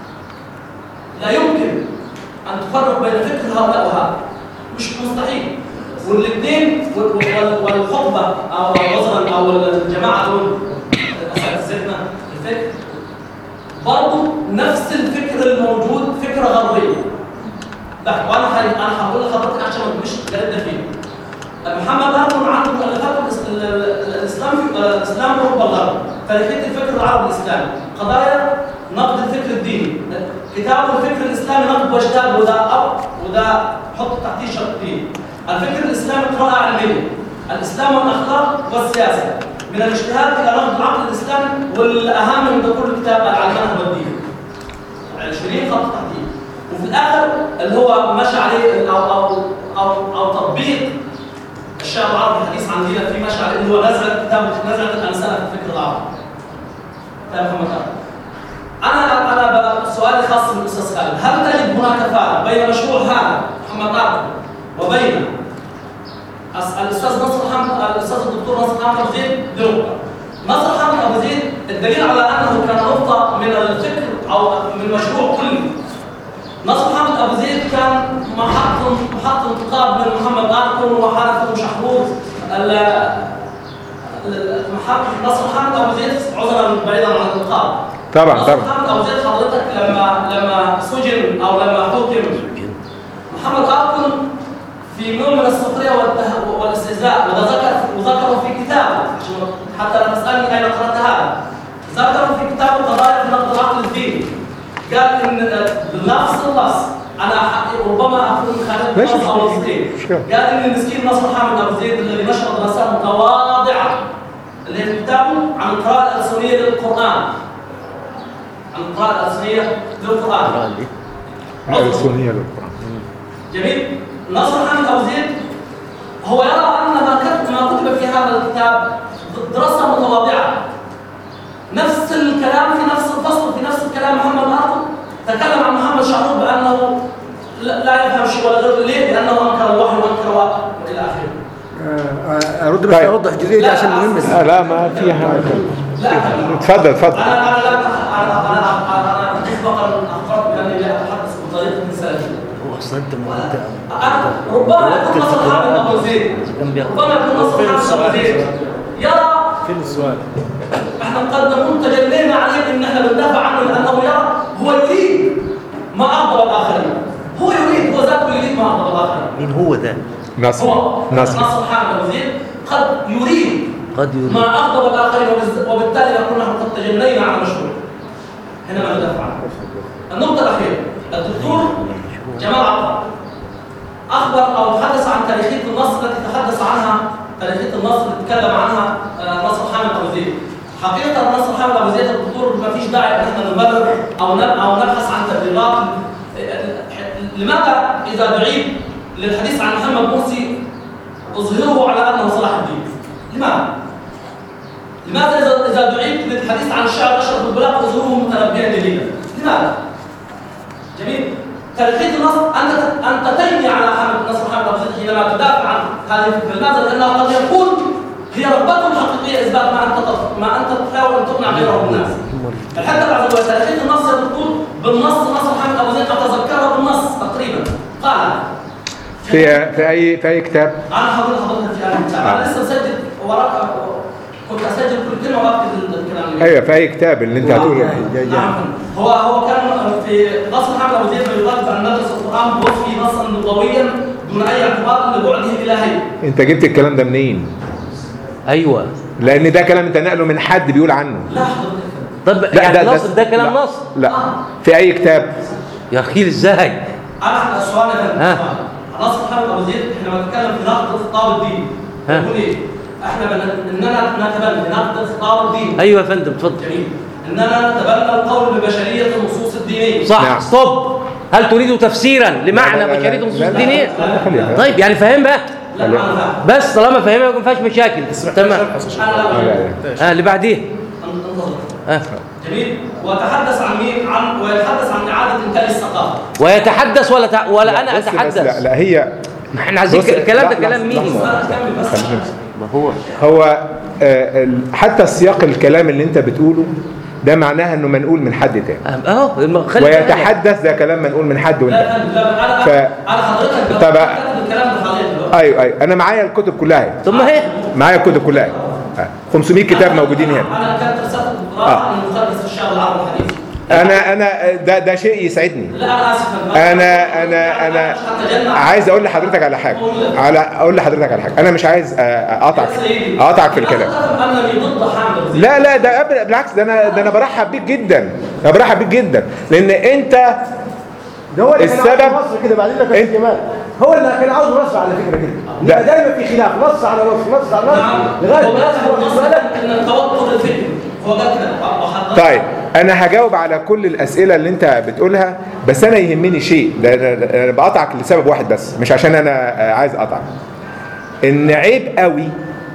لا يمكن ان تفرق بين فكر هؤلاء وهذا مش مستحيل والاثنين وال- وال- والحقبه او عذرا او الجماعه دول اساتذتنا الفكر برضه نفس الفكر الموجود فكره غربيه لا وانا هاي- انا هقول لحضرتك عشان ما تبقيش جاد فيه محمد هارون عنده مؤلفات الإس- ال- ال- الاسلام الاسلام اوروبا الغرب تاريخيه الفكر العربي الاسلامي قضايا نقد الفكر الديني كتاب الفكر الاسلامي نقد واجتهاد وده أو وده حط تحتيه شرطين الفكر الاسلامي قراءه علميه الاسلام والاخلاق والسياسه من الاجتهاد الى نقد العقل الاسلامي والاهم من ده كله كتاب العلمانه والدين 20 خط تحديد وفي الاخر اللي هو ماشي عليه او او او او تطبيق الشعب العربي الحديث عندنا في ماشي عليه اللي هو نزعه كتاب نزعه الامثله في الفكر العربي. كتاب محمد أحمد. انا انا بقى سؤالي خاص بالاستاذ خالد، هل تجد هناك فرق بين مشروع هذا محمد أحمد وبين أس- الاستاذ نصر حمد الاستاذ الدكتور نصر حمد ابو زيد دي نقطه. نصر حمد ابو زيد الدليل على انه كان نقطه من الفكر او من مشروع كلي نصر محمد ابو زيد كان محط محط انتقاد من محمد اركون وحنفي وشحرور ال- ال- محط نصر محمد ابو زيد عذرا بعيدا عن الانتقاد طبعا نصر طبعا محمد ابو زيد حضرتك لما لما سجن او لما حكم محمد اركون في نوع من السخريه والته- والاستهزاء وده ذكر وذكره في كتابه عشان حتى لا تسالني اين قرات هذا في ماشي، نص او نصين مشكلة. قال ان المسكين نصر حامد ابو زيد الذي نشر دراسات متواضعه اللي هي كتابه عن القراءه الالسنيه للقران عن القراءه الالسنيه للقران السنية للقرآن جميل نصر حامد ابو زيد هو يرى ان ما كتب ما كتب في هذا الكتاب دراسه متواضعه نفس الكلام في نفس الفصل في نفس الكلام محمد ناطق تكلم عن محمد شعروب بانه لا لا يفهم شيء ولا غير ليه؟ لانه انكر الوحي وانكر والى اخره آه، ارد بس اوضح الجزئيه دي عشان مهمه لا, لا ما في حاجة لا اتفضل اتفضل انا انا لا انا انا انا مسبقا اخبرت باني لا اتحدث بطريقه سلفيه هو اصلا انت مبدع أنا ربما يكون نصر حامد ابو زيد ربما يكون نصر حامد ابو زيد يرى فين السؤال؟ احنا قد نكون تجنينا عليه ان احنا بندافع عنه لانه يرى هو يريد ما اغضب الاخرين هو يريد هو ذاته يريد ما اغضب الاخرين مين هو ده نصر هو نصر نصر حامد ابو زيد قد يريد قد يريد ما اغضب الاخرين وبالز- وبالتالي نكون نحن قد تجنينا على المشروع هنا ما ندافع عنه النقطه الاخيره الدكتور جمال عطا اخبر او تحدث عن تاريخيه النصر التي تحدث عنها تاريخيه النصر اللي تكلم عنها آه، نصر حامد ابو زيد حقيقه نصر حامد ابو زيد الدكتور ما فيش داعي ان احنا نبرر او ن- او نبحث عن تبريرات آه، لماذا اذا دعيت للحديث عن محمد مرسي اظهره على انه صلاح الدين لماذا لماذا اذا اذا دعيت للحديث عن الشاعر اشرف البلاغ اظهره متنبئا دليلا لماذا جميل تلخيص النصر انت انت تجني على حامد نصر حامد ابو زيد حينما تدافع عن هذه الفكره لماذا؟ لانه قد يكون هي رغبتهم الحقيقيه اثبات ما انت تط- ما انت تحاول ان تقنع غيره من الناس. الحتى بعد تلخيص النص يا دكتور بالنص نصر حامد ابو زيد اتذكرها بالنص تقريبا قال في في اي في اي كتاب انا حاضر حضرتك في هذا الكتاب انا لسه مسجل وراك كنت اسجل كل كلمه واكتب الكلام اللي ايوه في اي كتاب اللي انت هتقوله نعم هو هو كان في نصر حامد ابو زيد بيطالب ان ندرس القران بوصفه نصا لغويا دون اي اعتبار لبعده الالهي انت جبت الكلام ده منين ايوه لان ده كلام انت نقله من حد بيقول عنه لا حضرتك طب لا، يعني ده- ده- نصر ده كلام لا. نصر لا في اي كتاب يا اخي ازاي انا احنا السؤال ها. ده نصر حامد ابو زيد احنا بنتكلم في نقد الخطاب الديني ها. نقول ايه؟ احنا بن- اننا نتبنى نقد الخطاب الديني ايوه يا فندم اتفضل جميل اننا نتبنى القول ببشريه النصوص الدينيه صح نعم. ستوب هل تريد تفسيرا لمعنى لا، لا، لا، بشريه لا، النصوص لا، لا، الدينيه لا، لا، خليها. طيب يعني فاهمها لا انا فاهم بس طالما فاهمها ما فيهاش مشاكل تمام انا لا لا، لا. ها اللي بعديه انتظر ها جميل وتحدث عن مين عن ويتحدث عن اعاده انتاج الثقافه ويتحدث ولا تع... ولا انا بس- بس اتحدث لا لا هي ما احنا عايزين بص- الكلام ده لا، كلام لحظة، مين لحظة. كمل بس خلينا نمسك. ما هو هو آه، ال- حتى سياق الكلام اللي انت بتقوله ده معناها انه منقول من حد تاني اهو الم- خلي بالك. ويتحدث ده كلام منقول من حد لا وانت لا لا انا ف- انا حضرتك طب- كاتب الكلام ده حضرتك دلوقتي ايوه ايوه انا معايا الكتب كلها اهي. ثم هي معايا الكتب كلها اهي. آه، 500 كتاب موجودين هنا انا كاتب رساله الدكتوراه آه. عن المقدس في الشعب العربي الحديث انا انا ده ده شيء يسعدني لا انا اسف انا انا انا عايز اقول لحضرتك على حاجه على اقول لحضرتك على حاجه انا مش عايز آه، اقطعك اقطعك في الكلام انني ضد حامد أبو زيد. لا لا ده أبدا بالعكس ده انا ده انا برحب بيك جدا انا برحب بيك جدا لان انت ده هو اللي كان السبب- عاوز مصر كده بعدين لك يا أستاذ جمال هو اللي كان عاوز نص على فكره كده لا. يبقى دايما في خلاف نص على نص نص على نص نعم لغايه هو ما لازم يحصل النص بالك ان التوتر الفكري هو ده كده وحضرتك طيب انا هجاوب على كل الاسئله اللي انت بتقولها بس انا يهمني شيء ده ده- ده- انا بقطعك لسبب واحد بس مش عشان انا آه، عايز اقطعك ان عيب قوي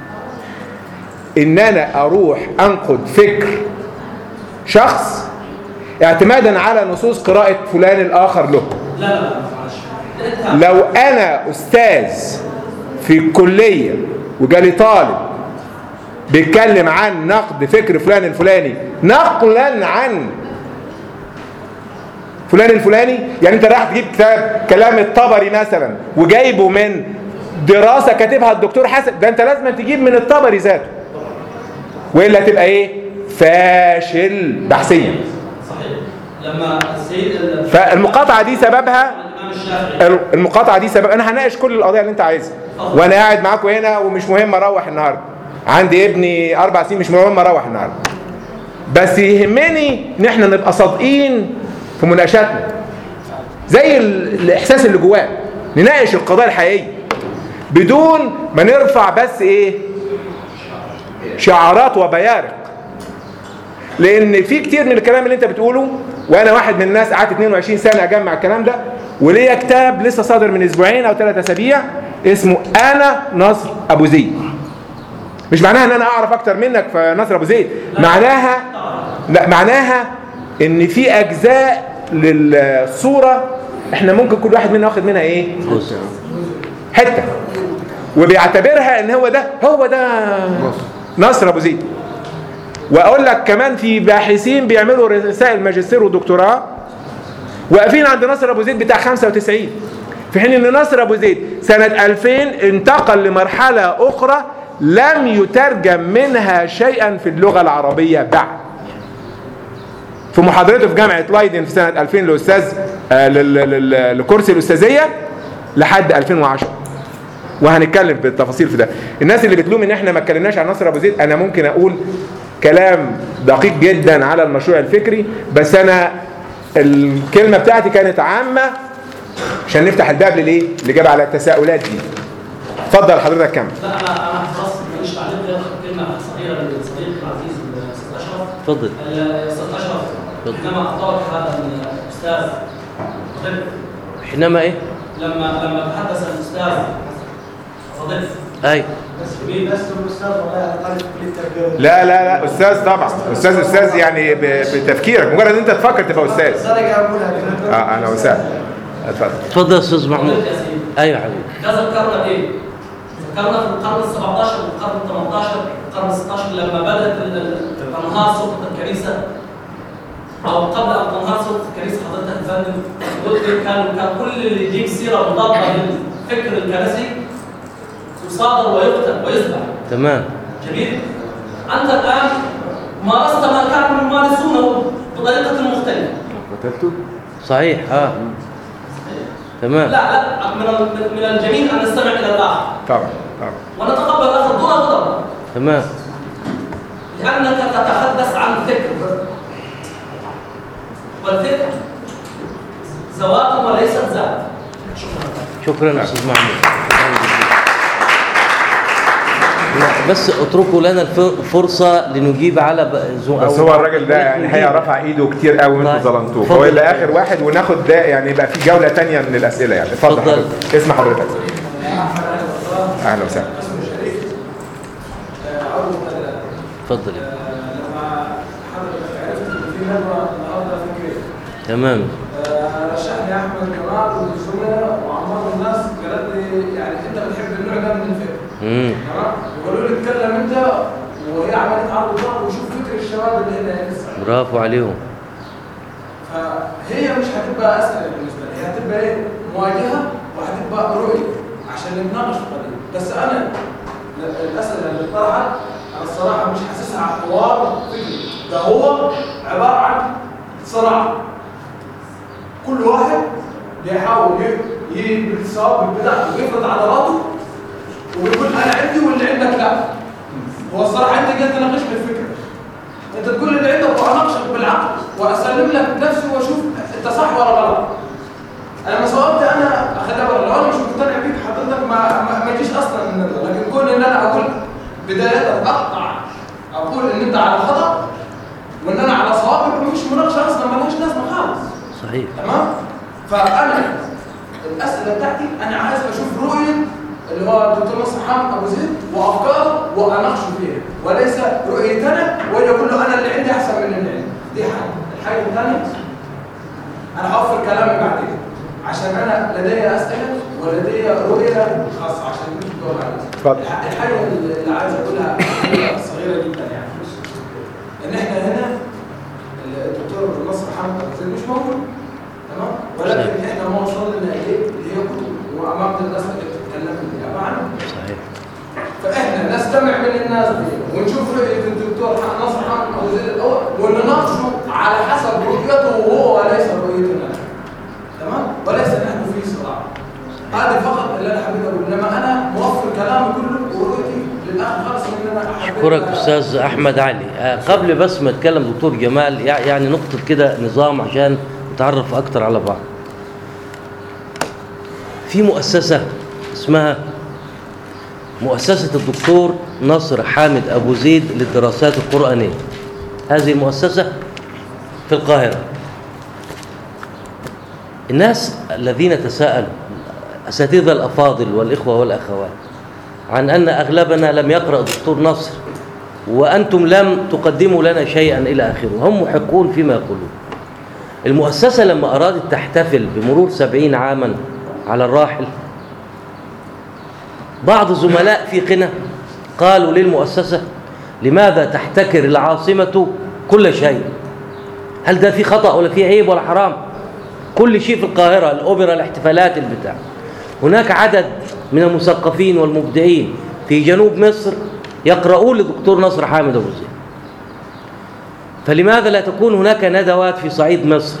ان انا اروح انقد فكر شخص اعتمادا على نصوص قراءه فلان الاخر له لا لا لا معلش لو انا استاذ في الكليه وجالي طالب بيتكلم عن نقد فكر فلان الفلاني نقلا عن فلان الفلاني يعني انت رايح تجيب كتاب كلام الطبري مثلا وجايبه من دراسه كاتبها الدكتور حسن ده انت لازم تجيب من الطبري ذاته والا تبقى ايه فاشل بحثيا صحيح لما السيد ال- فالمقاطعه دي سببها الامام الشافعي المقاطعه دي سبب انا هناقش كل القضايا اللي انت عايزها وانا قاعد معاكم هنا ومش مهم اروح النهارده عندي ابني اربع سنين مش مهم اروح النهارده بس يهمني ان احنا نبقى صادقين في مناقشاتنا زي ال- الاحساس اللي جواك نناقش القضايا الحقيقيه بدون ما نرفع بس ايه شعارات وبيارق لان في كتير من الكلام اللي انت بتقوله وانا واحد من الناس قعدت 22 سنه اجمع الكلام ده وليا كتاب لسه صادر من اسبوعين او ثلاث اسابيع اسمه انا نصر ابو زيد مش معناها ان انا اعرف اكتر منك في نصر ابو زيد معناها لا معناها ان في اجزاء للصوره احنا ممكن كل واحد منا واخد منها ايه جزء حته وبيعتبرها ان هو ده هو ده نصر ابو زيد واقول لك كمان في باحثين بيعملوا رسائل ماجستير ودكتوراه واقفين عند نصر ابو زيد بتاع 95 في حين ان نصر ابو زيد سنه 2000 انتقل لمرحله اخرى لم يترجم منها شيئا في اللغه العربيه بعد في محاضرته في جامعه لايدن في سنه 2000 لاستاذ آه، لل- لل- لكرسي الاستاذيه لحد 2010 وهنتكلم بالتفاصيل في ده الناس اللي بتلوم ان احنا ما اتكلمناش عن نصر ابو زيد انا ممكن اقول كلام دقيق جدا على المشروع الفكري بس انا الكلمه بتاعتي كانت عامه عشان نفتح الباب للايه الاجابه على التساؤلات دي اتفضل حضرتك كمل لا انا انا خلاص ماليش تعليق غير كلمه صغيره للصديق العزيز الاستاذ اشرف اتفضل الاستاذ اشرف حينما اعطاك هذا الاستاذ فضيلة، حينما ايه لما لما تحدث الاستاذ فضيلة اي مين بس الاستاذ والله انا طالب في كليه التربيه لا لا لا استاذ طبعا استاذ استاذ يعني ب- بتفكيرك مجرد ان انت تفكر تبقى استاذ صدق اقولها كده اه انا وسهلا اتفضل اتفضل يا استاذ محمود فضيلة يا سيدي ايوه يا حبيبي ده ذكرنا ايه؟ ذكرنا في القرن ال 17 والقرن ال 18 والقرن ال 16 لما بدات ال- ال- تنهار سلطه الكنيسه او قبل ان تنهار سلطه الكنيسه حضرتك يا فندم قلت كان كان كل اللي يجيب سيره مضاده للفكر الكنسي يصادر ويقتل ويذبح تمام جميل انت الان مارست ما كانوا يمارسونه بطريقه مختلفه قتلته صحيح اه تمام لا لا من ال- من الجميل ان نستمع الى الاخر طبعا طبعا ونتقبل الاخر دون غضب تمام لأنك تتحدث عن فكر والفكر زواج وليست ذات شكرا استاذ محمود لا، بس اتركوا لنا الف- فرصة لنجيب على ب- زو بس أو- هو الراجل ده يعني الحقيقه رفع ايده كتير قوي وانتوا طيب. ظلمتوه اتفضل. فهو اللي اخر واحد وناخد ده يعني يبقى في جوله تانية من الاسئله يعني اتفضل اتفضل. حضرتك اسم حضرتك اهلا وسهلا اتفضل لما حضرتك عرفت ان في ندوه النهارده فكريه تمام رشحني احمد جمال والزملاء وعمار الناس قالت لي يعني انت بتحب النوع ده من الفكر امم تمام يقولوا لي اتكلم انت وهي عملت عرض ضغط وشوف فكر الشباب اللي هنا لسه برافو عليهم فهي مش هتبقى اسئله بالنسبه لي هي هتبقى ايه مواجهه وهتبقى رؤيه عشان نتناقش في القضيه بس انا ل- الاسئله اللي طرحت انا الصراحه مش حاسسها حوار فكري ده هو عباره عن صراع كل واحد بيحاول ي- ي- بالصواب بتاعته ويفرض عضلاته ويقول انا عندي واللي عندك لا هو الصراحه انت جاي تناقشني الفكره انت تقول اللي عندك واناقشك بالعقل واسلم لك نفسي واشوف انت صح ولا غلط انا ما سؤالت انا اخدها بره لو انا مش مقتنع بيك حضرتك ما ما, ما تجيش اصلا من النظر لكن كون ان انا اقول بدايه اقطع اقول ان انت على خطا وان انا على صواب يبقى مفيش مناقشه اصلا ملهاش لازمه خالص صحيح تمام فانا الاسئله بتاعتي انا عايز اشوف رؤيه اللي هو الدكتور نصر حامد ابو زيد وافكاره واناقشه فيها وليس رؤيتي انا ولا اقول له انا اللي عندي احسن من اللي عندي دي حاجه الحاجه الثانيه انا هوفر كلامي بعدين عشان انا لدي اسئله ولدي رؤيه خاصه عشان انتوا تجاوبوا عليها اتفضل. الح- الحاجه اللي عايز اقولها حاجة صغيره جدا يعني ان احنا هنا الدكتور نصر حامد ابو زيد مش موجود تمام ولكن احنا ما وصلنا اليه اللي هي كتب وامام الناس اللي بتتكلم بالنيابه عنه صحيح فاحنا نستمع من الناس دي ونشوف رؤيه الدكتور ح- نصر حامد ابو زيد الاول ونناقشه على حسب رؤيته هو وليس رؤيتنا تمام وليس نحن في صراع هذا فقط اللي انا حبيت اقول انما انا موفر كلامي كله ورؤيتي للاخر خالص ان انا حبيت اشكرك استاذ احمد علي آه، قبل بس ما اتكلم دكتور جمال يع- يعني نقطة كده نظام عشان نتعرف اكتر على بعض في مؤسسة اسمها مؤسسة الدكتور نصر حامد أبو زيد للدراسات القرآنية هذه المؤسسة في القاهرة الناس الذين تساءلوا أساتذة الأفاضل والإخوة والأخوات عن أن أغلبنا لم يقرأ دكتور نصر وأنتم لم تقدموا لنا شيئا إلى آخره هم محقون فيما يقولون المؤسسة لما أرادت تحتفل بمرور سبعين عاما على الراحل بعض الزملاء في قنا قالوا للمؤسسة لماذا تحتكر العاصمة كل شيء هل ده في خطأ ولا في عيب ولا حرام كل شيء في القاهرة الأوبرا الاحتفالات البتاع هناك عدد من المثقفين والمبدعين في جنوب مصر يقرؤون لدكتور نصر حامد أبو زيد فلماذا لا تكون هناك ندوات في صعيد مصر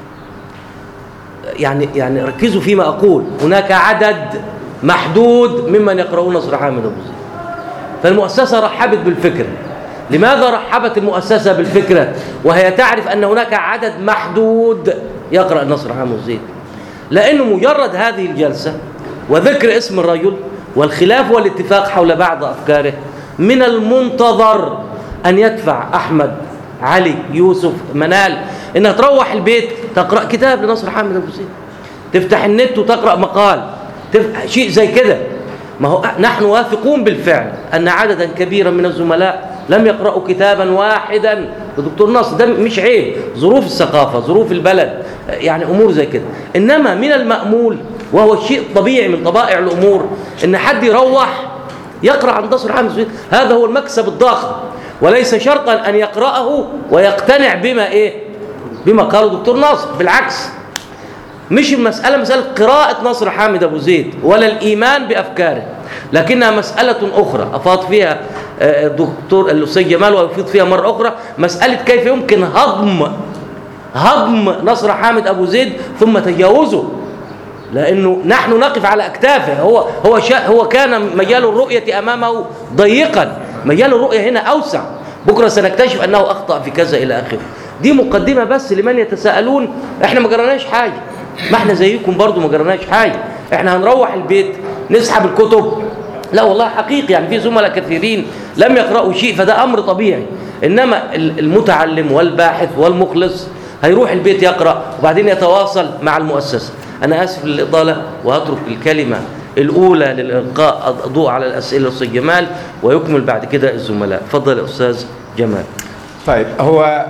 يعني يعني ركزوا فيما أقول هناك عدد محدود ممن يقرؤون نصر حامد أبو زيد فالمؤسسة رحبت بالفكرة لماذا رحبت المؤسسة بالفكرة وهي تعرف أن هناك عدد محدود يقرأ نصر حامد أبو زيد لأنه مجرد هذه الجلسة وذكر اسم الرجل والخلاف والاتفاق حول بعض أفكاره من المنتظر أن يدفع أحمد علي يوسف منال إنها تروح البيت تقرأ كتاب لنصر حامد أبو زيد تفتح النت وتقرأ مقال تفتح شيء زي كده ما هو نحن واثقون بالفعل أن عددا كبيرا من الزملاء لم يقرأوا كتابا واحدا لدكتور نصر ده مش عيب ظروف الثقافة ظروف البلد يعني أمور زي كده إنما من المأمول وهو الشيء الطبيعي من طبائع الأمور إن حد يروح يقرأ عن نصر حامد زويد هذا هو المكسب الضخم وليس شرطا أن يقرأه ويقتنع بما إيه بما قاله دكتور ناصر بالعكس مش المسألة مسألة قراءة نصر حامد أبو زيد ولا الإيمان بأفكاره لكنها مسألة أخرى أفاض فيها الدكتور الأستاذ جمال ويفيض فيها مرة أخرى مسألة كيف يمكن هضم هضم نصر حامد أبو زيد ثم تجاوزه لأنه نحن نقف على أكتافه هو هو شا هو كان مجال الرؤية أمامه ضيقا مجال الرؤية هنا أوسع بكرة سنكتشف أنه أخطأ في كذا إلى آخره دي مقدمة بس لمن يتساءلون احنا ما قرناش حاجة ما احنا زيكم برضو ما قرناش حاجة احنا هنروح البيت نسحب الكتب لا والله حقيقي يعني في زملاء كثيرين لم يقرأوا شيء فده أمر طبيعي إنما المتعلم والباحث والمخلص هيروح البيت يقرأ وبعدين يتواصل مع المؤسسة أنا آسف للإطالة وهترك الكلمة الأولى للإلقاء الضوء على الأسئلة الأستاذ جمال ويكمل بعد كده الزملاء فضل يا أستاذ جمال طيب هو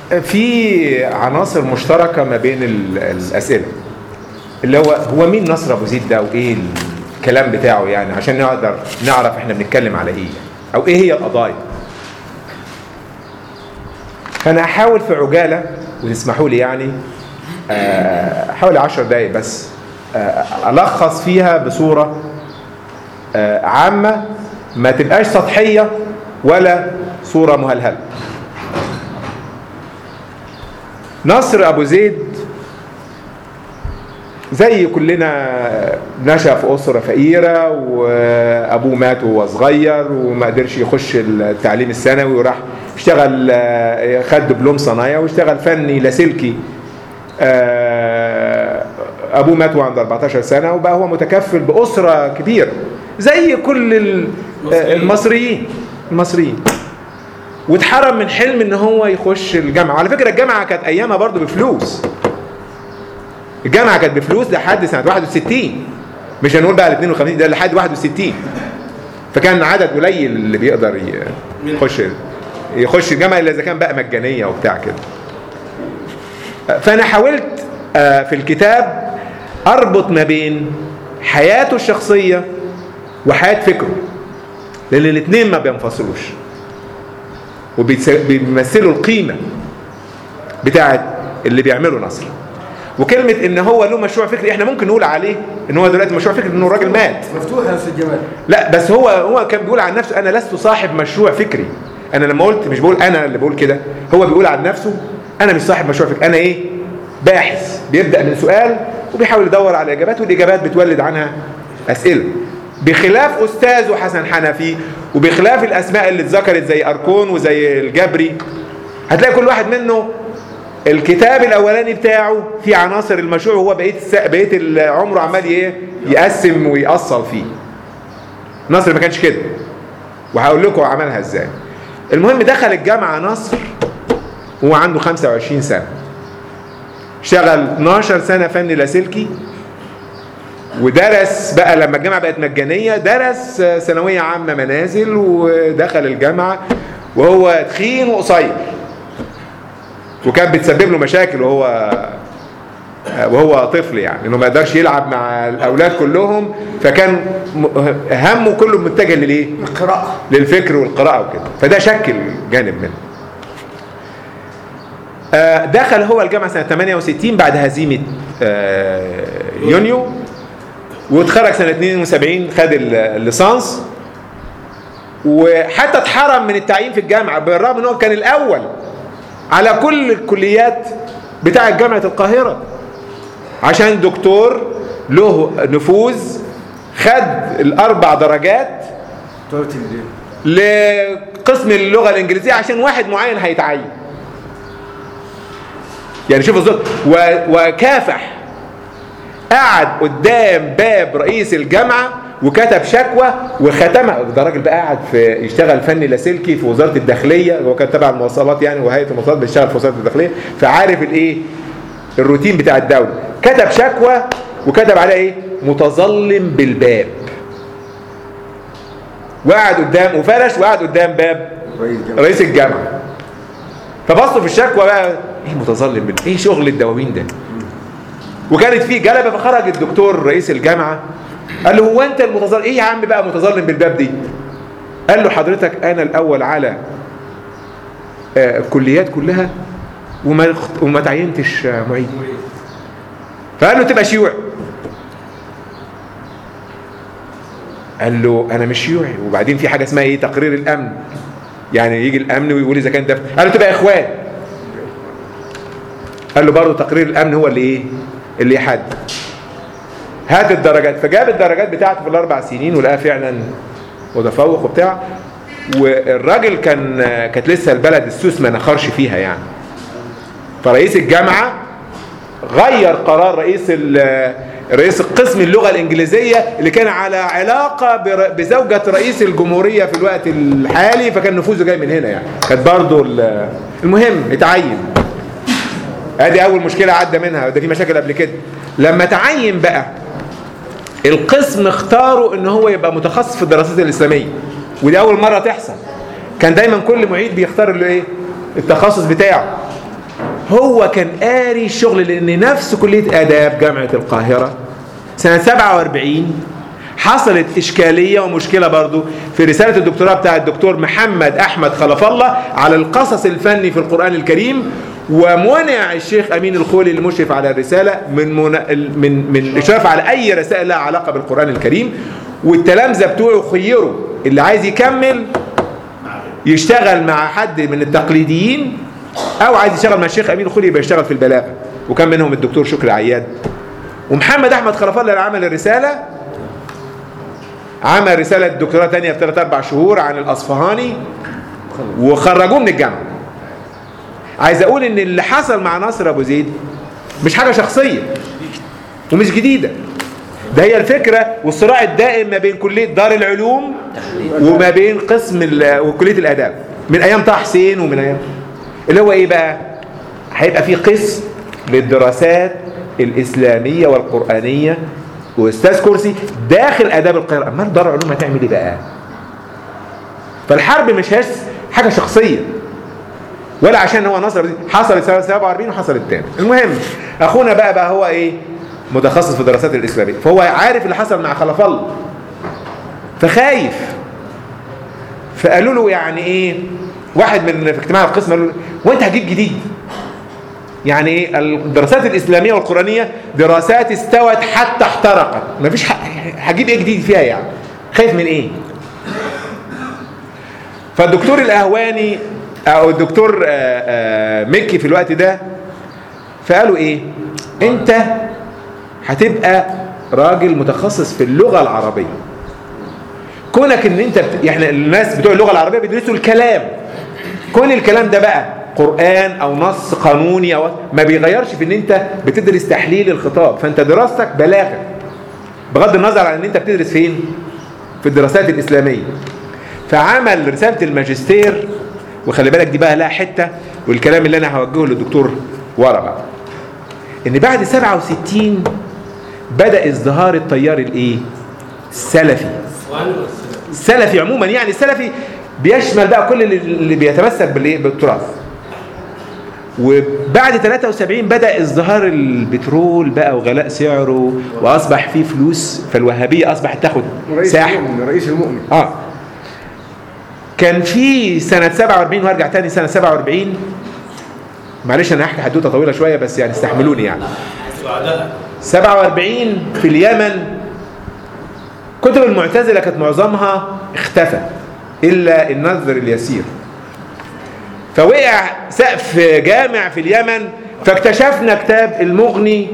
في عناصر مشتركة ما بين ال- الأسئلة اللي هو هو مين نصر أبو زيد ده وإيه الكلام بتاعه يعني عشان نقدر نعرف إحنا بنتكلم على إيه أو إيه هي القضايا فأنا هحاول في عجالة وتسمحوا لي يعني آه، حوالي عشر دقايق بس آه، ألخص فيها بصورة آه، عامة ما تبقاش سطحية ولا صورة مهلهلة نصر أبو زيد زي كلنا نشأ في أسرة فقيرة وأبوه مات وهو صغير وما قدرش يخش التعليم الثانوي وراح اشتغل آه، خد دبلوم صنايع واشتغل فني لاسلكي آه، أبوه مات وهو عنده 14 سنة وبقى هو متكفل بأسرة كبيرة زي كل ال- آه، المصريين المصريين واتحرم من حلم ان هو يخش الجامعه على فكره الجامعه كانت ايامها برضو بفلوس الجامعه كانت بفلوس لحد سنه 61 مش هنقول بقى ال 52 ده لحد 61 فكان عدد قليل اللي بيقدر ي- يخش يخش الجامعه الا اذا كان بقى مجانيه وبتاع كده فانا حاولت آه، في الكتاب اربط ما بين حياته الشخصيه وحياه فكره لان الاثنين ما بينفصلوش وبيمثلوا القيمة بتاعت اللي بيعمله نصر وكلمة ان هو له مشروع فكري احنا ممكن نقول عليه ان هو دلوقتي مشروع فكري انه الراجل مات مفتوح يا استاذ جمال لا بس هو هو كان بيقول عن نفسه انا لست صاحب مشروع فكري انا لما قلت مش بقول انا اللي بقول كده هو بيقول عن نفسه انا مش صاحب مشروع فكري انا ايه باحث بيبدا من سؤال وبيحاول يدور على اجابات والاجابات بتولد عنها اسئله بخلاف استاذه حسن حنفي وبخلاف الاسماء اللي اتذكرت زي اركون وزي الجبري هتلاقي كل واحد منه الكتاب الاولاني بتاعه في عناصر المشروع هو بقيه الس... بقيه العمر عمال ايه يقسم ويأصل فيه نصر ما كانش كده وهقول لكم عملها ازاي المهم دخل الجامعه نصر وهو عنده 25 سنه اشتغل 12 سنه فن لاسلكي ودرس بقى لما الجامعه بقت مجانيه درس ثانويه عامه منازل ودخل الجامعه وهو تخين وقصير وكانت بتسبب له مشاكل وهو وهو طفل يعني انه ما يقدرش يلعب مع الاولاد كلهم فكان م- همه كله متجه للايه؟ القراءة للفكر والقراءه وكده فده شكل جانب منه آه، دخل هو الجامعه سنه 68 بعد هزيمه آه، يونيو واتخرج سنه 72 خد ال- الليسانس وحتى اتحرم من التعيين في الجامعه بالرغم ان هو كان الاول على كل الكليات بتاعه جامعه القاهره عشان دكتور له نفوذ خد الاربع درجات لقسم اللغه الانجليزيه عشان واحد معين هيتعين يعني شوف بالظبط و- وكافح قعد قدام باب رئيس الجامعه وكتب شكوى وختمها ده راجل بقى قاعد في يشتغل فني لاسلكي في وزاره الداخليه هو كان تبع المواصلات يعني وهيئه المواصلات بيشتغل في وزاره الداخليه فعارف الايه الروتين بتاع الدوله كتب شكوى وكتب عليها ايه متظلم بالباب وقعد قدام وفرش وقعد قدام باب رئيس الجامعه فبصوا في الشكوى بقى ايه متظلم بالباب ايه شغل الدواوين ده وكانت في جلبه فخرج الدكتور رئيس الجامعه قال له هو انت المتظلم ايه يا عم بقى متظلم بالباب دي قال له حضرتك انا الاول على آه، الكليات كلها وما وما تعينتش آه، معيد فقال له تبقى شيوعي قال له انا مش شيوعي وبعدين في حاجه اسمها ايه تقرير الامن يعني يجي الامن ويقول اذا كان ده قال له تبقى اخوان قال له برضه تقرير الامن هو اللي ايه اللي يحدد هات الدرجات فجاب الدرجات بتاعته في الاربع سنين ولقاها فعلا متفوق وبتاع والراجل كان كانت لسه البلد السوس ما نخرش فيها يعني فرئيس الجامعه غير قرار رئيس ال- رئيس القسم اللغه الانجليزيه اللي كان على علاقه بر- بزوجه رئيس الجمهوريه في الوقت الحالي فكان نفوذه جاي من هنا يعني كانت برضه ال- المهم اتعين ادي اول مشكله عدى منها ده في مشاكل قبل كده لما تعين بقى القسم اختاروا ان هو يبقى متخصص في الدراسات الاسلاميه ودي اول مره تحصل كان دايما كل معيد بيختار له ايه التخصص بتاعه هو كان قاري الشغل لان نفس كليه اداب جامعه القاهره سنه 47 حصلت اشكاليه ومشكله برضو في رساله الدكتوراه بتاع الدكتور محمد احمد خلف الله على القصص الفني في القران الكريم ومنع الشيخ امين الخولي المشرف على الرساله من من من, من الاشراف على اي رسائل لها علاقه بالقران الكريم والتلامذه بتوعه خيروا اللي عايز يكمل يشتغل مع حد من التقليديين او عايز يشتغل مع الشيخ امين الخولي يبقى يشتغل في البلاغه وكان منهم الدكتور شكري عياد ومحمد احمد خلف الله اللي عمل الرساله عمل رساله دكتوراه تانية في ثلاث اربع شهور عن الاصفهاني وخرجوه من الجامعه عايز اقول ان اللي حصل مع ناصر ابو زيد مش حاجه شخصيه ومش جديده ده هي الفكره والصراع الدائم ما بين كليه دار العلوم وما بين قسم ال- وكليه الاداب من ايام طه حسين ومن ايام اللي هو ايه بقى هيبقى في قسم للدراسات الاسلاميه والقرانيه واستاذ كرسي داخل اداب القاهره امال دار العلوم هتعمل ايه بقى فالحرب مش هيش حاجه شخصيه ولا عشان هو نصر حصلت سنه 47 وحصلت تاني المهم اخونا بقى بقى هو ايه متخصص في الدراسات الاسلاميه فهو عارف اللي حصل مع خلف الله فخايف فقالوا له يعني ايه واحد من في اجتماع القسم قالوا له وانت هتجيب جديد يعني ايه الدراسات الاسلاميه والقرانيه دراسات استوت حتى احترقت مفيش ح- هجيب ايه جديد فيها يعني خايف من ايه فالدكتور الاهواني او الدكتور آه، آه، مكي في الوقت ده فقالوا ايه انت هتبقى راجل متخصص في اللغه العربيه كونك ان انت بت... يعني الناس بتوع اللغه العربيه بيدرسوا الكلام كون الكلام ده بقى قرآن او نص قانوني او ما بيغيرش في ان انت بتدرس تحليل الخطاب فانت دراستك بلاغة بغض النظر عن ان انت بتدرس فين في الدراسات الاسلامية فعمل رسالة الماجستير وخلي بالك دي بقى لها حتة والكلام اللي انا هوجهه للدكتور ورا بقى ان بعد 67 بدأ ازدهار التيار الايه السلفي السلفي عموما يعني السلفي بيشمل بقى كل اللي- اللي بيتمسك بالايه بالتراث وبعد 73 بدأ ازدهار البترول بقى وغلاء سعره واصبح فيه فلوس فالوهابية اصبحت تاخد رئيس ساحة المؤمن رئيس المؤمن اه كان في سنة 47 وارجع تاني سنة 47 معلش انا هحكي حدوته طويلة شوية بس يعني استحملوني يعني سعداء 47 في اليمن كتب المعتزلة كانت معظمها اختفى إلا النذر اليسير فوقع سقف جامع في اليمن فاكتشفنا كتاب المغني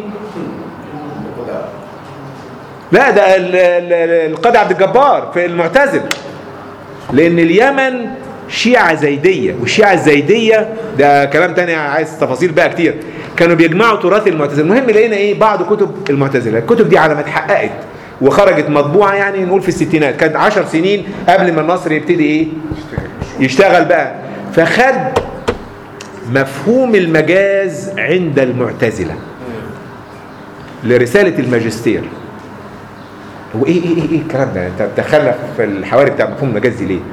لا ده ال- ال- القاضي عبد الجبار في المعتزل لأن اليمن شيعة زيدية والشيعة الزيدية ده كلام تاني عايز تفاصيل بقى كتير كانوا بيجمعوا تراث المعتزلة المهم لقينا ايه بعض كتب المعتزلة الكتب دي على ما اتحققت وخرجت مطبوعة يعني نقول في الستينات كانت عشر سنين قبل ما النصر يبتدي ايه يشتغل بقى فخد مفهوم المجاز عند المعتزلة لرسالة الماجستير هو ايه ايه ايه, إيه الكلام ده انت دخلنا في الحواري بتاع مفهوم المجاز دي ليه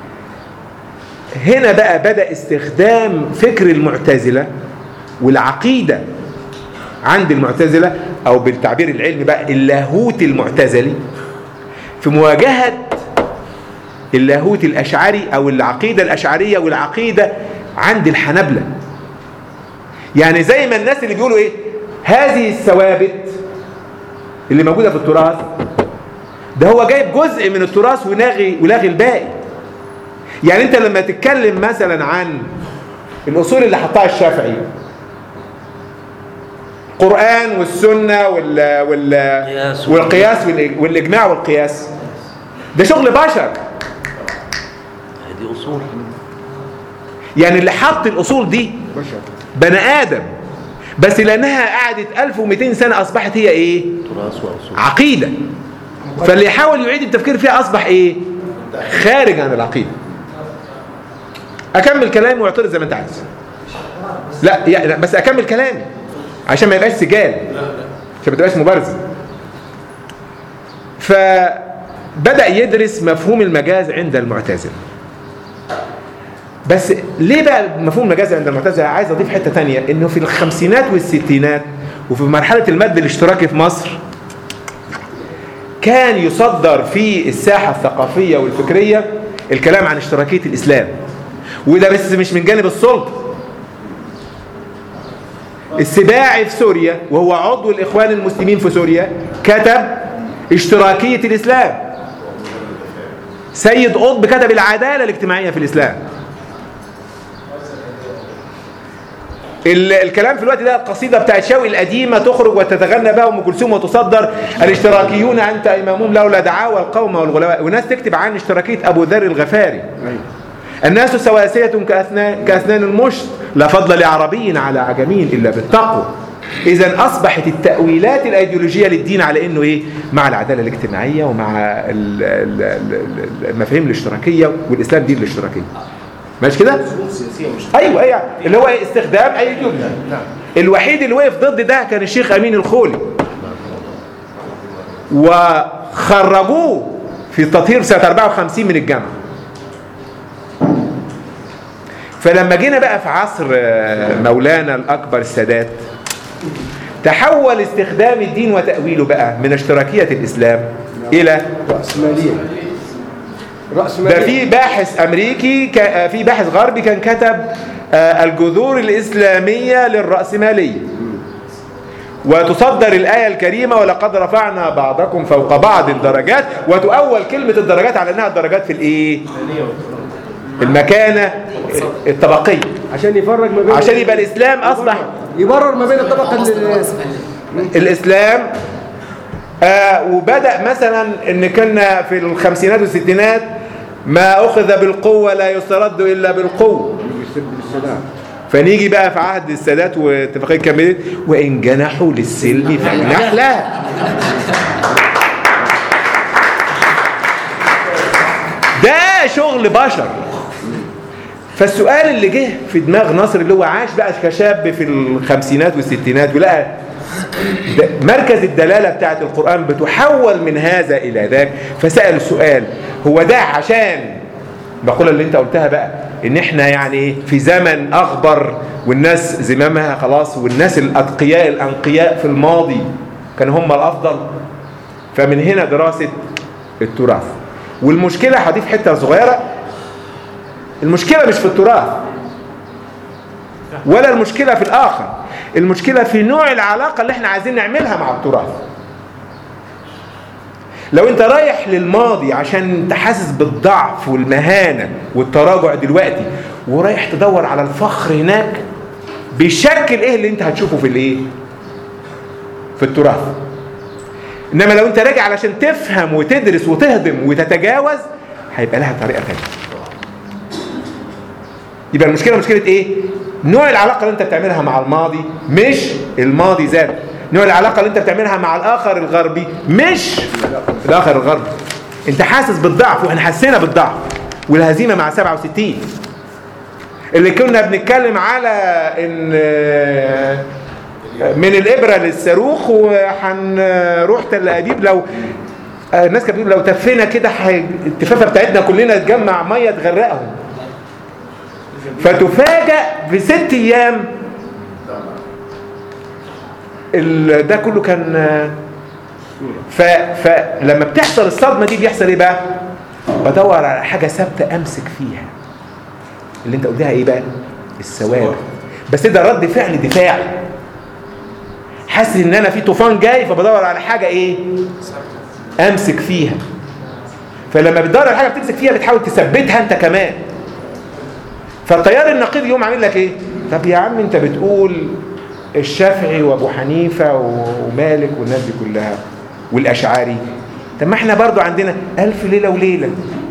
هنا بقى بدأ استخدام فكر المعتزلة والعقيدة عند المعتزلة أو بالتعبير العلمي بقى اللاهوت المعتزلي في مواجهة اللاهوت الأشعري أو العقيدة الأشعرية والعقيدة عند الحنبلة يعني زي ما الناس اللي بيقولوا إيه هذه الثوابت اللي موجودة في التراث ده هو جايب جزء من التراث ولاغي ولاغي الباقي يعني انت لما تتكلم مثلا عن الاصول اللي حطها الشافعي قرآن والسنة وال وال والقياس والإج- والإجماع والقياس ده شغل بشر دي اصول يعني اللي حط الأصول دي بشر بني آدم بس لأنها قعدت 1200 سنة أصبحت هي إيه تراث واصول عقيدة فاللي يحاول يعيد التفكير فيها أصبح إيه خارج عن العقيدة أكمل كلامي واعترض زي ما أنت عايز لا يعني لا، بس أكمل كلامي عشان ما يبقاش سجال عشان ما تبقاش مبارزة فبدأ يدرس مفهوم المجاز عند المعتزلة بس ليه بقى مفهوم المجاز عند المعتزلة عايز اضيف حته تانية انه في الخمسينات والستينات وفي مرحله المد الاشتراكي في مصر كان يصدر في الساحه الثقافيه والفكريه الكلام عن اشتراكيه الاسلام وده بس مش من جانب السلطه السباعي في سوريا وهو عضو الاخوان المسلمين في سوريا كتب اشتراكيه الاسلام سيد قطب كتب العداله الاجتماعيه في الاسلام ال- الكلام في الوقت ده القصيده بتاعت شوقي القديمه تخرج وتتغنى بها ام كلثوم وتصدر الاشتراكيون انت امامهم لولا دعاوى القوم والغلباء وناس تكتب عن اشتراكيه ابو ذر الغفاري الناس سواسية كأسنان, كأسنان المشط لا فضل لعربي على عجمي إلا بالتقوى إذا أصبحت التأويلات الأيديولوجية للدين على إنه إيه مع العدالة الاجتماعية ومع ال- ال- ال- المفاهيم الاشتراكية والإسلام دين الاشتراكية ماشي كده؟ ايوه ايوه اللي هو إيه؟ استخدام ايديولوجي الوحيد اللي وقف ضد ده كان الشيخ امين الخولي وخرجوه في التطهير سنه 54 من الجامعه فلما جينا بقى في عصر آه، مولانا الاكبر السادات تحول استخدام الدين وتاويله بقى من اشتراكيه الاسلام الى رأسمالية ده رأسمالية في باحث امريكي كا- في باحث غربي كان كتب آه، الجذور الاسلاميه للراسماليه وتصدر الايه الكريمه ولقد رفعنا بعضكم فوق بعض الدرجات وتؤول كلمه الدرجات على انها الدرجات في الايه المكانه الطبقيه عشان يفرق ما بين عشان يبقى الاسلام اصبح يبرر ما بين الطبقة ال- الاسلام آه وبدا مثلا ان كنا في الخمسينات والستينات ما اخذ بالقوه لا يسترد الا بالقوه بالسلام فنيجي بقى في عهد السادات واتفاقيه كامب وان جنحوا للسلم فاجنح لها ده شغل بشر فالسؤال اللي جه في دماغ ناصر اللي هو عاش بقى كشاب في الخمسينات والستينات ولقى ده- مركز الدلالة بتاعت القرآن بتحول من هذا إلى ذاك فسأل السؤال هو ده عشان بقول اللي انت قلتها بقى ان احنا يعني في زمن اخبر والناس زمامها خلاص والناس الاتقياء الانقياء في الماضي كانوا هم الافضل فمن هنا دراسة التراث والمشكلة هضيف حتة صغيرة المشكلة مش في التراث ولا المشكلة في الآخر المشكلة في نوع العلاقة اللي احنا عايزين نعملها مع التراث لو انت رايح للماضي عشان انت حاسس بالضعف والمهانة والتراجع دلوقتي ورايح تدور على الفخر هناك بيشكل ايه اللي انت هتشوفه في الايه في التراث انما لو انت راجع علشان تفهم وتدرس وتهضم وتتجاوز هيبقى لها طريقة تانية يبقى المشكلة مشكلة ايه نوع العلاقة اللي انت بتعملها مع الماضي مش الماضي ذاته نوع العلاقة اللي انت بتعملها مع الاخر الغربي مش الاخر الغربي انت حاسس بالضعف واحنا حسينا بالضعف والهزيمة مع 67 اللي كنا بنتكلم على ان آه، من الابرة للصاروخ وهنروح تل ابيب لو آه، الناس كانت بتقول لو تفينا كده هي- التفافه بتاعتنا كلنا تجمع ميه تغرقهم فتفاجأ في ست ايام ال- ده كله كان آه، ف فلما بتحصل الصدمه دي بيحصل ايه بقى؟ بدور على حاجه ثابته امسك فيها اللي انت قلتها ايه بقى؟ الثوابت بس ده رد فعل دفاعي حاسس ان انا في طوفان جاي فبدور على حاجه ايه؟ امسك فيها فلما بتدور على حاجه بتمسك فيها بتحاول تثبتها انت كمان فالتيار النقيض يقوم عامل لك ايه طب يا عم انت بتقول الشافعي وابو حنيفه ومالك والناس دي كلها والاشعري طب ما احنا برضو عندنا الف ليله وليله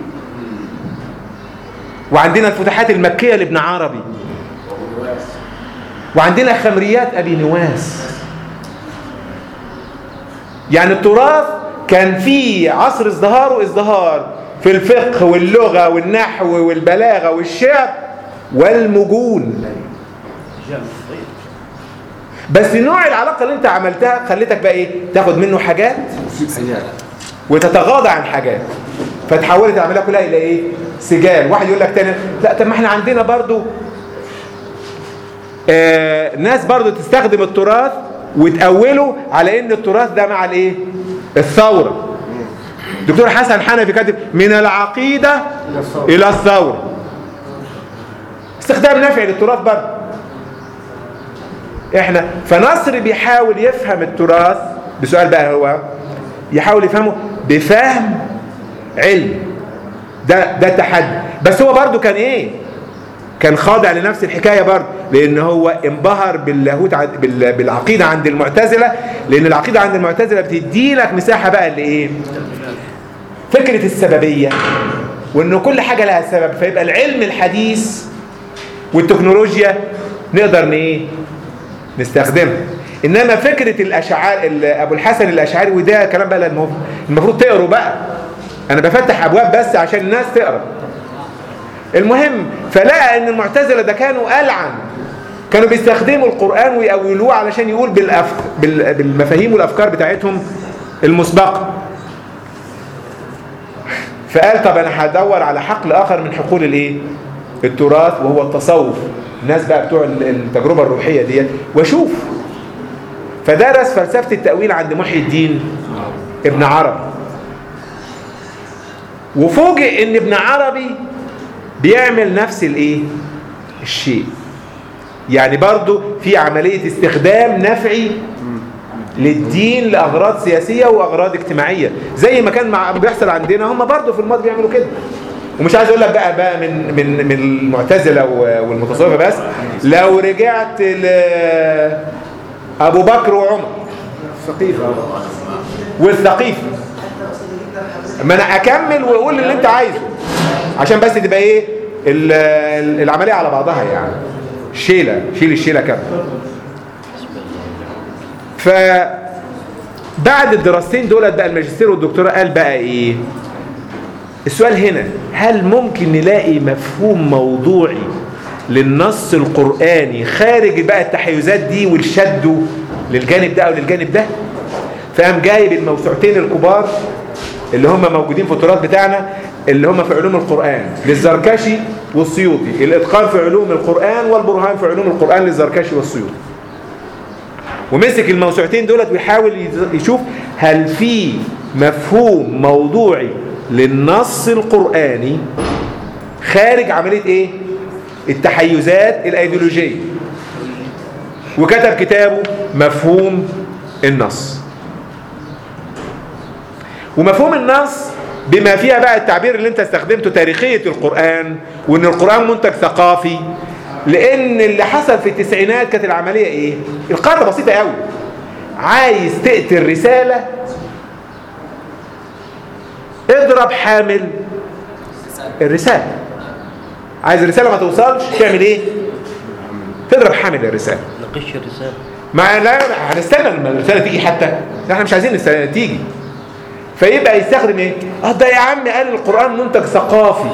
وعندنا الفتوحات المكيه لابن عربي وعندنا خمريات ابي نواس يعني التراث كان في عصر ازدهاره ازدهار في الفقه واللغة والنحو والبلاغة والشعر والمجون بس نوع العلاقة اللي انت عملتها خليتك بقى ايه تاخد منه حاجات وتتغاضى عن حاجات فتحولت تعملها كلها الى ايه سجال واحد يقول لك تاني لا طب ما احنا عندنا برضو آه ناس برضو تستخدم التراث وتأوله على ان التراث ده مع الايه الثورة دكتور حسن حنفي كاتب من العقيدة الى الثورة استخدام نافع للتراث برضه احنا فنصر بيحاول يفهم التراث بسؤال بقى هو يحاول يفهمه بفهم علم ده ده التحدي بس هو برضه كان ايه كان خاضع لنفس الحكايه برضه لان هو انبهر باللاهوت عند- بال- بالعقيده عند المعتزله لان العقيده عند المعتزله بتدي لك مساحه بقى لايه فكره السببيه وانه كل حاجه لها سبب فيبقى العلم الحديث والتكنولوجيا نقدر ن- ايه نستخدمها انما فكره الاشعار ال- ابو الحسن الاشعري وده كلام بقى المف- المفروض تقروا بقى انا بفتح ابواب بس عشان الناس تقرا المهم فلقى ان المعتزله ده كانوا العن كانوا بيستخدموا القران ويأولوه علشان يقول بالأف... بال... بالمفاهيم والافكار بتاعتهم المسبقه فقال طب انا هدور على حقل اخر من حقول الايه التراث وهو التصوف الناس بقى بتوع ال- التجربه الروحيه ديت واشوف فدرس فلسفه التاويل عند محي الدين ابن عربي وفوجئ ان ابن عربي بيعمل نفس الايه الشيء يعني برضو في عملية استخدام نفعي للدين لأغراض سياسية وأغراض اجتماعية زي ما كان مع بيحصل عندنا هم برضو في الماضي بيعملوا كده ومش عايز اقول لك بقى بقى من من من المعتزله و- والمتصوفه بس لو رجعت ل ابو بكر وعمر ثقيفة والثقيفه ما انا اكمل واقول اللي انت عايزه عشان بس تبقى ايه ال- ال- العمليه على بعضها يعني شيله شيل الشيله كامله ف بعد الدراستين دولت بقى الماجستير والدكتوراه قال بقى ايه السؤال هنا هل ممكن نلاقي مفهوم موضوعي للنص القرآني خارج بقى التحيزات دي والشد للجانب ده او للجانب ده فقام جايب الموسوعتين الكبار اللي هم موجودين في التراث بتاعنا اللي هم في علوم القرآن للزركشي والسيوطي الاتقان في علوم القرآن والبرهان في علوم القرآن للزركشي والسيوطي ومسك الموسوعتين دولت ويحاول يشوف هل في مفهوم موضوعي للنص القرآني خارج عملية ايه التحيزات الايديولوجية وكتب كتابه مفهوم النص ومفهوم النص بما فيها بقى التعبير اللي انت استخدمته تاريخية القرآن وان القرآن منتج ثقافي لان اللي حصل في التسعينات كانت العملية ايه القاعدة بسيطة قوي عايز تقتل رسالة اضرب حامل الرسالة عايز الرسالة ما توصلش تعمل ايه تضرب حامل الرسالة نقش الرسالة ما لا لا، هنستنى لما الرسالة تيجي حتى احنا مش عايزين الرسالة تيجي فيبقى يستخدم ايه اه ده يا عم قال القرآن منتج ثقافي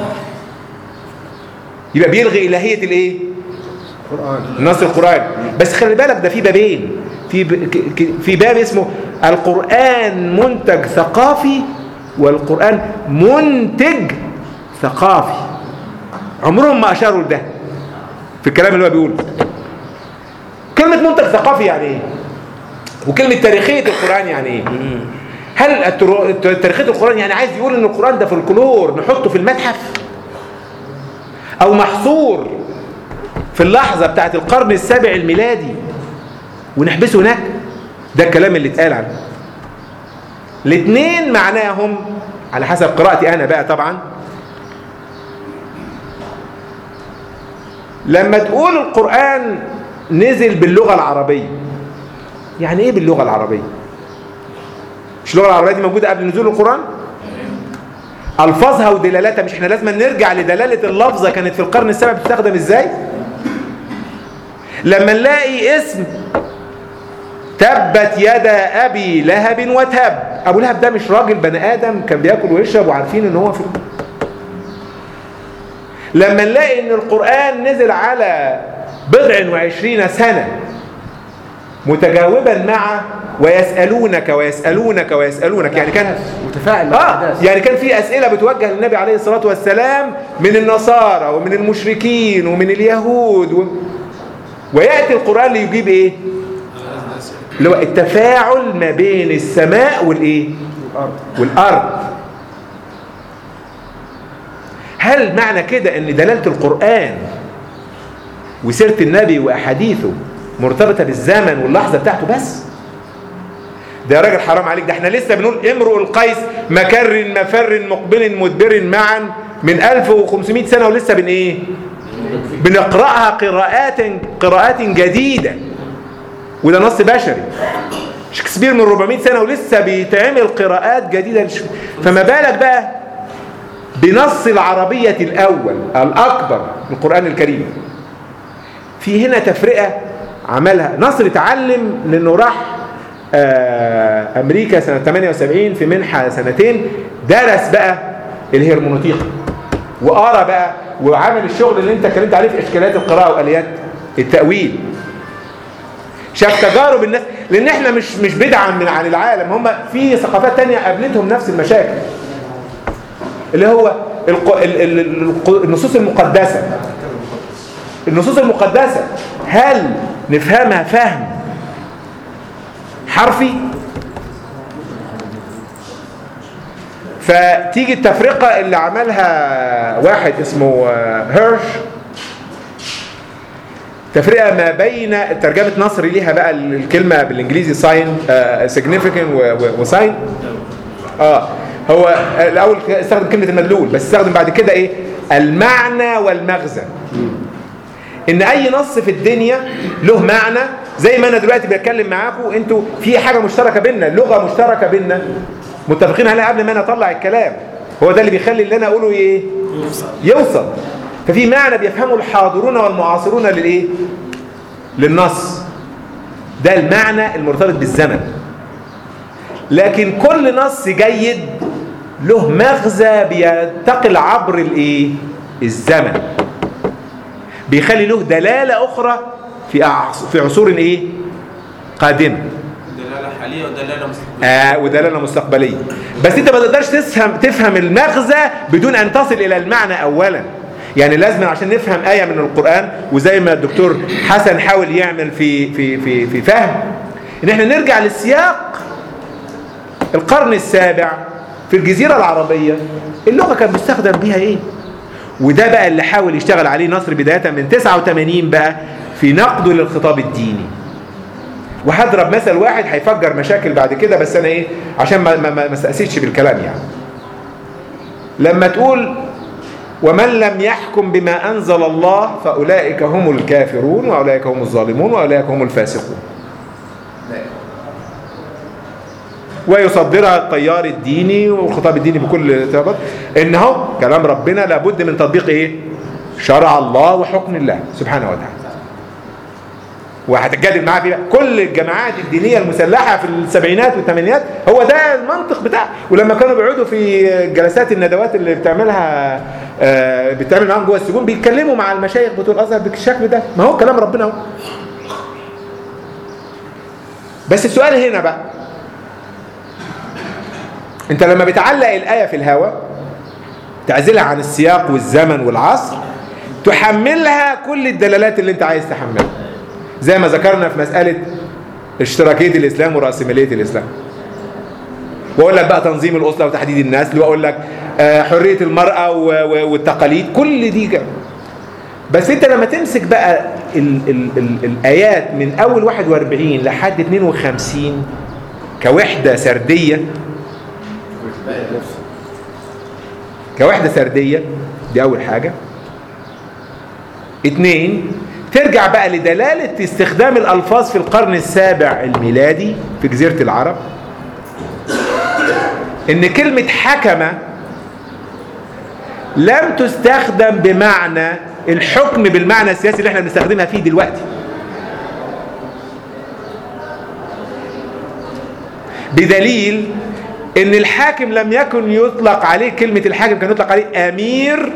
يبقى بيلغي إلهية الايه القرآن النص القرآني بس خلي بالك ده في بابين في ب... ك- ك- في باب اسمه القرآن منتج ثقافي والقرآن منتج ثقافي عمرهم ما أشاروا لده في الكلام اللي هو بيقوله كلمة منتج ثقافي يعني ايه وكلمة تاريخية القرآن يعني ايه هل التر- تاريخية القرآن يعني عايز يقول ان القرآن ده فولكلور نحطه في المتحف او محصور في اللحظة بتاعت القرن السابع الميلادي ونحبسه هناك ده الكلام اللي اتقال عنه الاثنين معناهم على حسب قراءتي انا بقى طبعا لما تقول القرآن نزل باللغة العربية يعني ايه باللغة العربية مش اللغة العربية دي موجودة قبل نزول القرآن ألفاظها ودلالاتها مش احنا لازم نرجع لدلالة اللفظة كانت في القرن السابع بتستخدم ازاي لما نلاقي اسم تبت يدا ابي لهب وتب ابو لهب ده مش راجل بني ادم كان بياكل ويشرب وعارفين ان هو في لما نلاقي ان القرآن نزل على بضع وعشرين سنة متجاوبا مع ويسألونك ويسألونك ويسألونك يعني كان متفاعل مع آه الأحداث. يعني كان في أسئلة بتوجه للنبي عليه الصلاة والسلام من النصارى ومن المشركين ومن اليهود و... ويأتي القرآن ليجيب إيه اللي هو التفاعل ما بين السماء والإيه والأرض هل معنى كده ان دلالة القرآن وسيرة النبي وأحاديثه مرتبطة بالزمن واللحظة بتاعته بس ده يا راجل حرام عليك ده احنا لسه بنقول امرؤ القيس مكر مفر مقبل مدبر معا من 1500 سنة ولسه بن ايه بنقرأها قراءات قراءات جديدة وده نص بشري شكسبير من 400 سنة ولسه بيتعمل قراءات جديدة لش- فما بالك بقى بنص العربية الأول الأكبر القرآن الكريم في هنا تفرقة عملها نصر اتعلم لأنه راح آه، أمريكا سنة 78 في منحة سنتين درس بقى الهرمونوتيقا وقرا بقى وعمل الشغل اللي انت اتكلمت عليه في اشكاليات القراءة واليات التأويل شاف تجارب الناس لان احنا مش مش بدعا من عن العالم هم في ثقافات تانية قابلتهم نفس المشاكل اللي هو الق... ال... ال... ال- النصوص المقدسة النصوص المقدسة هل نفهمها فهم حرفي فتيجي التفرقة اللي عملها واحد اسمه آه، هيرش تفرقة ما بين ترجمة نصر ليها بقى الكلمة بالانجليزي ساين significant وساين اه هو الاول استخدم كلمة المدلول بس استخدم بعد كده ايه المعنى والمغزى ان اي نص في الدنيا له معنى زي ما انا دلوقتي بتكلم معاكم انتوا في حاجة مشتركة بينا لغة مشتركة بينا متفقين عليها قبل ما انا اطلع الكلام هو ده اللي بيخلي اللي انا اقوله ايه يوصل ففي معنى بيفهمه الحاضرون والمعاصرون للايه للنص ده المعنى المرتبط بالزمن لكن كل نص جيد له مغزى بينتقل عبر الايه الزمن بيخلي له دلاله اخرى في أعص- في عصور ايه قادمه دلاله حاليه ودلاله مستقبليه آه ودلاله مستقبليه بس انت ما تقدرش تفهم تفهم المغزى بدون ان تصل الى المعنى اولا يعني لازم عشان نفهم ايه من القران وزي ما الدكتور حسن حاول يعمل في في في في فهم ان احنا نرجع للسياق القرن السابع في الجزيره العربيه اللغه كان بيستخدم بيها ايه وده بقى اللي حاول يشتغل عليه نصر بدايه من 89 بقى في نقده للخطاب الديني وهضرب مثل واحد هيفجر مشاكل بعد كده بس انا ايه عشان ما ما ما استأسسش بالكلام يعني لما تقول ومن لم يحكم بما انزل الله فاولئك هم الكافرون واولئك هم الظالمون واولئك هم الفاسقون ويصدرها التيار الديني والخطاب الديني بكل تبط ان هو كلام ربنا لابد من تطبيق ايه شرع الله وحكم الله سبحانه وتعالى وهتتجادل معاه فيه كل الجماعات الدينيه المسلحه في السبعينات والثمانينات هو ده المنطق بتاعه ولما كانوا بيقعدوا في جلسات الندوات اللي بتعملها آه، بتعمل معاهم جوه السجون بيتكلموا مع المشايخ بتوع الازهر بالشكل ده ما هو كلام ربنا اهو بس السؤال هنا بقى انت لما بتعلق الايه في الهواء تعزلها عن السياق والزمن والعصر تحملها كل الدلالات اللي انت عايز تحملها زي ما ذكرنا في مسألة اشتراكية الإسلام ورأسمالية الإسلام وأقول لك بقى تنظيم الأسرة وتحديد النسل وأقول لك آه، حرية المرأة و- و- والتقاليد كل دي جا. بس أنت لما تمسك بقى ال ال ال الآيات من أول 41 لحد 52 كوحدة سردية كوحدة سردية دي أول حاجة اتنين ترجع بقى لدلالة استخدام الألفاظ في القرن السابع الميلادي في جزيرة العرب إن كلمة حكمة لم تستخدم بمعنى الحكم بالمعنى السياسي اللي احنا بنستخدمها فيه دلوقتي بدليل ان الحاكم لم يكن يطلق عليه كلمة الحاكم كان يطلق عليه امير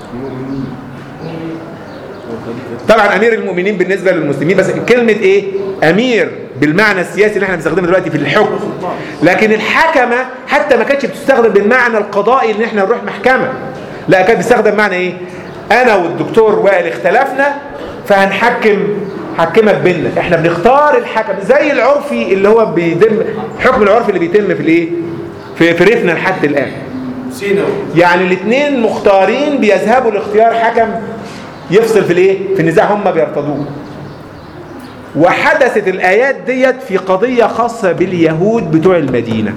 طبعا امير المؤمنين بالنسبه للمسلمين بس كلمه ايه امير بالمعنى السياسي اللي احنا بنستخدمه دلوقتي في الحكم لكن الحكمه حتى ما كانتش بتستخدم بالمعنى القضائي ان احنا نروح محكمه لا كانت بتستخدم معنى ايه انا والدكتور وائل اختلفنا فهنحكم حكمك بينا احنا بنختار الحكم زي العرفي اللي هو بيتم حكم العرفي اللي بيتم في الايه في في ريفنا لحد الان سينا يعني الاثنين مختارين بيذهبوا لاختيار حكم يفصل في الايه في النزاع هم بيرتضوه وحدثت الايات ديت في قضيه خاصه باليهود بتوع المدينه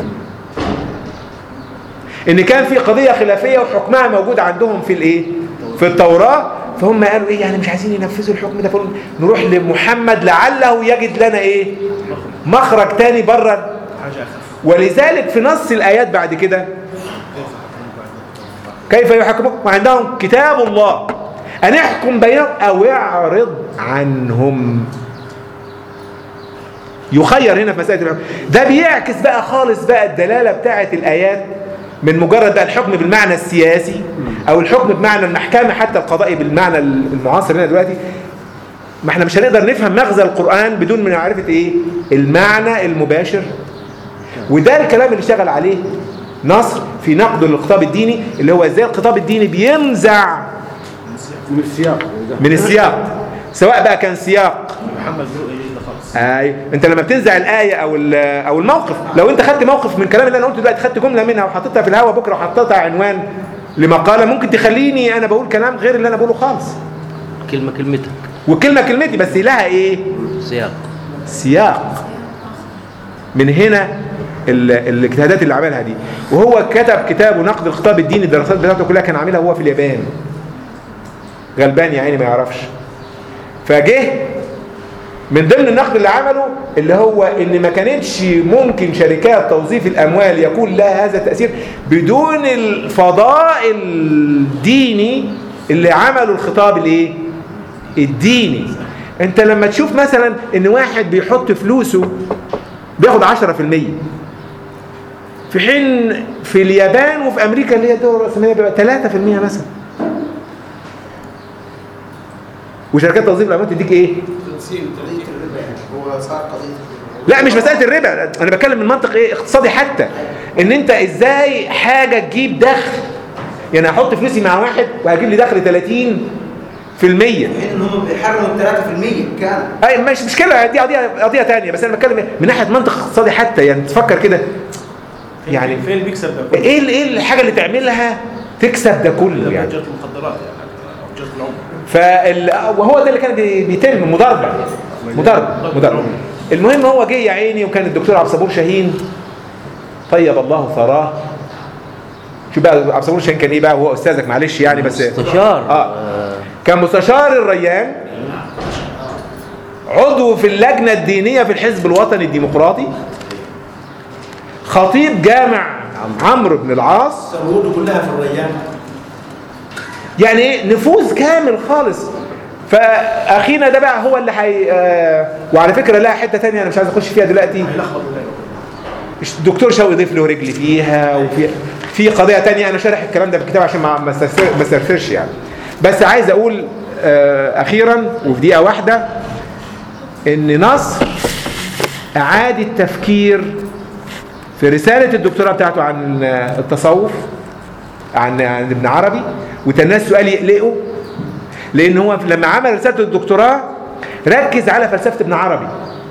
ان كان في قضيه خلافيه وحكمها موجود عندهم في الايه في التوراه فهم قالوا ايه يعني مش عايزين ينفذوا الحكم ده فقالوا نروح لمحمد لعله يجد لنا ايه مخرج تاني بره ولذلك في نص الايات بعد كده كيف يحكمون وعندهم كتاب الله أن يحكم بينهم أو يعرض عنهم يخير هنا في مسألة الحكم ده بيعكس بقى خالص بقى الدلالة بتاعة الآيات من مجرد بقى الحكم بالمعنى السياسي أو الحكم بمعنى المحكمة حتى القضائي بالمعنى المعاصر هنا دلوقتي ما احنا مش هنقدر نفهم مغزى القرآن بدون من معرفة ايه المعنى المباشر وده الكلام اللي اشتغل عليه نصر في نقد الخطاب الديني اللي هو ازاي الخطاب الديني بينزع من السياق من السياق سواء بقى كان سياق محمد رؤية جديدة خالص ايوه انت لما بتنزع الايه او ال- او الموقف لو انت خدت موقف من الكلام اللي انا قلته دلوقتي خدت جمله منها وحطيتها في الهواء بكره وحطيتها عنوان لمقاله ممكن تخليني انا بقول كلام غير اللي انا بقوله خالص كلمة كلمتك والكلمه كلمتي بس لها ايه سياق سياق من هنا ال- الاجتهادات اللي عملها دي وهو كتب كتابه نقد الخطاب الديني الدراسات بتاعته كلها كان عاملها هو في اليابان غلبان يا عيني ما يعرفش فجه من ضمن النقد اللي عمله اللي هو ان ما كانتش ممكن شركات توظيف الاموال يكون لها هذا التاثير بدون الفضاء الديني اللي عملوا الخطاب الايه الديني انت لما تشوف مثلا ان واحد بيحط فلوسه بياخد 10% في حين في اليابان وفي امريكا اللي هي الدول الراسماليه بيبقى 3% مثلا وشركات توظيف العمال تديك ايه هو صار قضيه لا مش مساله الربا انا بتكلم من منطق ايه اقتصادي حتى ان انت ازاي حاجه تجيب دخل يعني احط فلوسي مع واحد وهجيب لي دخل 30 في المية ان هم بيحرموا ال 3% كان اي مش مشكله دي قضيه قضيه ثانيه بس انا بتكلم من ناحيه منطق اقتصادي حتى يعني تفكر كده يعني فين اللي بيكسب ده كله؟ ايه ال- ايه الحاجه اللي تعملها تكسب ده كله يعني تجاره المخدرات يعني أو تجاره العمر فال... وهو ده اللي كان بي- بيتم مضاربه مضاربه مضاربه المهم هو جه يا عيني وكان الدكتور عبد الصبور شاهين طيب الله ثراه شوف بقى عبد الصبور شاهين كان ايه بقى هو استاذك معلش يعني بس مستشار اه كان مستشار الريان عضو في اللجنه الدينيه في الحزب الوطني الديمقراطي خطيب جامع عمرو بن العاص ثروته كلها في الريان يعني ايه نفوذ كامل خالص فاخينا ده بقى هو اللي حي آه وعلى فكره لها حته تانية انا مش عايز اخش فيها دلوقتي الدكتور شوقي ضيف له رجل فيها وفي في قضيه تانية انا شارح الكلام ده في الكتاب عشان ما ما استرسل- ما استرسلش يعني بس عايز اقول آه اخيرا وفي دقيقه واحده ان نصر اعاد التفكير في رساله الدكتوراه بتاعته عن التصوف عن عن ابن عربي وتناه السؤال يقلقه لان هو لما عمل رساله الدكتوراه ركز على فلسفه ابن عربي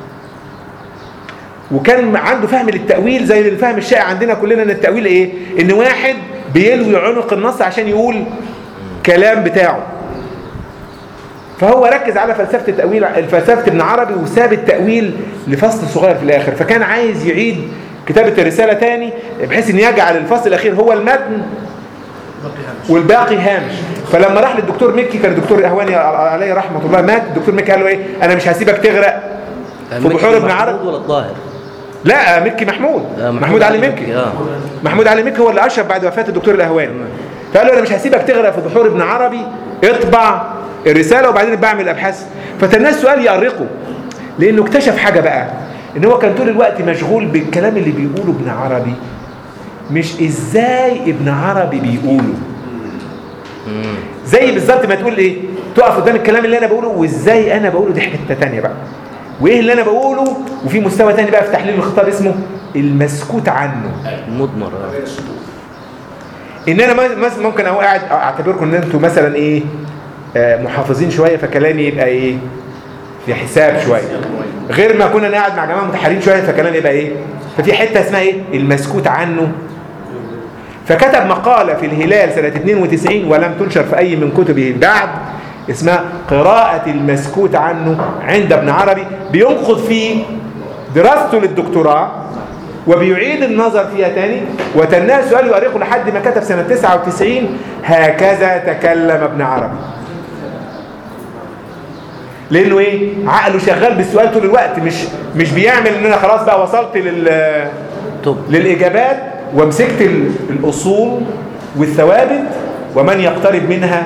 وكان عنده فهم للتاويل زي الفهم الشائع عندنا كلنا ان التاويل ايه ان واحد بيلوي عنق النص عشان يقول كلام بتاعه فهو ركز على فلسفه التاويل فلسفه ابن عربي وساب التاويل لفصل صغير في الاخر فكان عايز يعيد كتابه الرساله تاني بحيث ان يجعل الفصل الاخير هو المتن والباقي هامش فلما راح للدكتور مكي كان الدكتور اهواني عليه رحمه الله مات الدكتور مكي قال له ايه انا مش هسيبك تغرق في بحور ابن عربي ولا الظاهر لا مكي محمود محمود علي مكي اه محمود علي مكي هو اللي اشرف بعد وفاه الدكتور الاهواني فقال له انا مش هسيبك تغرق في بحور ابن عربي اطبع الرساله وبعدين بعمل ابحاث فتناه السؤال يأرقه لانه اكتشف حاجه بقى ان هو كان طول الوقت مشغول بالكلام اللي بيقوله ابن عربي مش ازاي ابن عربي بيقوله زي بالظبط ما تقول ايه تقف قدام الكلام اللي انا بقوله وازاي انا بقوله دي حته تانية بقى وايه اللي انا بقوله وفي مستوى تاني بقى في تحليل الخطاب اسمه المسكوت عنه مضمر آه. ان انا مس- ممكن اهو قاعد اعتبركم ان انتوا مثلا ايه آه، محافظين شويه فكلامي يبقى ايه في حساب شويه غير ما اكون انا قاعد مع جماعه متحرين شويه فكلامي يبقى ايه ففي حته اسمها ايه المسكوت عنه فكتب مقالة في الهلال سنة 92 ولم تنشر في أي من كتبه بعد اسمها قراءة المسكوت عنه عند ابن عربي بينقض فيه دراسته للدكتوراه وبيعيد النظر فيها تاني وتناه سؤال يؤرخه لحد ما كتب سنة 99 هكذا تكلم ابن عربي لانه ايه عقله شغال بالسؤال طول الوقت مش مش بيعمل ان انا خلاص بقى وصلت لل للاجابات ومسكت ال- الاصول والثوابت ومن يقترب منها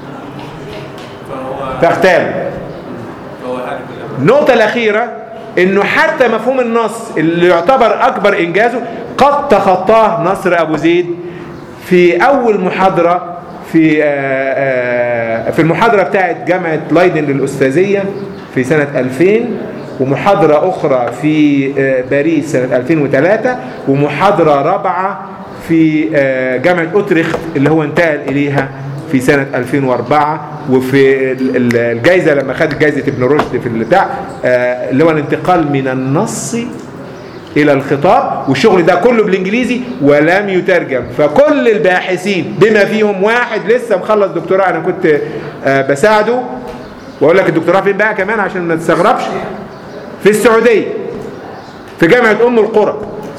فاغتال فهو هذه كلها النقطة الأخيرة إنه حتى مفهوم النص اللي يعتبر أكبر إنجازه قد تخطاه نصر أبو زيد في أول محاضرة في آه، آه، في المحاضرة بتاعت جامعة لايدن للأستاذية في سنة 2000 ومحاضرة أخرى في آه، باريس سنة 2003 ومحاضرة رابعة في آه، جامعة أوتريخت اللي هو انتقل إليها في سنة 2004 وفي ال- ال- الجايزة لما خد جايزة ابن رشد في البتاع آه، اللي هو الانتقال من النص إلى الخطاب والشغل ده كله بالإنجليزي ولم يترجم فكل الباحثين بما فيهم واحد لسه مخلص دكتوراه أنا كنت آه، بساعده وأقول لك الدكتوراه فين بقى كمان عشان ما تستغربش في السعودية في جامعة أم القرى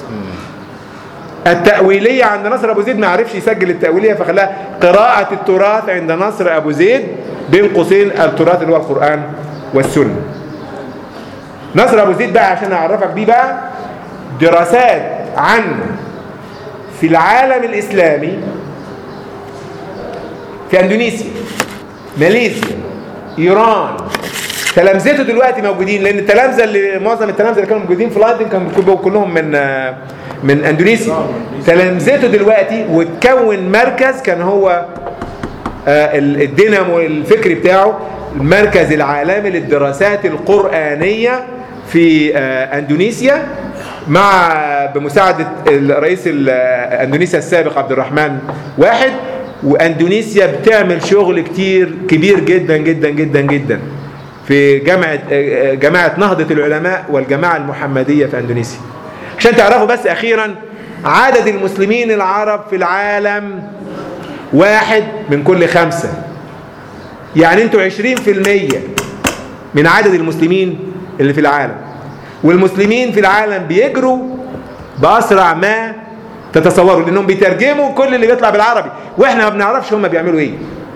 التأويلية عند نصر أبو زيد ما عرفش يسجل التأويلية فخلاها قراءة التراث عند نصر أبو زيد بين قوسين التراث اللي هو القرآن والسنة نصر أبو زيد بقى عشان أعرفك بيه بقى دراسات عنه في العالم الإسلامي في اندونيسيا ماليزيا ايران تلامذته دلوقتي موجودين لان التلامذه اللي معظم التلامذه اللي كانوا موجودين في لندن كانوا بيبقوا كلهم من آه، من اندونيسيا تلامذته دلوقتي وتكون مركز كان هو آه، ال- الدينامو الفكري بتاعه المركز العالمي للدراسات القرآنية في آه، أندونيسيا مع بمساعدة الرئيس ال- آه، أندونيسيا السابق عبد الرحمن واحد وأندونيسيا بتعمل شغل كتير كبير جدا جدا جدا جدا في جامعة آه، آه، جماعة نهضة العلماء والجماعة المحمدية في أندونيسيا عشان تعرفوا بس أخيرا عدد المسلمين العرب في العالم واحد من كل خمسة يعني انتوا عشرين في المية من عدد المسلمين اللي في العالم والمسلمين في العالم بيجروا بأسرع ما تتصوروا لأنهم بيترجموا كل اللي بيطلع بالعربي وإحنا ما بنعرفش هم بيعملوا إيه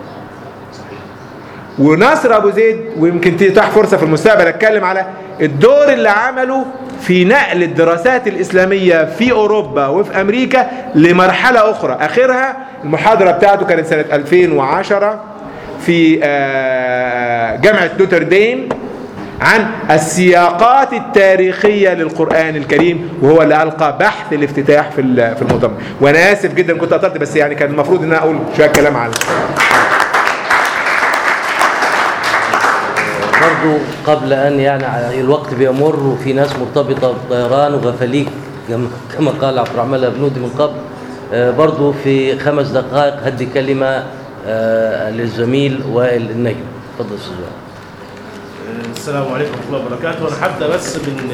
وناصر أبو زيد ويمكن تتاح فرصة في المستقبل أتكلم على الدور اللي عمله في نقل الدراسات الإسلامية في أوروبا وفي أمريكا لمرحلة أخرى آخرها المحاضرة بتاعته كانت سنة 2010 في آه، جامعة نوتردام عن السياقات التاريخية للقرآن الكريم وهو اللي ألقى بحث الافتتاح في ال- في المؤتمر وأنا آسف جدا كنت أطلت بس يعني كان المفروض إن أنا أقول شوية كلام عنه برضو قبل أن يعني الوقت بيمر وفي ناس مرتبطة بالطيران وغفاليك كما- كما قال عبد الرحمن الأبنودي من قبل آه، برضو في خمس دقائق هدي كلمة آه، للزميل وائل النجم تفضل استاذ وائل. السلام عليكم ورحمه الله وبركاته انا هبدا بس من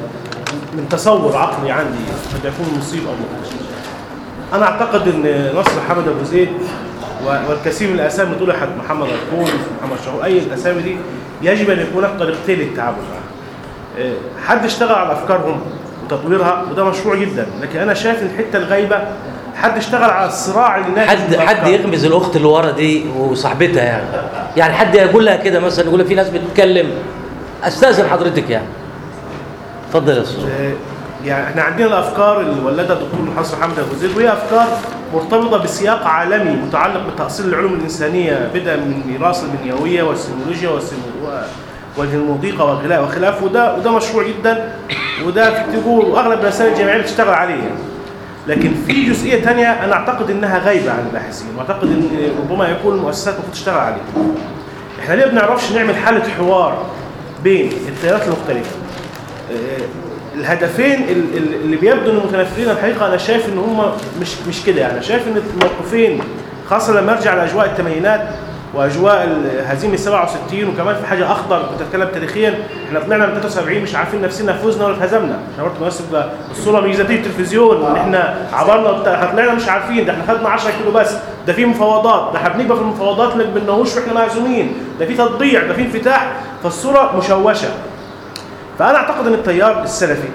من تصور عقلي عندي قد يكون مصيب او مخطئ انا اعتقد ان نصر حمد ابو زيد و- والكثير من الاسامي اللي طرحت محمد الكون محمد شعور اي الاسامي دي يجب ان يكون هناك طريقتين للتعامل معها آه، حد اشتغل على افكارهم وتطويرها وده مشروع جدا لكن انا شايف ان الحته الغايبه حد اشتغل على الصراع اللي ناتج حد من حد الأفكار. يغمز الاخت اللي ورا دي وصاحبتها يعني يعني حد يقول لها كده مثلا يقول لها في ناس بتتكلم استاذن حضرتك يعني اتفضل يا استاذ آه، يعني احنا عندنا الافكار اللي ولدها الدكتور محمد محمد ابو زيد وهي افكار مرتبطه بسياق عالمي متعلق بتاصيل العلوم الانسانيه بدءا من ميراث البنيويه والسيمولوجيا والسيمو- والهرمونيقه وخلاف وخلافه وده وده مشروع جدا وده في تقول واغلب الرسائل الجامعيه بتشتغل عليه يعني. لكن في جزئيه ثانيه انا اعتقد انها غايبه عن الباحثين واعتقد ان ربما يكون المؤسسات المفروض تشتغل عليها. احنا ليه ما بنعرفش نعمل حاله حوار بين التيارات المختلفه؟ آه، الهدفين ال- ال- اللي بيبدو انهم متنافرين الحقيقه انا شايف ان هم مش مش كده يعني شايف ان الموقفين خاصه لما ارجع لاجواء الثمانينات واجواء ال- هزيمه 67 وكمان في حاجه اخطر كنت اتكلم تاريخيا احنا طلعنا من 73 مش عارفين نفسنا فزنا ولا اتهزمنا احنا برضه مناسب الصوره مش ذاتيه التلفزيون ان احنا عبرنا وبتاع، احنا طلعنا مش عارفين ده احنا خدنا 10 كيلو بس ده في مفاوضات ده احنا بنبقى في المفاوضات اللي ما بنهوش واحنا معزومين ده في تطبيع ده في انفتاح فالصوره مشوشه فانا اعتقد ان التيار السلفي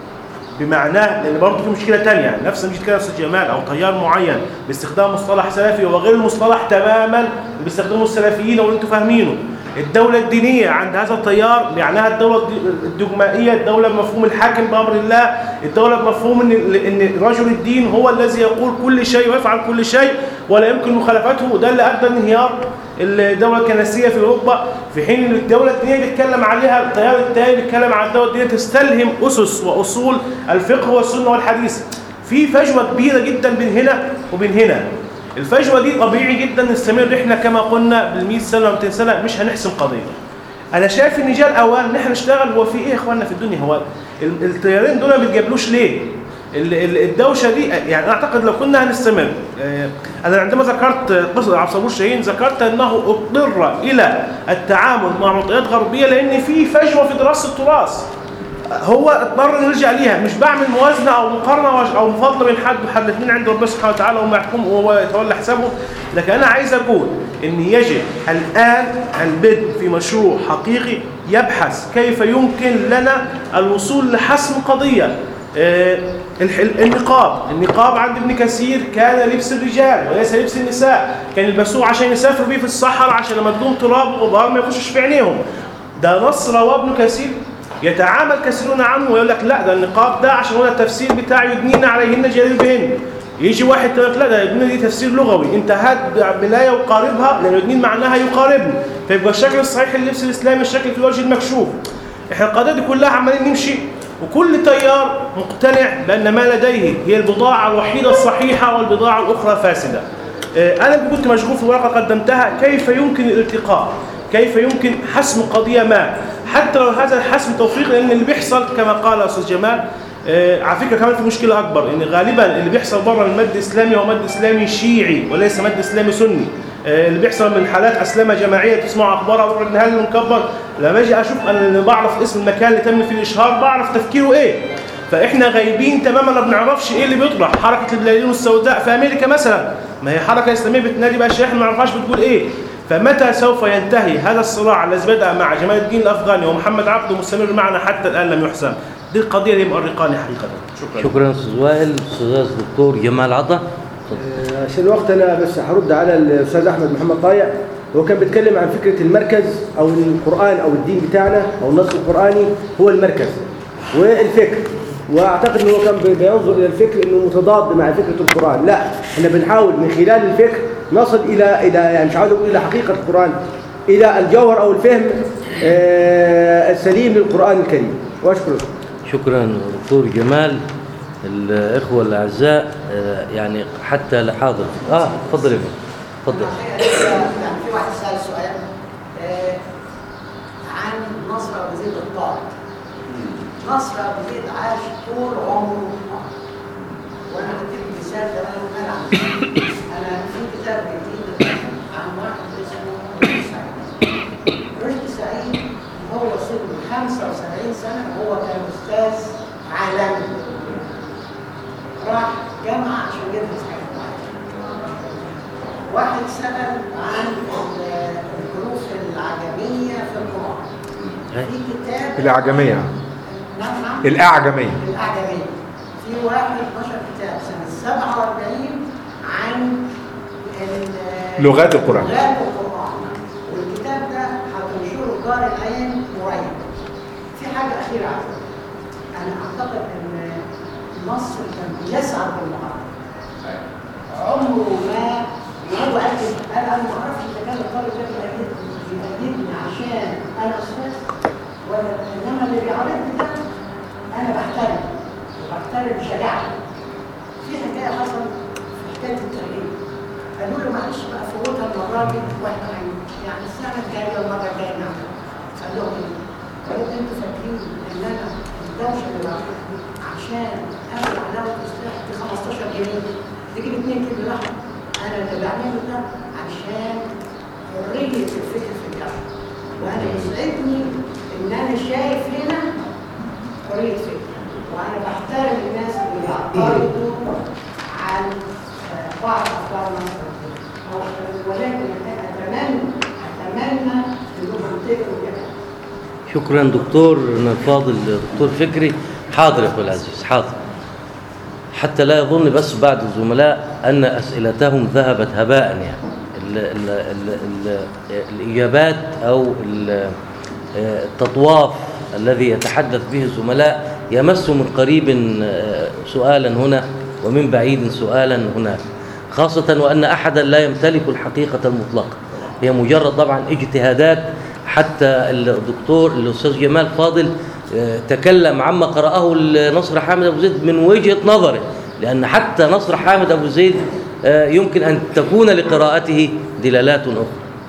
بمعناه لان برضه في مشكله ثانيه يعني نفس مشكله استاذ جمال او تيار معين باستخدام مصطلح سلفي وغير المصطلح تماما اللي بيستخدمه السلفيين واللي انتم فاهمينه الدولة الدينية عند هذا التيار معناها الدولة الدجمائية الدولة بمفهوم الحاكم بأمر الله الدولة بمفهوم إن إن رجل الدين هو الذي يقول كل شيء ويفعل كل شيء ولا يمكن مخالفته وده اللي أدى لانهيار الدولة الكنسية في أوروبا في حين إن الدولة الدينية بيتكلم عليها التيار الثاني بيتكلم عن الدولة الدينية تستلهم أسس وأصول الفقه والسنة والحديث في فجوة كبيرة جدا بين هنا وبين هنا الفجوة دي طبيعي جدا نستمر احنا كما قلنا بال100 سنة و200 سنة مش هنحسم قضية انا شايف ان جاء الاوان ان احنا نشتغل هو في ايه يا اخواننا في الدنيا هو ال- التيارين دول ما بيتجابلوش ليه ال- ال- الدوشه دي يعني أنا اعتقد لو كنا هنستمر آه، انا عندما ذكرت قصه عبد الصبور شاهين ذكرت انه اضطر الى التعامل مع معطيات غربيه لان في فجوه في دراسه التراث هو اضطر نرجع ليها مش بعمل موازنه او مقارنه او مفاضله بين حد وحد الاثنين عند ربنا سبحانه وتعالى وما يحكم وهو يتولى حسابهم لكن انا عايز اقول ان يجب الان البدء في مشروع حقيقي يبحث كيف يمكن لنا الوصول لحسم قضيه آه، الح- النقاب النقاب عند ابن كثير كان لبس الرجال وليس لبس النساء كان يلبسوه عشان يسافروا بيه في الصحراء عشان لما تدوم تراب وغبار ما يخشش في عينيهم ده نص رواه ابن كثير يتعامل كثيرون عنه ويقول لك لا ده النقاب ده عشان هو التفسير بتاعه يدنين عليهن جليبهن يجي واحد يقول لك لا ده يدين دي تفسير لغوي انت هات بلايه وقاربها لان يدين معناها يقاربني فيبقى الشكل الصحيح لللبس الاسلامي الشكل في الوجه المكشوف احنا القضيه دي كلها عمالين نمشي وكل تيار مقتنع بان ما لديه هي البضاعه الوحيده الصحيحه والبضاعه الاخرى فاسده آه، انا كنت مشغول في ورقه قدمتها كيف يمكن الالتقاء كيف يمكن حسم قضيه ما حتى لو هذا الحسم توفيق لان اللي بيحصل كما قال استاذ جمال آه، على فكره كمان في مشكله اكبر ان غالبا اللي بيحصل بره من مد اسلامي هو مد اسلامي شيعي وليس مد اسلامي سني آه، اللي بيحصل من حالات اسلامه جماعيه تسمعوا اخبارها وتقول ان هل مكبر لما اجي اشوف انا اللي بعرف اسم المكان اللي تم فيه الاشهار بعرف تفكيره ايه فاحنا غايبين تماما ما بنعرفش ايه اللي بيطرح حركه البلالين السوداء في امريكا مثلا ما هي حركه اسلاميه بتنادي باشياء احنا ما نعرفهاش بتقول ايه فمتى سوف ينتهي هذا الصراع الذي بدا مع جمال الدين الافغاني ومحمد عبده مستمر معنا حتى الان لم يحسم دي القضيه اللي مؤرقاني حقيقه شكرا شكرا استاذ وائل استاذ الدكتور جمال عطا آه، عشان الوقت انا بس هرد على الاستاذ احمد محمد طايع هو كان بيتكلم عن فكره المركز او القران او الدين بتاعنا او النص القراني هو المركز والفكر واعتقد انه هو كان بي- بينظر الى الفكر انه متضاد مع فكره القران لا احنا بنحاول من خلال الفكر نصل الى الى يعني مش عاوز اقول الى حقيقه القران الى الجوهر او الفهم آه، السليم للقران الكريم واشكرك شكرا دكتور جمال الاخوه الاعزاء آه، يعني حتى لحاضر اه تفضل يا ابني تفضل يعني في واحد سأل سؤال آه، عن نصر أبو زيد الطائي نصر أبو زيد عاش طول عمره طائي. وأنا هديك مثال كمان وكان عن أنا في كتاب جديد عن واحد اسمه رشدي سعيد رشدي سعيد هو سنه 75 سنة هو كان أستاذ عالمي راح جامعة عشان يدرس حاجة معينة واحد سأل عن ال- الحروف العجمية في القرآن في كتاب الأعجمية نعم نعم الأعجمية الأعجمية في واحد نشر كتاب سنة 47 عن ال- لغات القرآن. لغات القرآن والكتاب ده هتنشره دار العين قريب في حاجة أخيرة عايزة أنا أعتقد إن مصر كان بيسعى بالمعارضة عمره ما هو قال لي قال انا ما اعرفش اذا كان الطالب ده بيأيدني بيأيدني عشان انا استاذ ولا انما اللي بيعارضني ده انا بحترم وبحترم شجاعته في حكايه حصلت في حكايه التغيير قالوا له معلش بقى فوتها المره دي واحنا هن- يعني السنه الجايه والمره الجايه نعمل قال لهم ايه؟ قالوا انتوا فاكرين ان انا الدوشه اللي بعملها دي عشان اخد علاوه السلاح ب 15 جنيه تجيب 2 كيلو لحم انا اللي بعمله ده عشان حريه الفكر في الجامعه وانا يسعدني ان انا شايف هنا حريه فكر وانا بحترم الناس اللي بيعترضوا عن آه، بعض افكار مصر أو- ولكن اتمنى اتمنى انهم تقروا كده شكرا دكتور الفاضل دكتور فكري حاضر يا اخوي العزيز حاضر حتى لا يظن بس بعض الزملاء ان اسئلتهم ذهبت هباء يعني ال ال ال ال الاجابات او ال- التطواف الذي يتحدث به الزملاء يمس من قريب آه، سؤالا هنا ومن بعيد سؤالا هناك خاصة وأن أحدا لا يمتلك الحقيقة المطلقة هي مجرد طبعا اجتهادات حتى الدكتور الأستاذ جمال فاضل آه، تكلم عما قرأه نصر حامد أبو زيد من وجهة نظره لأن حتى نصر حامد أبو زيد آه، يمكن أن تكون لقراءته دلالات أخرى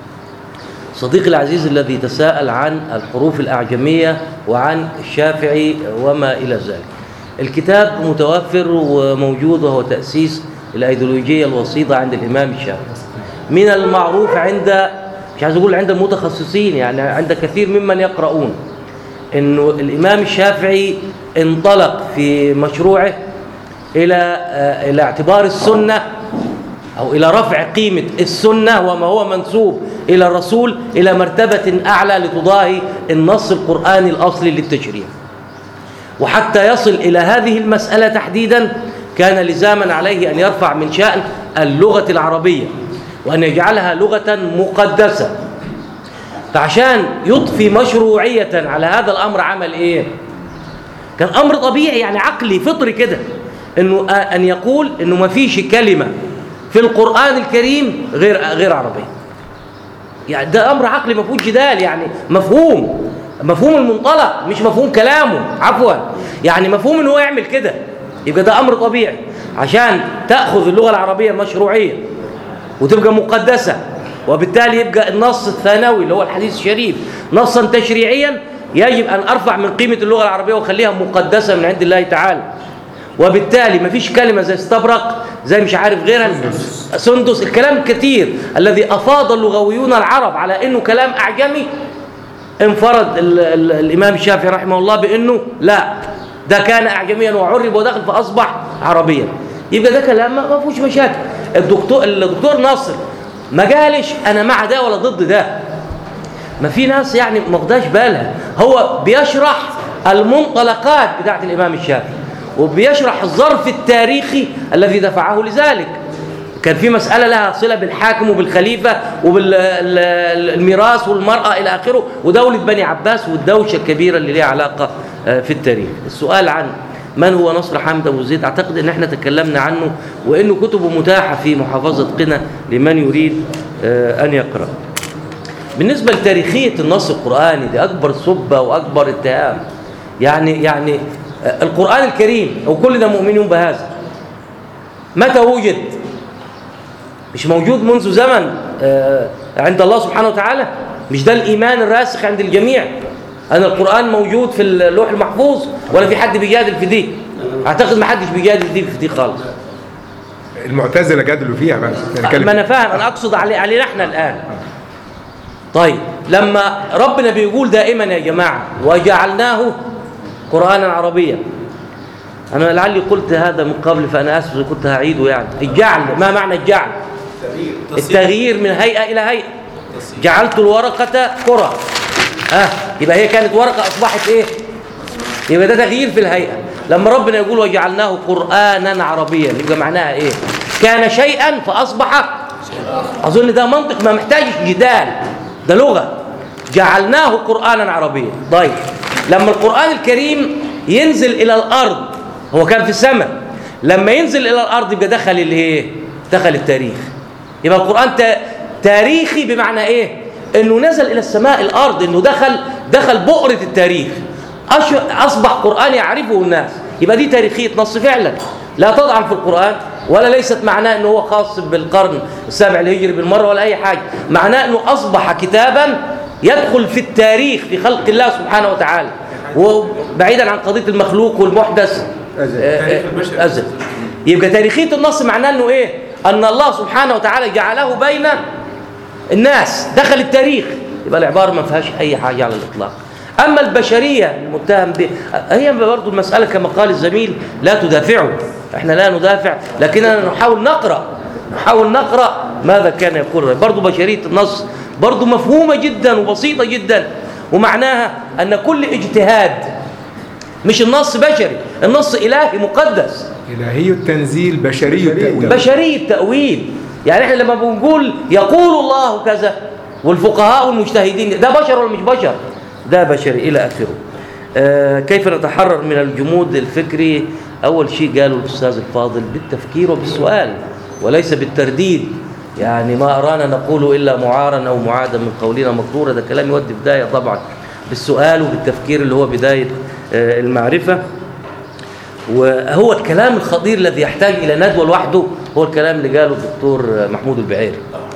صديقي العزيز الذي تساءل عن الحروف الأعجمية وعن الشافعي وما إلى ذلك الكتاب متوفر وموجود وهو تأسيس الأيديولوجية الوسيطة عند الإمام الشافعي من المعروف عند مش عايز أقول عند المتخصصين يعني عند كثير ممن يقرؤون أنه الإمام الشافعي انطلق في مشروعه إلى آه، إلى اعتبار السنة أو إلى رفع قيمة السنة وما هو منسوب إلى الرسول إلى مرتبة أعلى لتضاهي النص القرآني الأصلي للتشريع وحتى يصل إلى هذه المسألة تحديدا كان لزاما عليه أن يرفع من شأن اللغة العربية وأن يجعلها لغة مقدسة فعشان يضفي مشروعية على هذا الأمر عمل إيه؟ كان أمر طبيعي يعني عقلي فطري كده انه آه، ان يقول انه ما فيش كلمه في القران الكريم غير غير عربيه يعني ده امر عقلي ما فيهوش جدال يعني مفهوم مفهوم المنطلق مش مفهوم كلامه عفوا يعني مفهوم ان هو يعمل كده يبقى ده امر طبيعي عشان تاخذ اللغه العربيه مشروعيه وتبقى مقدسه وبالتالي يبقى النص الثانوي اللي هو الحديث الشريف نصا تشريعيا يجب ان ارفع من قيمه اللغه العربيه واخليها مقدسه من عند الله تعالى وبالتالي ما فيش كلمه زي استبرق زي مش عارف غيرها سندس الكلام كتير الذي افاض اللغويون العرب على انه كلام اعجمي انفرد ال ال الامام الشافعي رحمه الله بانه لا ده كان اعجميا وعرب ودخل فاصبح عربيا يبقى ده كلام ما ما فيهوش مشاكل الدكتور الدكتور ناصر ما قالش انا مع ده ولا ضد ده ما في ناس يعني ما واخداش بالها هو بيشرح المنطلقات بتاعت الامام الشافعي وبيشرح الظرف التاريخي الذي دفعه لذلك كان في مسألة لها صلة بالحاكم وبالخليفة وبالميراث والمرأة إلى آخره ودولة بني عباس والدوشة الكبيرة اللي ليها علاقة آه، في التاريخ السؤال عن من هو نصر حامد أبو زيد أعتقد أن احنا تكلمنا عنه وأنه كتبه متاحة في محافظة قنا لمن يريد آه، أن يقرأ بالنسبة لتاريخية النص القرآني دي أكبر سبة وأكبر اتهام يعني يعني آه، القرآن الكريم وكلنا مؤمنون بهذا متى وجد مش موجود منذ زمن آه، عند الله سبحانه وتعالى مش ده الإيمان الراسخ عند الجميع أن القرآن موجود في اللوح المحفوظ ولا في حد بيجادل في دي أعتقد ما حدش بيجادل دي في دي خالص المعتزله جادلوا فيها بس نتكلم ما أنا فاهم أنا أقصد علي علينا إحنا الآن طيب لما ربنا بيقول دائما يا جماعة وجعلناه قرآنا عربيا أنا لعلي قلت هذا من قبل فأنا آسف إذا كنت هعيده يعني الجعل ما معنى الجعل التغيير من هيئة إلى هيئة جعلت الورقة كرة ها يبقى هي كانت ورقة أصبحت إيه يبقى ده تغيير في الهيئة لما ربنا يقول وجعلناه قرآنا عربيا يبقى معناها إيه كان شيئا فأصبح أظن ده منطق ما محتاجش جدال ده لغة جعلناه قرآنا عربيا طيب لما القرآن الكريم ينزل إلى الأرض هو كان في السماء لما ينزل إلى الأرض يبقى دخل الإيه دخل التاريخ يبقى القرآن تا- تاريخي بمعنى إيه إنه نزل إلى السماء الأرض إنه دخل دخل بؤرة التاريخ أش- أصبح قرآن يعرفه الناس يبقى دي تاريخية نص فعلا لا تضعن في القرآن ولا ليست معناه أنه هو خاص بالقرن السابع الهجري بالمرة ولا أي حاجة معناه أنه أصبح كتابا يدخل في التاريخ في خلق الله سبحانه وتعالى وبعيدا عن قضية المخلوق والمحدث آه، آه، أزل يبقى تاريخية النص معناه أنه إيه أن الله سبحانه وتعالى جعله بين الناس دخل التاريخ يبقى العبارة ما فيهاش أي حاجة على الإطلاق أما البشرية المتهم به هي برضو المسألة كما قال الزميل لا تدافعه احنا لا ندافع لكننا نحاول نقرأ نحاول نقرأ ماذا كان يقول برضو بشرية النص برضو مفهومة جدا وبسيطة جدا ومعناها أن كل اجتهاد مش النص بشري النص إلهي مقدس إلهي التنزيل بشري التأويل بشري التأويل يعني احنا لما بنقول يقول الله كذا والفقهاء والمجتهدين ده بشر ولا مش بشر ده بشري إلى آخره آه كيف نتحرر من الجمود الفكري أول شيء قاله الأستاذ الفاضل بالتفكير وبالسؤال وليس بالترديد يعني ما أرانا نقول إلا معارا أو معادا من قولنا مقدورة ده كلام يودي بداية طبعا بالسؤال وبالتفكير اللي هو بداية آه المعرفة وهو الكلام الخطير الذي يحتاج إلى ندوة لوحده هو الكلام اللي قاله الدكتور محمود البعيري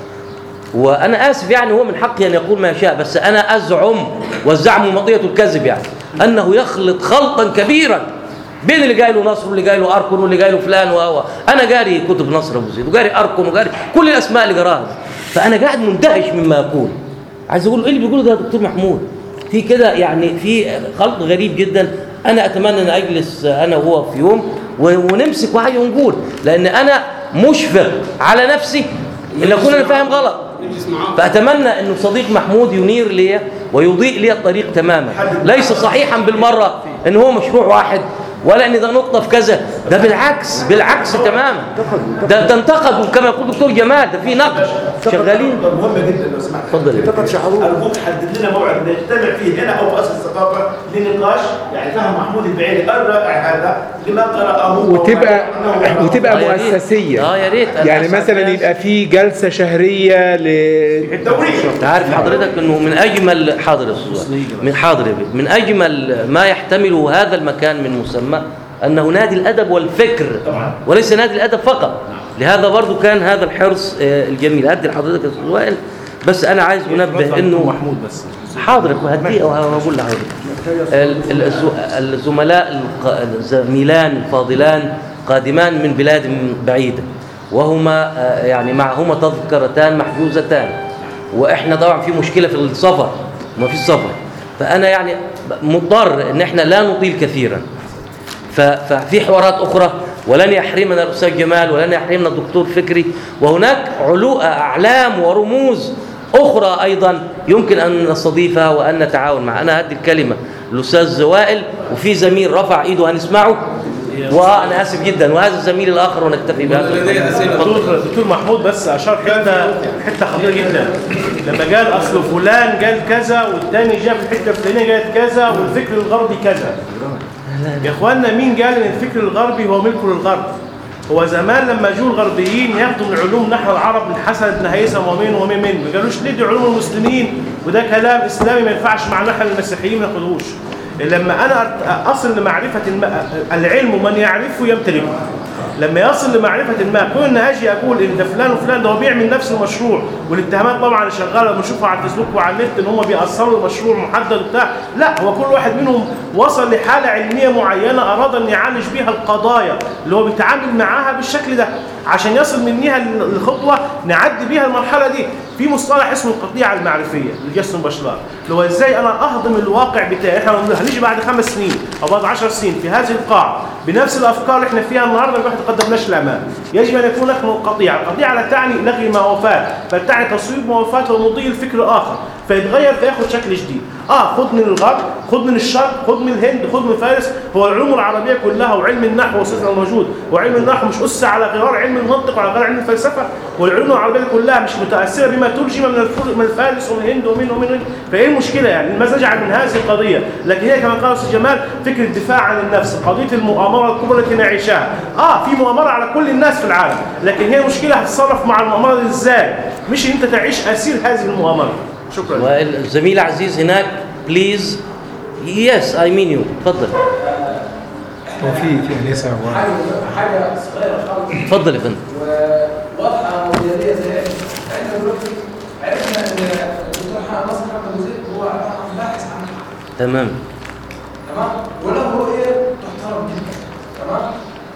وأنا آسف يعني هو من حقي أن يقول ما يشاء بس أنا أزعم والزعم مطية الكذب يعني أنه يخلط خلطا كبيرا بين اللي جاي له نصر واللي جاي له أركن واللي جاي له فلان وهو أنا قاري كتب نصر أبو زيد وقاري أركن وقاري كل الأسماء اللي قراها فأنا قاعد مندهش مما يقول عايز أقول إيه اللي بيقوله ده يا دكتور محمود في كده يعني في خلط غريب جدا أنا أتمنى أن أجلس أنا وهو في يوم ونمسك وحاجة ونقول لأن أنا مشفق على نفسي إن أكون أنا فاهم غلط فأتمنى أن صديق محمود ينير لي ويضيء لي الطريق تماما ليس صحيحا بالمرة أن هو مشروع واحد ولا ان ده نقطه في كذا ده بالعكس بالعكس تماما ده ده انتقدوا كما يقول الدكتور جمال ده في نقد شغالين مهمه جدا لو سمحت اتفضل ارجوك حدد لنا موعد نجتمع فيه هنا او في قصر الثقافه لنقاش النقاش يعني فهم محمود البعيري الرائع هذا لما قرأه وتبقى وما- وتبقى آه، يا ريت. مؤسسيه اه يا ريت أنا يعني أسعد مثلا ناس. يبقى في جلسه شهريه ل انت عارف حضرتك انه من اجمل حاضر يا أستاذ. من حاضر يا بيه. من اجمل ما يحتمله هذا المكان من مسمى انه نادي الادب والفكر وليس نادي الادب فقط لهذا برضو كان هذا الحرص آه، الجميل ادي لحضرتك يا استاذ وائل بس انا عايز انبه انه محمود بس حاضر يا أخوي، هديه وهقول لحضرتك ال- ال- الز- الزملاء الق- الزميلان الفاضلان قادمان من بلاد بعيدة وهما آه، يعني معهما تذكرتان محجوزتان واحنا طبعا في مشكلة في السفر ما في سفر فأنا يعني مضطر ان احنا لا نطيل كثيرا ف- ففي حوارات أخرى ولن يحرمنا الأستاذ جمال ولن يحرمنا الدكتور فكري وهناك علو أعلام ورموز أخرى أيضا يمكن أن نستضيفها وأن نتعاون معها أنا هدي الكلمة للأستاذ وائل وفي زميل رفع إيده هنسمعه وأنا آسف جدا وهذا الزميل الآخر ونكتفي بهذا دكتور دكتور محمود بس اشار حته حته خطيره جدا لما قال اصل فلان قال كذا والتاني جاب الحته الفلانيه قالت كذا والفكر الغربي كذا يا اخوانا مين قال ان الفكر الغربي هو ملك للغرب هو زمان لما جوا الغربيين ياخدوا من علوم نحو العرب من حسن بن هيثم ومين ومين مين ما قالوش ليه دي علوم المسلمين وده كلام اسلامي ما ينفعش مع نحو المسيحيين ما ياخدوش لما انا أت- اصل لمعرفه الم... العلم من يعرفه يمتلكه لما يصل لمعرفة ما كون ان اجي اقول ان ده فلان وفلان ده هو بيعمل نفس المشروع والاتهامات طبعا اللي شغاله بنشوفها على الفيسبوك وعلى النت ان هم بيأثروا مشروع محدد وبتاع لا هو كل واحد منهم وصل لحاله علميه معينه اراد ان يعالج بيها القضايا اللي هو بيتعامل معاها بالشكل ده عشان يصل منها الخطوه نعدي بيها المرحله دي في مصطلح اسمه القطيعه المعرفيه لجاستون باشلار اللي هو ازاي انا اهضم الواقع بتاعي احنا هنيجي بعد خمس سنين او بعد عشر سنين في هذه القاعه بنفس الافكار اللي احنا فيها النهارده ما تقدمناش للامام يجب ان يكون هناك قطيعه القطيعه لا تعني لغي ما وفات بل تعني تصويب ما وفات ومضي الفكر اخر فيتغير فياخد شكل جديد اه خد من الغرب خد من الشرق خد من الهند خد من فارس هو العلوم العربيه كلها وعلم النحو وصفه الموجود وعلم النحو مش اس على غرار علم المنطق وعلى غرار علم الفلسفه والعلوم العربيه كلها مش متاثره بما ترجم من الفر- من الفارس ومن الهند ومن ومن ومن. فايه المشكله يعني ماذا نجعل من هذه القضيه لكن هي كما قال الاستاذ جمال فكره الدفاع عن النفس قضيه المؤامره الكبرى التي نعيشها اه في مؤامره على كل الناس في العالم لكن هي مشكله هتتصرف مع المؤامره دي ازاي مش ان انت تعيش اسير هذه المؤامره شكرا والزميل عزيز هناك بليز يس اي مين يو اتفضل وفي في انسه حاجه حاجه صغيره خالص اتفضل يا فندم وواضحه وجليه زي احنا دلوقتي عرفنا ان الدكتور حق نصر محمد وزير هو عباره عن باحث عن تمام تمام وله رؤيه تحترم جدا تمام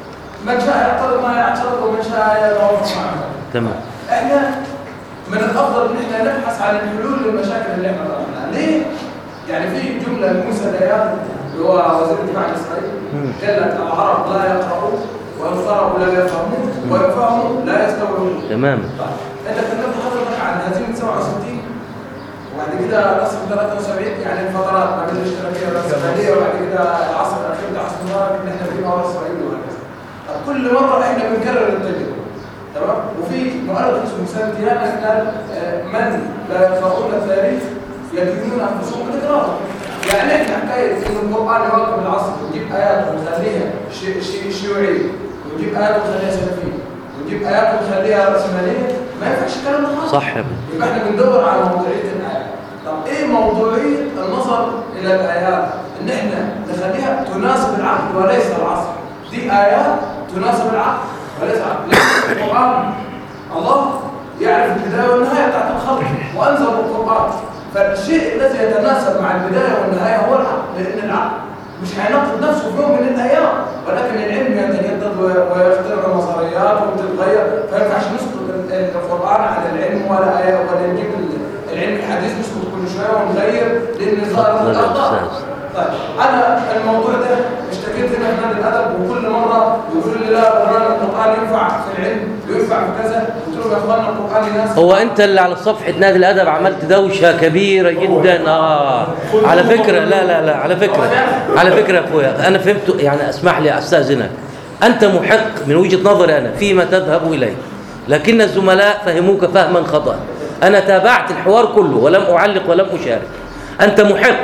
من شاء يعترض ما يعترض ومن شاء يتوافق معه تمام احنا من الافضل ان احنا نبحث عن الحلول للمشاكل اللي احنا طرحناها ليه؟ يعني في جمله لموسى ديان اللي هو وزير الدفاع الاسرائيلي قال لك العرب لا يقرؤون وان قرأوا لا يفهمون وان فهموا لا يستوعبون تمام انت اتكلمت حضرتك عن هزيمه 67 وبعد كده نصر 73 يعني الفترات ما بين الاشتراكيه والاسرائيليه وبعد كده العصر الاخير بتاع حسن مبارك ان احنا في ورا اسرائيل وهكذا طب كل مره احنا بنكرر التجربه تمام وفي مؤرخ اسمه سام ديانا قال آه، من لا يقرؤون التاريخ يجدون انفسهم بتكراره يعني احنا حكايه ان القران يواكب العصر ويجيب ايات ويخليها شي- شي- شيوعيه ويجيب ايات ويخليها سلفيه ويجيب ايات ويخليها راسماليه ما ينفعش الكلام ده خالص صح يا ابني يبقى احنا بندور على موضوعيه الايات طب ايه موضوعيه النظر الى الايات ان احنا نخليها تناسب العقل وليس العصر دي ايات تناسب العقل وليس العقل لأن القران الله يعرف البدايه والنهايه بتاعت الخلق وانزل القران فالشيء الذي يتناسب مع البدايه والنهايه هو العقل لان العقل مش هينقض نفسه في يوم من الايام ولكن العلم يتجدد و- ويخترق النظريات وتتغير فما ينفعش نسقط ال- القران على العلم ولا آية ولا نجيب ال- العلم الحديث نسقط كل شويه ونغير لان ظاهر لا لا الاخطاء استاذ طيب انا الموضوع ده اشتكيت هنا في نادي الادب وكل مره يقولوا لي لا قران القران ينفع في العلم وينفع في كذا قلت لهم يا اخوانا القران يناسب هو انت اللي على صفحه نادي الادب عملت دوشه كبيره جدا اه على فكره لا لا لا على فكره على فكره يا اخويا انا فهمت يعني اسمح لي استاذنك انت محق من وجهه نظري انا فيما تذهب اليه لكن الزملاء فهموك فهما خطا انا تابعت الحوار كله ولم اعلق ولم اشارك انت محق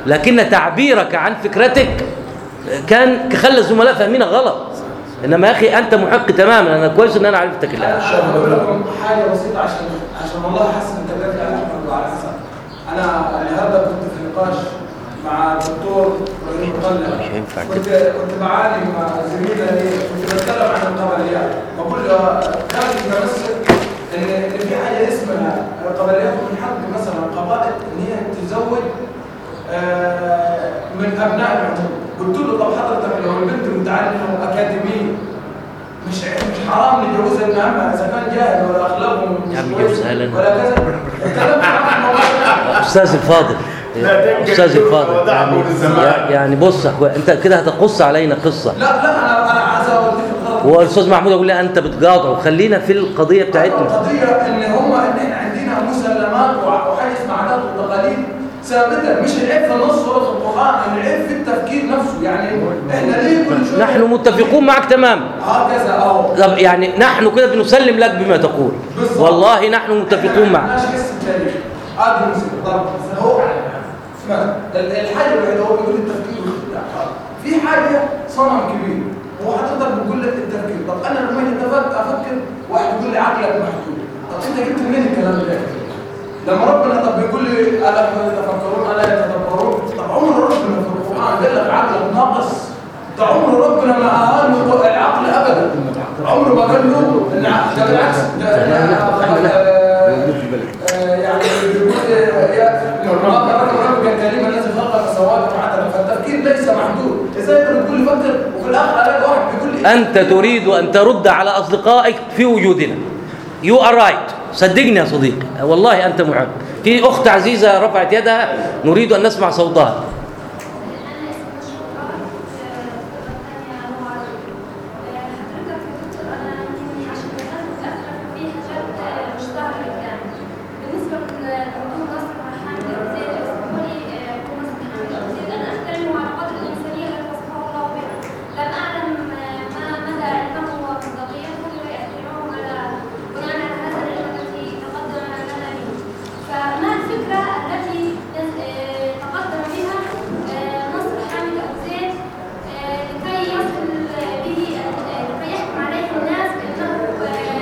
لكن تعبيرك عن فكرتك كان خلى الزملاء فاهمينها غلط انما يا اخي انت محق تماما انا كويس ان انا عرفتك الان بقول لكم حاجه بسيطه عشان عشان والله حسن انتبهت على احمد وعلى حسن انا النهارده كنت في نقاش مع الدكتور ابراهيم مطلع مش هينفع كنت كنت بعاني مع زميله لي كنت بتكلم عن القبليات بقول له كان متمسك ان ان في حاجه اسمها القبليات من حق مثلا القبائل ان هي تزوج آه، من ابناء العموم قلت له طب حضرتك لو البنت متعلمه واكاديميه مش مش حرام نجوزها ان اما اذا كان جاهل ولا اخلاقه مش يا عم كويسة جوزها لنا. ولا كذا اتكلمت معاه في الموضوع ده. استاذ الفاضل لا تنكر استاذ الفاضل ودعه يعني للزمان. يعني بص يا أخويا، انت كده هتقص علينا قصه لا لا انا انا عايز اوديك الغلط والاستاذ محمود يقول لي انت بتقاطعه خلينا في القضيه بتاعتنا القضيه ان هم ان احنا عندنا مسلمات وع- وحاجه اسمها عادات وتقاليد ثابته مش العيب في النص ولا في القران العيب في التفكير نفسه يعني احنا ليه كل شويه نحن متفقون معك تماما هكذا اهو طب يعني نحن كده بنسلم لك بما تقول بالظبط. والله نحن متفقون معك ماشي قصه التاريخ ادي المسلم طب هو اسمع ال- الحاجه الوحيده هو بيقول التفكير والاختلاف في حاجه صنم كبير هو حضرتك بتقول لك التفكير طب انا لما اجي اتفق افكر واحد يقول لي عقلك محدود طب انت جبت منين الكلام ده لما ربنا طب بيقول لي الا يتفكرون الا يتدبرون طب عمر ربنا في القران قال لك عقلك ناقص ده عمر ربنا ما اهان العقل ابدا عمره ما قال له ان عقل- ده بالعكس ده ده- آه، يعني بيقول آه، يا ما رب ربك كريما الذي خلق السماوات وعدل فالتفكير ليس محدود ازاي انت بتقول لي فكر وفي الاخر الاقي واحد بيقول لي انت تريد ان ترد على اصدقائك في وجودنا يو ار رايت صدقني يا صديقي والله انت محق في اخت عزيزه رفعت يدها نريد ان نسمع صوتها فما الفكرة التي تقدم بها نصر حامد أبو زيد لكي يصل به لكي يحكم عليه الناس بأنه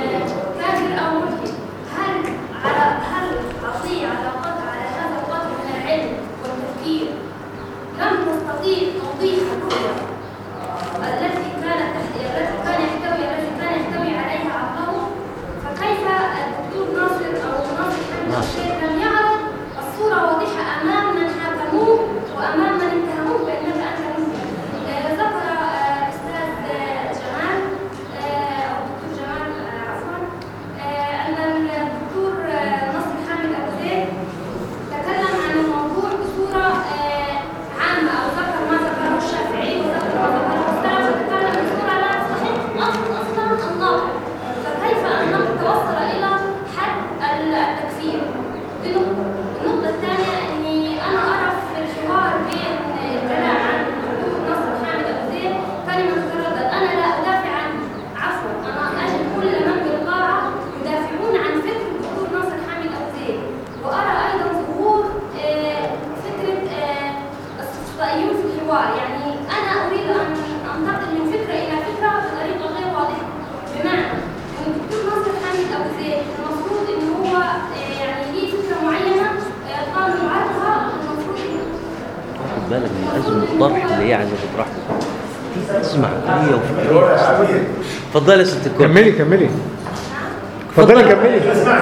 كافر أو ملحد هل على هل عطية على قدر على هذا القدر من العلم والتفكير لم تستطيع توضيح الرؤية التي كانت التي كان يحتوي التي كان يحتوي عليها عقله فكيف الدكتور ناصر أو ناصر حامد أبو زيد لم يعرض الصورة واضحة أمام من حاكموه وأمام من اتهموه بأنك أنت مسلم آه، ذكر آه، أستاذ آه، جمال آه، أو دكتور جمال آه، عفوا آه، أن الدكتور آه، نصر حامد أبو زيد تكلم عن الموضوع بصورة آه، عامة أو ذكر ما ذكره الشافعي وذكر ما ذكره السلف وتكلم بصورة لا تستحق أصلا أصلا النقد فكيف النقد توصل إلى حد التكفير دي نقطة النقطة الثانية إني أنا أرى في الحوار بين الكلام عن الدكتور نصر حامد أبو زيد كلمة تتردد أنا لا أدافع عن عفوا أنا أجد كل من بالقاعة يدافعون عن فكر الدكتور نصر حامد أبو زيد وأرى أيضا ظهور آه، فكرة آه، الاستقصائيون في الحوار يعني أنا أريد أن أنتقل من فكرة إلى فكرة بطريقة غير واضحة بمعنى إن الدكتور نصر حامد أبو زيد المفروض إن هو آه، يعني ليه فكرة معينة آه، قام بعرضها المفروض إن خد بالك من ازمه الطرح اللي هي عايزه تطرحها في ازمه عقليه وفكريه أصلاً. اتفضلي يا ست الكل كملي كملي اتفضلي كملي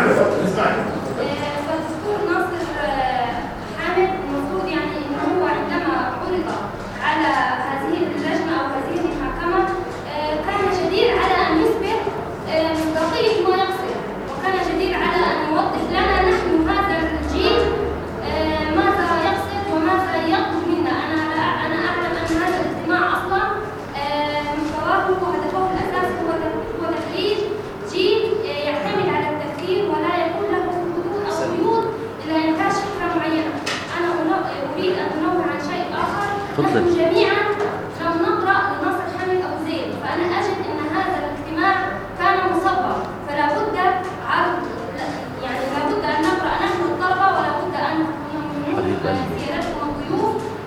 فالدكتور ناصر آه، حامد المفروض يعني ان هو عندما عرض على هذه اللجنه او هذه المحكمه آه، كان جدير على ان يثبت آه، مصداقيه ما يقصد وكان جدير على ان يوضح لنا نحن هذا الجيل آه، ماذا يقصد وماذا يطلب منا انا لا- انا اعلم ان هذا الاجتماع اصلا آه، محتواه وهدفه الاساسي هو هو تخريج جيل آه، يعتمد على التفكير ولا يكون له حدود او قيود الى انتاج فكره معينه. انا أنو- اريد ان انوه عن شيء اخر تفضل. نحن جميعا لم نقرا لناصر حامد ابو زيد فانا اجد ان هذا الاجتماع كان مصبر فلا بد عرض لا- يعني لا بد ان نقرا نحن الطلبه ولا بد ان حبيب قلبي. سيادتكم الضيوف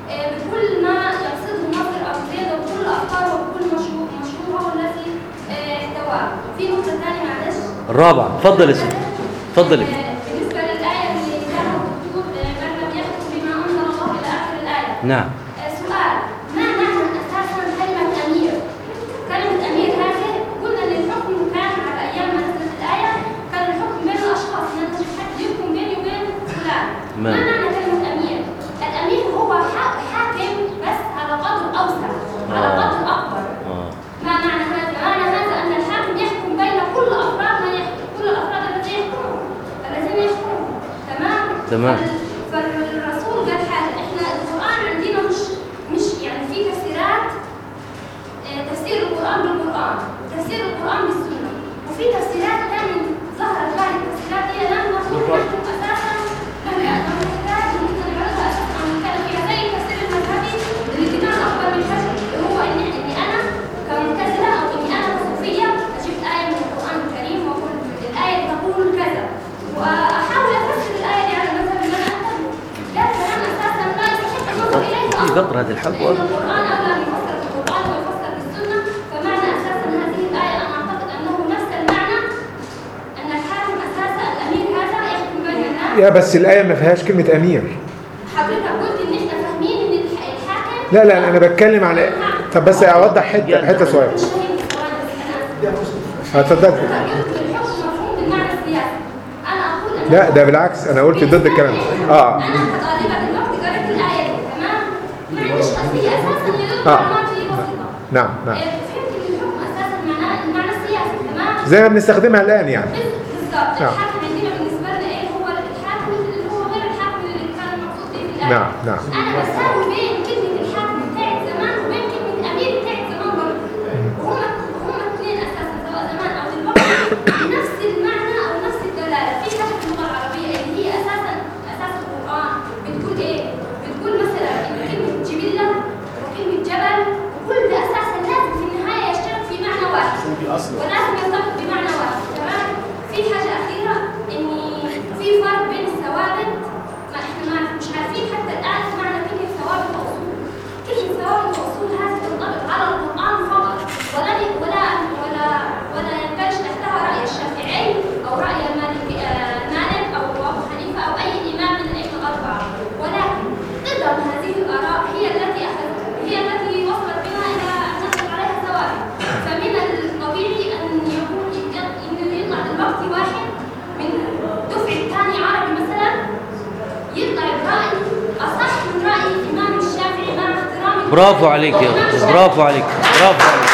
الرابعة اتفضل يا ستي اتفضلي بالنسبة للآية اللي كان مكتوب من لم يحكم بما أنزل الله إلى آخر الآية نعم سؤال ما معنى أساسا كلمة أمير؟ كلمة أمير هذه قلنا إن الحكم كان على أيام ما نزلت الآية كان الحكم بين الأشخاص إن أنت حد يحكم بيني وبين فلان ما نعم. معنى كلمة أمير؟ الأمير هو حا- حاكم بس على قدر أوسع على آه. قدر أكبر آه. ما معنى هذا؟ معنى هذا أن الحاكم يحكم بين كل أفراد من يحكم كل الأفراد الذين يحكمون الذين يحكمون تمام؟ تمام. فال- فالرسول قال حاجة إحنا القرآن عندنا مش مش يعني في تفسيرات آه، تفسير القرآن بالقرآن تفسير القرآن بالسنة وفي تفسيرات ثانية ظهرت بعد التفسيرات هي لم نكن نحكم أساسا لم يأتوا الكتاب ممكن نعرضها أساسا عن نتكلم فيها زي التفسير المذهبي اللي كمان أكبر من حجم اللي هو إن إني أنا كمعتزلة أو إني أنا كصوفية أجيب آية من القرآن الكريم وأقول الآية تقول كذا وأحاول أفسر الآية دي على المذهب اللي أنا أتبعه ده كلام أساسا لا يستحق النظر إليه في أصلا قطر هذه الحلقة لأن القرآن أولى أن يفسر بالقرآن ويفسر بالسنة فمعنى أساسا هذه الآية أنا أعتقد أنه نفس المعنى أن الحاكم أساسا الأمير هذا يحكم بين الناس يا بس الآية ما فيهاش كلمة أمير حضرتك قلت إن إحنا فاهمين إن الح- الحاكم لا لا أنا بتكلم على طب بس أوضح حتة حتة صغيرة مش فاهم القرآن بس أنا اتفضل قلت الحكم مفهوم بالمعنى السياسي أنا أقول أن لا ده بالعكس أنا قلت ضد الكلام ده اه أنا كطالبة دلوقتي قريت الآية دي تمام ما عنديش خلفية أساسا للغة آه. معلومات هي بسيطة نعم نعم إيه، فهمت إن الحكم أساسا معناه المعنى السياسي تمام زي ما بنستخدمها الآن يعني بالظبط نعم. الحاكم عندنا بالنسبة لنا إيه هو الحاكم اللي هو غير الحاكم اللي كان المقصود به في الآية نعم نعم أنا بساوي بين كلمة الحاكم بتاعت زمان وبين كلمة الأمير بتاعت زمان برضه وهما هما الاثنين أساسا سواء زمان أو دلوقتي نفس المعنى أو نفس الدلالة في حاجة في اللغة العربية اللي هي أساسا أساس القرآن بتقول إيه؟ بتقول مثلا إن كلمة جبلة وكلمة جبل وكل ده أساسا لازم في النهاية يشترك في معنى واحد ولازم يرتبط بمعنى واحد تمام؟ في حاجة أخيرة إن في فرق بين الثوابت ما إحنا ما مش عارفين حتى الآن معنى كلمة ثوابت وأصول كلمة ثوابت وأصول هذه تنطبق على القرآن فقط ولا ولا ولا ولا يندرج تحتها رأي الشافعي أو رأي المالك آه، مالك أو أبو حنيفة أو أي إمام من الأئمة الأربعة ولكن قدم هذه الآراء هي التي أخذت هي التي وصلت بنا إلى أن نحصل عليها ثوابت فمن الطبيعي أن يكون إن يطلع دلوقتي واحد من دفع الثاني عربي مثلا يطلع برأي أصح من رأي الإمام الشافعي مع احترامي برافو عليك يا الإمام أستاذ الشافعي. برافو عليك برافو عليك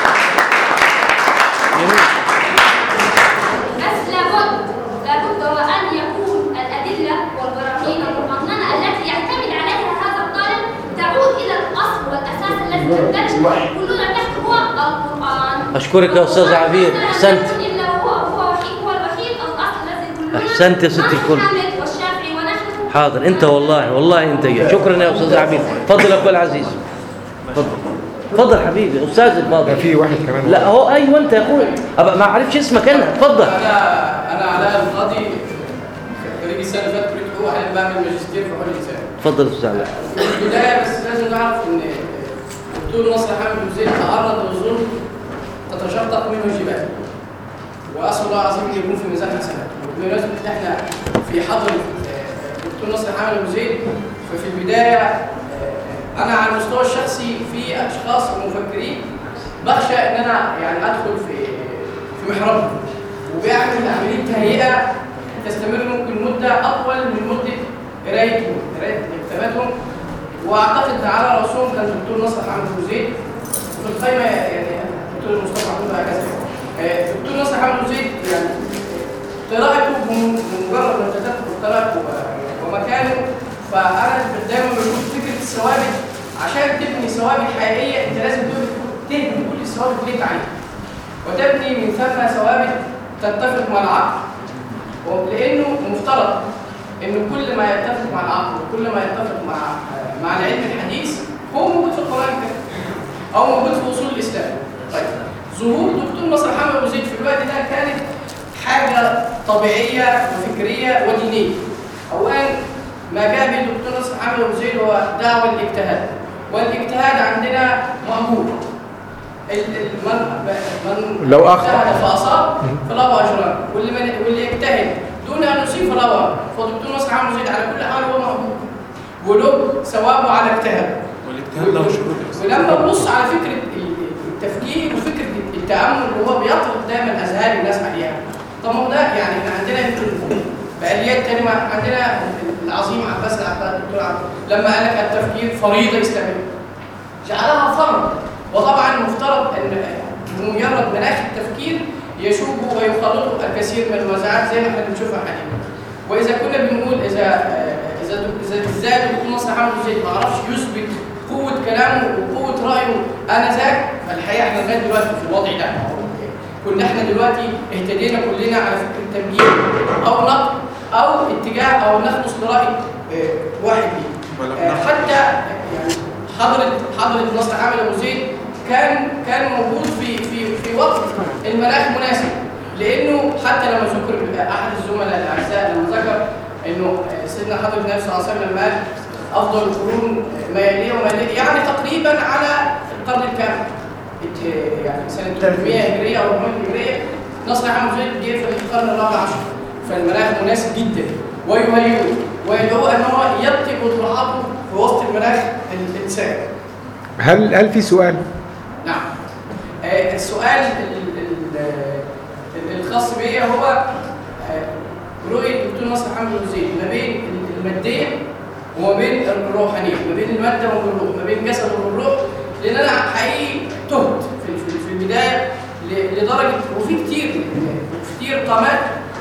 بس لابد لابد وأن يكون الأدلة والبراهين المقننة التي يعتمد عليها هذا الطالب تعود إلى الأصل والأساس الذي تندرج كلنا تحت هو القرآن أشكرك يا أستاذ عبير أحسنت إلا هو هو وحيد هو الوحيد الأصل الذي كلنا أحسنت يا ست الكل. محمد والشافعي ونحن حاضر انت والله والله انت يا. شكرا يا استاذ عبيد تفضل يا اخوي العزيز تفضل تفضل حبيبي استاذ اتفضل في واحد كمان لا هو ايوه انت يا اخوي أبقى ما اعرفش اسمك انا اتفضل انا انا علاء القاضي خريج السنه اللي فاتت كليه حقوق حاليا بعمل ماجستير في حقوق الانسان اتفضل يا استاذ علاء في البدايه بس لازم نعرف ان الدكتور نصر حامد بن زيد تعرض لظلم تتشقق منه الجبال واسال الله العظيم ان يكون في ميزان حسنات وبمناسبه ان احنا في حضر الدكتور نصر حامد بن زيد ففي البدايه آه، انا على المستوى الشخصي في اشخاص ومفكرين بخشى ان انا يعني ادخل في في محرابهم وبيعمل عمليه تهيئه تستمر ممكن مده اطول من مده قرايتهم قرايه كتاباتهم واعتقد على راسهم كان الدكتور نصر حامد ابو زيد وفي القائمه يعني الدكتور مصطفى محمود وهكذا آه، الدكتور نصر حامد ابو زيد يعني قراءته بم- بمجرد ما تدخل قراءته و- ومكانه فانا دايما بقول فكره الثوابت عشان تبني ثوابت حقيقيه انت لازم تبني- تهدم كل الثوابت اللي انت عليها وتبني من ثم ثوابت تتفق مع العقل لانه مفترض ان كل ما يتفق مع العقل وكل ما يتفق مع مع العلم الحديث هو موجود في القران الكريم او موجود في اصول الاسلام طيب ظهور دكتور نصر حامد ابو زيد في الوقت ده كانت حاجه طبيعيه وفكريه ودينيه اولا ما جاء به الدكتور نصر حامد ابو زيد هو دعوه الاجتهاد والاجتهاد عندنا مأمور ال- ال- من من لو أخطأ. اجتهد فاصاب فله اجران واللي من واللي يجتهد دون ان يصيب فله أجر. فالدكتور نصر عامل زيد على كل حال هو مقبول وله ثوابه على اجتهاد والاجتهاد له شروط ولما نبص على فكره ال- التفكير وفكره التامل اللي هو بيطرق دايما اذهان الناس عليها طب ما هو ده يعني احنا عندنا يمكن بآليات كلمة عندنا العظيم عباس العباد الدكتور عبد لما قال لك التفكير فريضة إسلامية جعلها فرض وطبعا المفترض ان بمجرد مناخ التفكير يشوب ويخلطه الكثير من الوزعات زي ما احنا بنشوفها حاليا واذا كنا بنقول اذا اذا اذا ازاي الدكتور نصر حامد زيد ما عرفش يثبت قوه كلامه وقوه رايه انذاك فالحقيقه احنا لغايه دلوقتي في الوضع ده كنا احنا دلوقتي اهتدينا كلنا على فكره تمجيد او نقد او اتجاه او نخلص لراي اه، واحد ليه اه، حتى يعني حضرة حضرة نصر عامل ابو زيد كان كان موجود في في في وقت المناخ مناسب لانه حتى لما ذكر احد الزملاء الاعزاء لما ذكر انه سيدنا حضرة النبي صلى الله عليه وسلم قال افضل القرون ما يليه وما يليه يعني تقريبا على القرن الكامل ات- يعني سنه 300 هجريه او 400 هجريه نصر عامل ابو زيد جه في القرن الرابع عشر فالمناخ مناسب جدا ويهيئه ويدعو ان هو يبتي طروحاته في وسط المناخ الانساني هل هل في سؤال؟ نعم آه، السؤال ال- ال- ال- الخاص بيا هو آه، رؤية الدكتور نصر حمد أبو زيد ما بين المادية وما بين الروحانية ما بين المادة وما بين الروح ما بين الجسد والروح لأن أنا حقيقي تهت في في- في البداية ل- لدرجة وفي كتير كتير قامات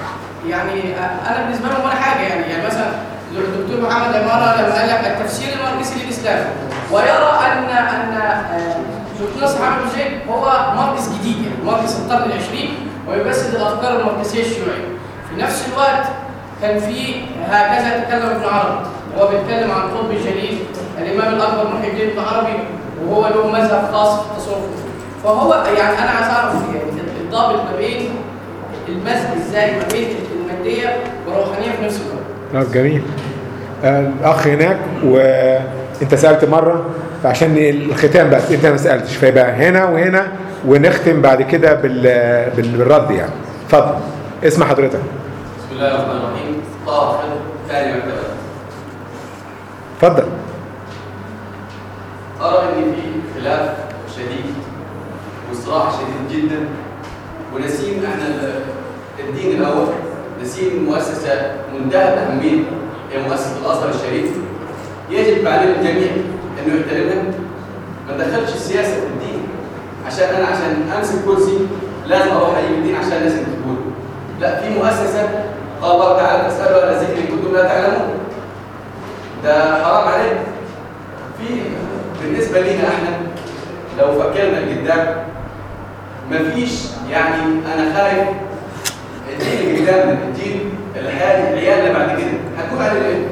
يعني آه، أنا بالنسبة لهم ولا حاجة يعني يعني مثلا الدكتور محمد عمارة لما قال لك التفسير الماركسي للإسلام ويرى أن أن آه، دكتور نصر حامد أبو زيد هو ماركس جديد يعني ماركس القرن العشرين ويجسد الأفكار الماركسية الشيوعية في نفس الوقت كان في هكذا تكلم ابن عربي هو بيتكلم عن القطب الجليل الإمام الأكبر محي الدين ابن عربي وهو له مذهب خاص في التصوف فهو يعني أنا عايز أعرف يعني الضابط ما بين المزج إزاي ما بين المادية والروحانية في نفس الوقت طب جميل آه، الاخ هناك وانت سالت مره فعشان الختام بس انت ما سالتش فيبقى هنا وهنا ونختم بعد كده بال... بال... بالرد يعني اتفضل اسم حضرتك بسم الله الرحمن الرحيم طه خالد ثاني مرتبة اتفضل أرى إن في خلاف شديد وصراع شديد جدا ونسيم إحنا ال- الدين الأول نسيم مؤسسة منتهى الأهمية هي مؤسسة الأزهر الشريف يجب علينا الجميع إنه يحترمها ما ندخلش السياسة في الدين عشان أنا عشان أمسك كرسي لازم أروح أجيب الدين عشان الناس تقول لا في مؤسسة قال الله تعالى فاسألوا أهل الذكر إن كنتم لا تعلمون ده حرام عليك في بالنسبة لينا احنا لو فكرنا قدام مفيش يعني انا خايف الجيل اللي قدامنا الجيل الحالي عيالنا بعد كده هتكون على ايه؟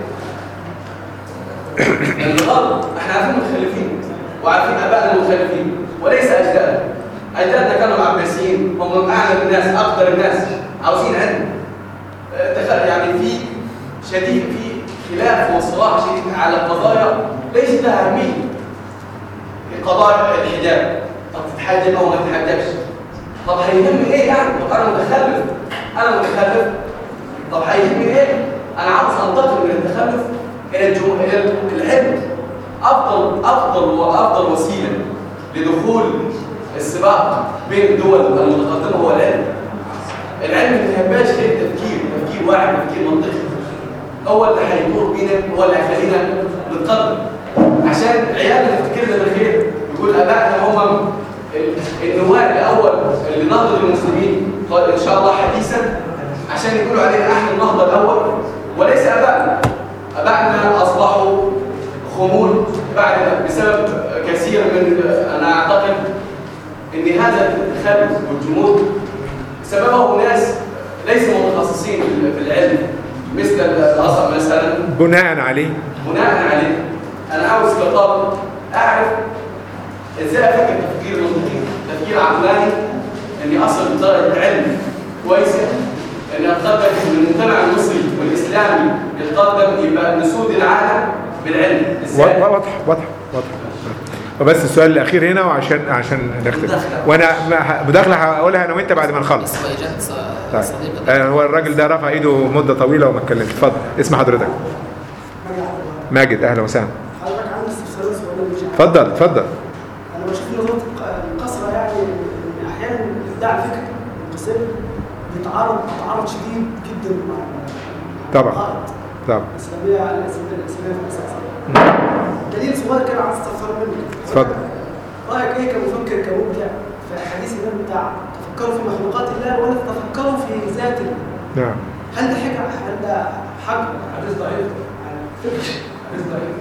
الغلط احنا عارفين متخلفين وعارفين ابائنا المتخلفين وليس اجدادنا اجدادنا كانوا العباسيين هم اعلم الناس اقدر الناس عاوزين علم اه، تخيل يعني في شديد في خلاف وصراع شديد على قضايا ليست لها اهميه قضايا الحجاب طب تتحجب او ما تتحجبش طب هيهمني ايه يعني طب انا متخلف انا متخلف طب هيهمني ايه انا عاوز انتقل من التخلف الى الجمهور الى العلم افضل افضل وافضل وسيله لدخول السباق بين الدول المتقدمه هو العلم العلم ما يهمش غير التفكير تفكير واحد تفكير منطقي هو اللي هيدور بينا هو اللي هيخلينا نتقدم عشان عيالنا تفتكرنا بالخير يقول ابائنا هم ال- النواه الاول اللي نهضوا المسلمين قال ان شاء الله حديثا عشان يقولوا علينا احنا النهضه الاول وليس ابائنا ابائنا اصبحوا خمول بعد بسبب كثير من انا اعتقد ان هذا التخلف والجمود سببه ناس ليسوا متخصصين في العلم مثل الازهر مثلا بناء عليه بناء عليه انا عاوز كطالب اعرف ازاي افكر تفكير منطقي تفكير عقلاني اني اصل لدرجه علم كويسه اني اتقدم من المجتمع المصري والاسلامي يتقدم يبقى نسود العالم بالعلم ازاي واضح واضح واضح وبس السؤال الاخير هنا وعشان عشان نختم وانا ما- مداخله هقولها انا وانت بعد ما نخلص طيب آه، هو الراجل ده رفع ايده مده طويله وما اتكلمش اتفضل اسم حضرتك ماجد اهلا وسهلا حضرتك عندي استفسار ولا مش عارف؟ اتفضل اتفضل انا بشوف نظريه القصر يعني ان احيانا ابداع الفكر القصير بيتعارض تعارض شديد جدا مع طبعا العقائد طبعا الاسلاميه على الاسلاميه الاسلاميه في الاساس دليل صغير كده عايز استفسر منك اتفضل رايك ايه كمفكر كمبدع في حديث النبي بتاع تفكروا في مخلوقات الله ولا تفكروا في ذات الله نعم هل ده حاجه هل ده حق حديث ضعيف فكر حديث ضعيف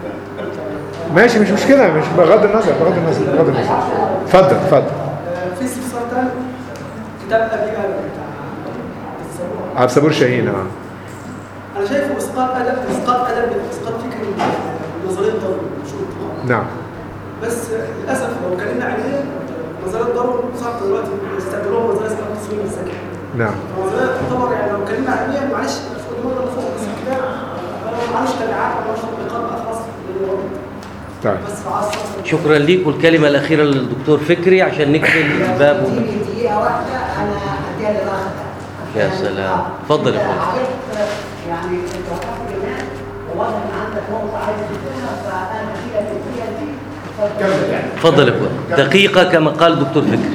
ماشي مش مشكله مش بغض النظر بغض النظر بغض النظر اتفضل اتفضل آه، في استفسار تاني كتاب ابي ادم بتاع الصبور. عبد الصبور شاهين اه انا شايفه اسقاط ادب اسقاط ادب اسقاط فكري نظريه داروين شو نعم بس للاسف لو اتكلمنا عليه نظريه داروين صعب دلوقتي يستخدموها نظريه اسمها التصميم الذكي نعم نظريه تعتبر يعني لو اتكلمنا عليها معلش فوق المره اللي فوق بس الكتاب أنا معلش تبعات معلش تطبيقات بقى خاصه بالداروين. طيب بس عاصر شكرا ليك والكلمة الأخيرة للدكتور فكري عشان نقفل الباب ون- دقيقة واحدة أنا أديها للأخ يا سلام اتفضل يا فندم عرفت يعني أنت وقفت هناك وواضح إن عندك نقطة عايز تقولها فأنا هديها في الدقيقة دي كمل يعني اتفضل يا فندم دقيقة كما قال الدكتور فكري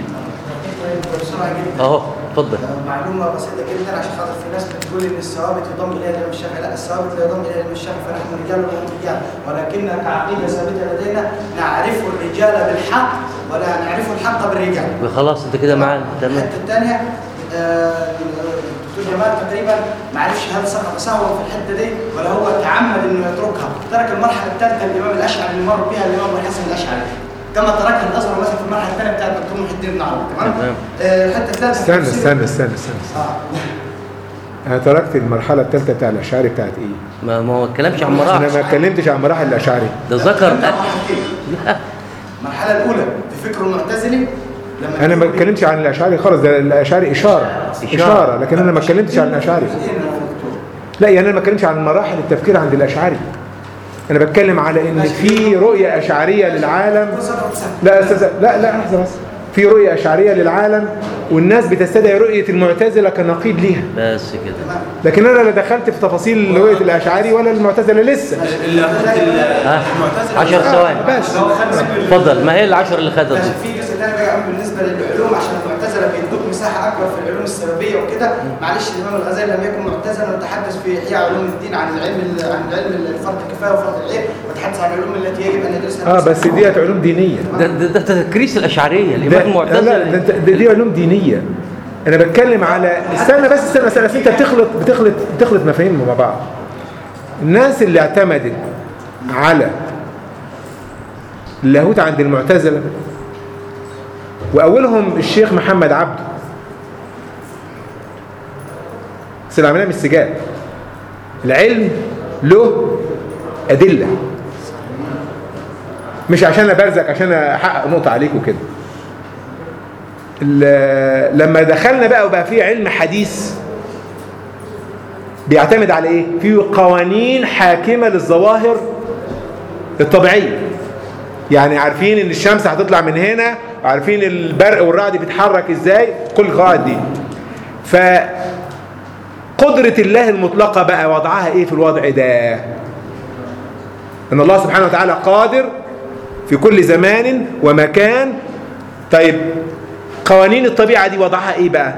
بسرعه جدا اهو اتفضل معلومه بسيطه جدا عشان خاطر في ناس بتقول ان الثوابت يضم اليها الامام الشافعي لا الثوابت لا يضم اليها الامام الشافعي فنحن رجال وهم رجال ولكن كعقيده ثابته لدينا نعرف الرجال بالحق ولا نعرف الحق بالرجال خلاص انت كده معانا تمام الحته الثانيه آه، الدكتور جمال تقريبا ما عرفش هل سقط سهوا في الحته دي ولا هو تعمد انه يتركها ترك المرحله الثالثه الامام الاشعري اللي مر بها الامام ابو الحسن الاشعري كما تركها الازهر مثلا في المرحله الثانيه بتاعت الدكتور محي الدين بن عربي تمام تمام آه، الحته الثالثه استنى استنى استنى استنى, استنى. انا تركت المرحله الثالثه بتاع الاشعري بتاعت ايه ما ما هو اتكلمش عن انا مراحل ما اتكلمتش عن مراحل الاشعري ده ذكر المرحله الاولى في فكره المعتزلي لما انا ما اتكلمتش عن الاشعري خالص ده الاشعري اشاره اشاره لكن انا ما اتكلمتش عن الاشعري لا يعني انا ما اتكلمش عن مراحل التفكير عند الاشعري انا بتكلم على ان في رؤيه اشعريه للعالم لا أستاذ لا لا لحظه بس في رؤيه اشعريه للعالم والناس بتستدعي رؤيه المعتزله كنقيض ليها بس كده لكن انا لا دخلت في تفاصيل رؤيه الاشعري ولا المعتزله لسه ها 10 ثواني بس اتفضل ما هي العشر اللي خدت ماشي في جزء ثاني بقى بالنسبه للعلوم عشان المعتزله بيدوك مساحه اكبر في العلوم السببيه وكده معلش الامام الغزالي لم يكن معتزلا وتحدث في احياء علوم الدين عن العلم عن العلم الفرض الكفايه وفرض العين وتحدث عن العلوم التي يجب ان ندرسها اه بس ديت علوم دينيه ده ده, ده تكريس الاشعريه ده- الامام لا لا المعتزلي ده, انت- ده دي علوم دينيه انا بتكلم على استنى بس استنى استنى أصل انت بتخلط بتخلط بتخلط مفاهيم مع بعض الناس اللي اعتمدت على اللاهوت عند المعتزله واولهم الشيخ محمد عبده بس اللي عملها من السجاد العلم له ادله مش عشان ابرزك عشان احقق نقطه عليك وكده ال- لما دخلنا بقى وبقى في علم حديث بيعتمد على ايه في قوانين حاكمه للظواهر الطبيعيه يعني عارفين ان الشمس هتطلع من هنا وعارفين البرق والرعد بيتحرك ازاي كل القواعد دي فقدرة الله المطلقة بقى وضعها ايه في الوضع ده ان الله سبحانه وتعالى قادر في كل زمان ومكان طيب قوانين الطبيعة دي وضعها ايه بقى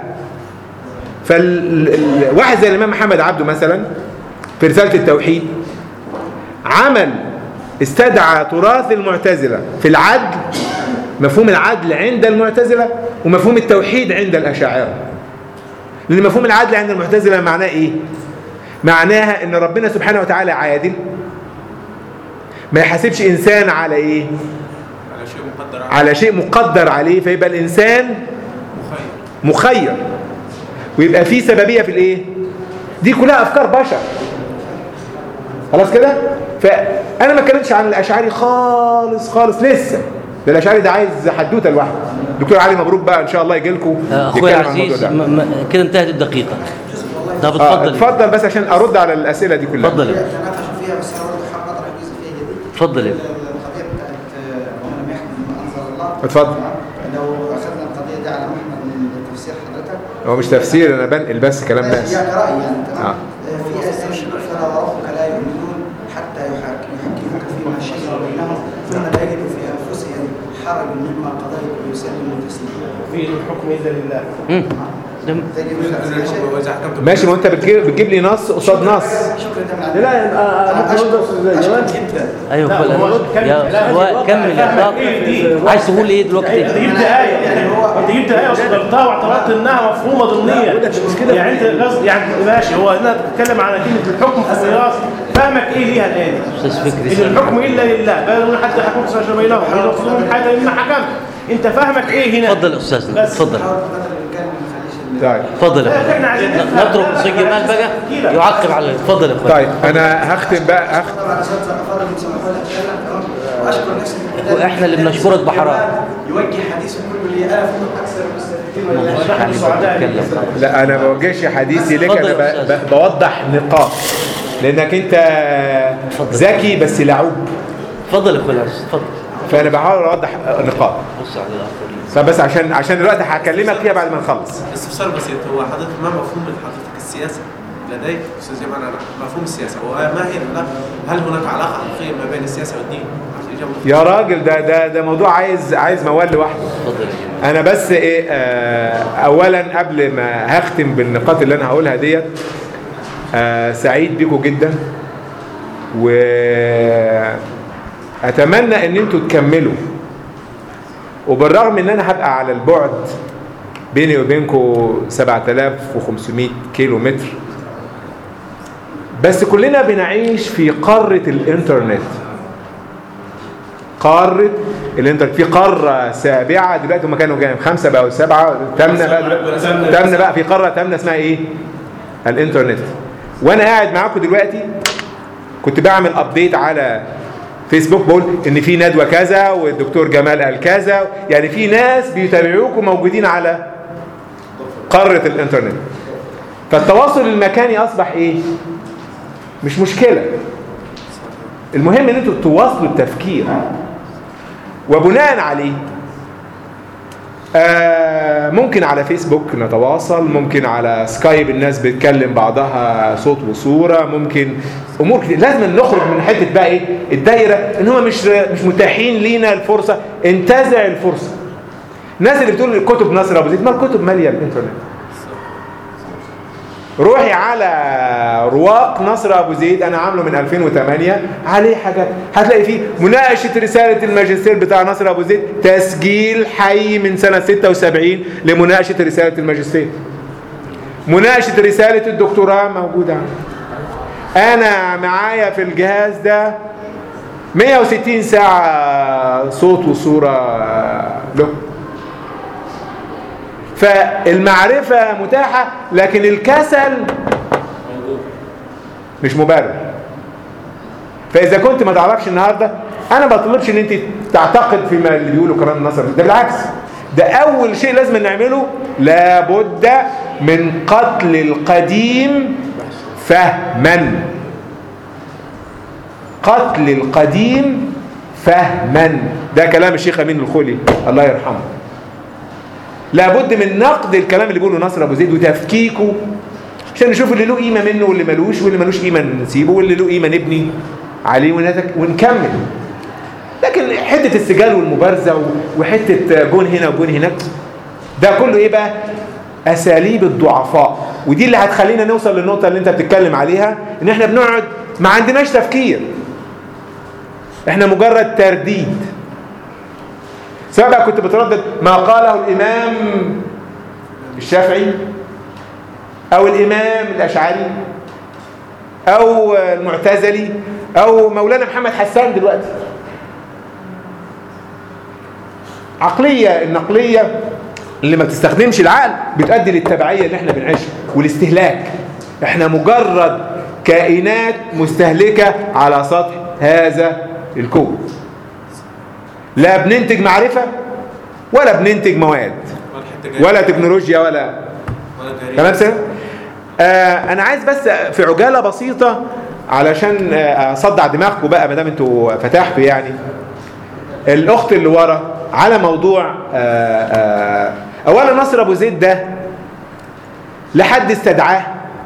فالواحد زي الامام محمد عبده مثلا في رسالة التوحيد عمل استدعى تراث المعتزلة في العدل مفهوم العدل عند المعتزلة ومفهوم التوحيد عند الأشاعرة لأن مفهوم العدل عند المعتزلة معناه إيه؟ معناها إن ربنا سبحانه وتعالى عادل ما يحاسبش إنسان على إيه؟ على شيء مقدر على شيء مقدر عليه فيبقى الإنسان مخير ويبقى فيه سببية في الإيه؟ دي كلها أفكار بشر خلاص كده؟ فأنا ما اتكلمتش عن الأشعري خالص خالص لسه ده الأشعري ده عايز حدوتة لوحده دكتور علي مبروك بقى إن شاء الله يجي لكم اخويا العزيز م- م- كده انتهت الدقيقه طب آه اتفضل اتفضل بس عشان أرد على الأسئلة دي كلها اتفضل تناقشوا فيها بس انا برضه حابب اطرح جزء فيها جديد اتفضل يا القضيه بتاعت آه، ومن لم يحكم الله اتفضل. لو اخذنا القضيه دي على محمل من تفسير حضرتك هو مش تفسير انا بنقل بس كلام ناس هي كرأي يعني تمام آه. في آية فلا وربك لا يؤمنون حتى يحك- يحكموك فيما شجر بينهم ثم لا يجدوا في انفسهم حرج مما قضيت ويسلموا تسليما. في الحكم الا لله ماشي ما انت بتجيب, بتجيب لي نص قصاد نص لا لا ممكن اقول بس زي جمال ايوه لا، خد هو يا لا، هو الواقع كمل يا فاهمك طارق. إيه؟ عايز تقول ايه دلوقتي انت جبت ايه يعني انت جبت ايه وصدرتها واعتبرت انها مفهومه ضمنيه يعني انت قصد يعني ماشي هو انا بتتكلم على كلمه الحكم في الميراث فهمك ايه ليها الان؟ استاذ فكري ان الحكم الا لله بل حتى حكم سجن بينهم وان يقصدوا من حاجه مما حكمت انت فاهمك ايه هنا؟ اتفضل يا استاذنا اتفضل طيب اتفضل يا لا، احنا عايزين أخويا. نترك استاذ جمال بقى يعقب على الفضل يا اخويا طيب انا هختم بقى هختم طبعا اساتذه افاضل يسمحوا لي اتكلم تمام واشكر نفسي واحنا اللي بنشكرك بحرام يوجه حديثه كله لي انا فوق اكثر المستفيدين والله. لا انا ما بوجهش حديثي لك اتفضل انا يا ب- ب- بوضح نقاط لانك انت ذكي بس لعوب اتفضل يا اخويا اتفضل فانا بحاول اوضح نقاط بص على الاخر فبس عشان عشان دلوقتي هكلمك فيها بعد ما نخلص استفسار بسيط هو حضرتك ما مفهوم من حضرتك السياسه لديك استاذ جمال أنا مفهوم السياسه وما هي العلاقة- هل هناك علاقه حقيقيه ما بين السياسه والدين؟ عايز إجابة يا راجل ده ده ده موضوع عايز عايز موال لوحده انا بس ايه آه اولا قبل ما هختم بالنقاط اللي انا هقولها ديت آه سعيد بيكم جدا و اتمنى ان انتوا تكملوا وبالرغم ان انا هبقى على البعد بيني وبينكم 7500 كيلو متر بس كلنا بنعيش في قارة الانترنت قارة الانترنت في قارة سابعة دلوقتي هم كانوا كام خمسة بقوا سبعة تامنة بقى دلوقتي تامنة بقى في قارة تامنة اسمها ايه الانترنت وانا قاعد معاكم دلوقتي كنت بعمل ابديت على فيسبوك بقول ان في ندوة كذا والدكتور جمال قال كذا يعني في ناس بيتابعوكم موجودين على قارة الانترنت فالتواصل المكاني اصبح ايه مش مشكلة المهم ان انتوا تواصلوا التفكير وبناء عليه آه ممكن على فيسبوك نتواصل ممكن على سكايب الناس بتكلم بعضها صوت وصورة ممكن امور كتير لازم نخرج من حتة بقى ايه الدايرة ان هم مش مش متاحين لينا الفرصة انتزع الفرصة الناس اللي بتقول الكتب نصر ابو زيد ما الكتب مالية الانترنت روحي على رواق نصر ابو زيد انا عامله من 2008 عليه حاجات هتلاقي فيه مناقشه رساله الماجستير بتاع نصر ابو زيد تسجيل حي من سنه 76 لمناقشه رساله الماجستير مناقشه رساله الدكتوراه موجوده عندي. انا معايا في الجهاز ده 160 ساعه صوت وصوره له فالمعرفة متاحة لكن الكسل مش مبرر فإذا كنت ما تعرفش النهاردة أنا ما بطلبش إن أنت تعتقد فيما اللي بيقوله كلام النصر ده بالعكس ده أول شيء لازم نعمله لابد من قتل القديم فهما قتل القديم فهما ده كلام الشيخ أمين الخولي الله يرحمه لابد من نقد الكلام اللي بيقوله نصر ابو زيد وتفكيكه عشان نشوف اللي له قيمه منه واللي ملوش واللي ملوش قيمه نسيبه واللي له قيمه نبني عليه ونتك- ونكمل لكن حته السجال والمبارزه و- وحته جون هنا وجون هناك ده كله ايه بقى اساليب الضعفاء ودي اللي هتخلينا نوصل للنقطه اللي انت بتتكلم عليها ان احنا بنقعد ما عندناش تفكير احنا مجرد ترديد سواء بقى كنت بتردد ما قاله الإمام الشافعي أو الإمام الأشعري أو المعتزلي أو مولانا محمد حسان دلوقتي عقلية النقلية اللي ما بتستخدمش العقل بتؤدي للتبعية اللي احنا بنعيشها والاستهلاك احنا مجرد كائنات مستهلكة على سطح هذا الكون لا بننتج معرفة ولا بننتج مواد ولا تكنولوجيا ولا تمام سنة آه انا عايز بس في عجالة بسيطة علشان آه، اصدع دماغكم بقى ما دام انتوا فتحتوا يعني الاخت اللي ورا على موضوع آه، آه، اولا نصر ابو زيد ده لحد استدعاه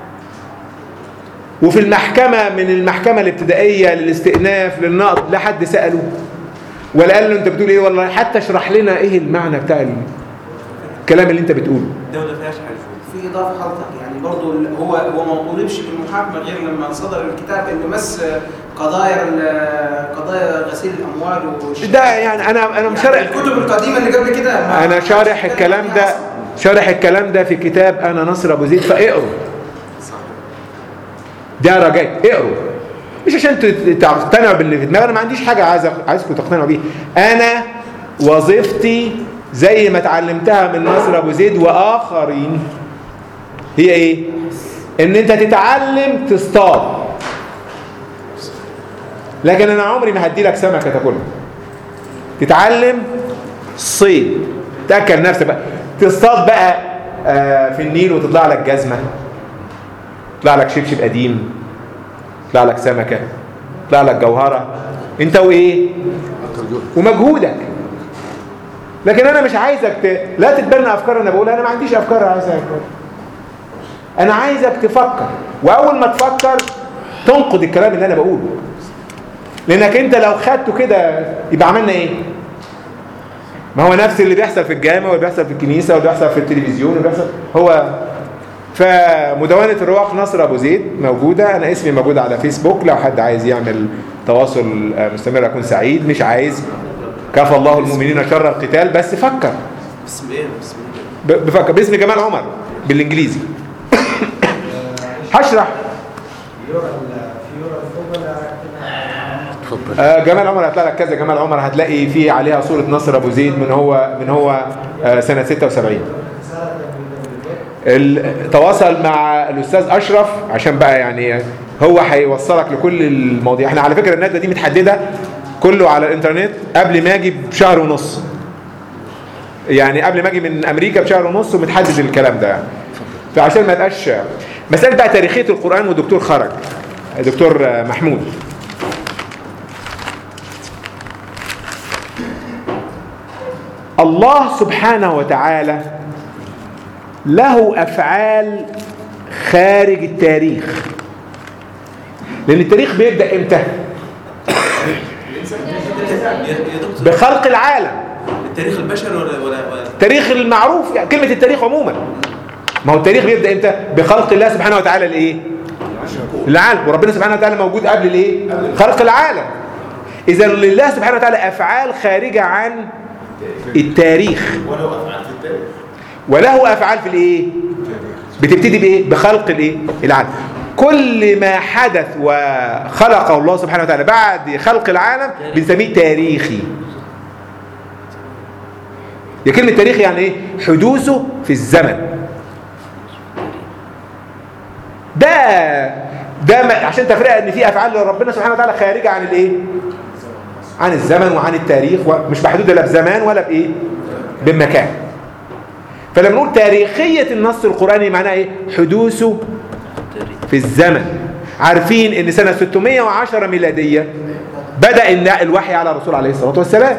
وفي المحكمة من المحكمة الابتدائية للاستئناف للنقض لا حد سأله ولا قال له انت بتقول ايه والله حتى اشرح لنا ايه المعنى بتاع الكلام اللي انت بتقوله الدولة فيهاش حاجة في اضافه حضرتك يعني برضه ال- هو هو ما طلبش بالمحاكمه غير لما صدر الكتاب انه مس قضايا ال- قضايا غسيل الاموال والش- ده يعني انا انا مشارح الكتب القديمه اللي قبل كده ما- انا شارح الكلام ده شارح الكلام ده في كتاب انا نصر ابو زيد فاقروا ده رجاء اقروا مش عشان تت- تقتنعوا باللي في دماغي انا ما عنديش حاجه عايز عايزكم تقتنعوا بيه انا وظيفتي زي ما اتعلمتها من نصر ابو زيد واخرين هي ايه ان انت تتعلم تصطاد لكن انا عمري ما هدي لك سمكه تاكلها تتعلم صيد تاكل نفسك بقى تصطاد بقى آه، في النيل وتطلع لك جزمه يطلع لك شبشب قديم يطلع لك سمكه يطلع لك جوهره انت وايه ومجهودك لكن انا مش عايزك ت... لا تتبنى افكار انا بقولها انا ما عنديش افكار عايزها أفكار. انا عايزك تفكر واول ما تفكر تنقد الكلام اللي انا بقوله لانك انت لو خدته كده يبقى عملنا ايه ما هو نفس اللي بيحصل في الجامع واللي بيحصل في الكنيسه واللي بيحصل في التلفزيون واللي بيحصل هو فمدونة الرواق نصر أبو زيد موجودة أنا اسمي موجود على فيسبوك لو حد عايز يعمل تواصل آه، مستمر أكون سعيد مش عايز كفى الله المؤمنين شر القتال بس فكر باسم ايه باسم ايه ب- بفكر باسم جمال عمر بالإنجليزي هشرح آه، جمال عمر هتلاقي لك كذا جمال عمر هتلاقي فيه عليها صورة نصر أبو زيد من هو من هو آه، سنة 76 ال- تواصل مع الأستاذ أشرف عشان بقى يعني هو هيوصلك لكل المواضيع احنا على فكرة الندوة دي متحددة كله على الانترنت قبل ما اجي بشهر ونص يعني قبل ما اجي من امريكا بشهر ونص ومتحدد الكلام ده يعني فعشان ما يبقاش مسألة بقى تاريخية القرآن ودكتور خرج دكتور آه، محمود الله سبحانه وتعالى له أفعال خارج التاريخ لأن التاريخ بيبدأ إمتى؟ بخلق العالم التاريخ البشري ولا ولا ولا التاريخ المعروف يعني كلمة التاريخ عموما ما هو التاريخ بيبدأ إمتى؟ بخلق الله سبحانه وتعالى الإيه؟ العالم وربنا سبحانه وتعالى موجود قبل الإيه؟ خلق العالم إذا لله سبحانه وتعالى أفعال خارجة عن التاريخ ولو افعال في التاريخ وله افعال في الايه بتبتدي بايه بخلق الايه العالم كل ما حدث وخلقه الله سبحانه وتعالى بعد خلق العالم بنسميه تاريخي يا كلمه تاريخي يعني ايه حدوثه في الزمن ده ده ما- عشان تفرق ان في افعال لربنا سبحانه وتعالى خارجه عن الايه عن الزمن وعن التاريخ ومش محدوده لا بزمان ولا بايه بمكان فلما نقول تاريخية النص القرآني معناه ايه حدوثه في الزمن عارفين ان سنة 610 ميلادية بدأ إن الوحي على الرسول عليه الصلاة والسلام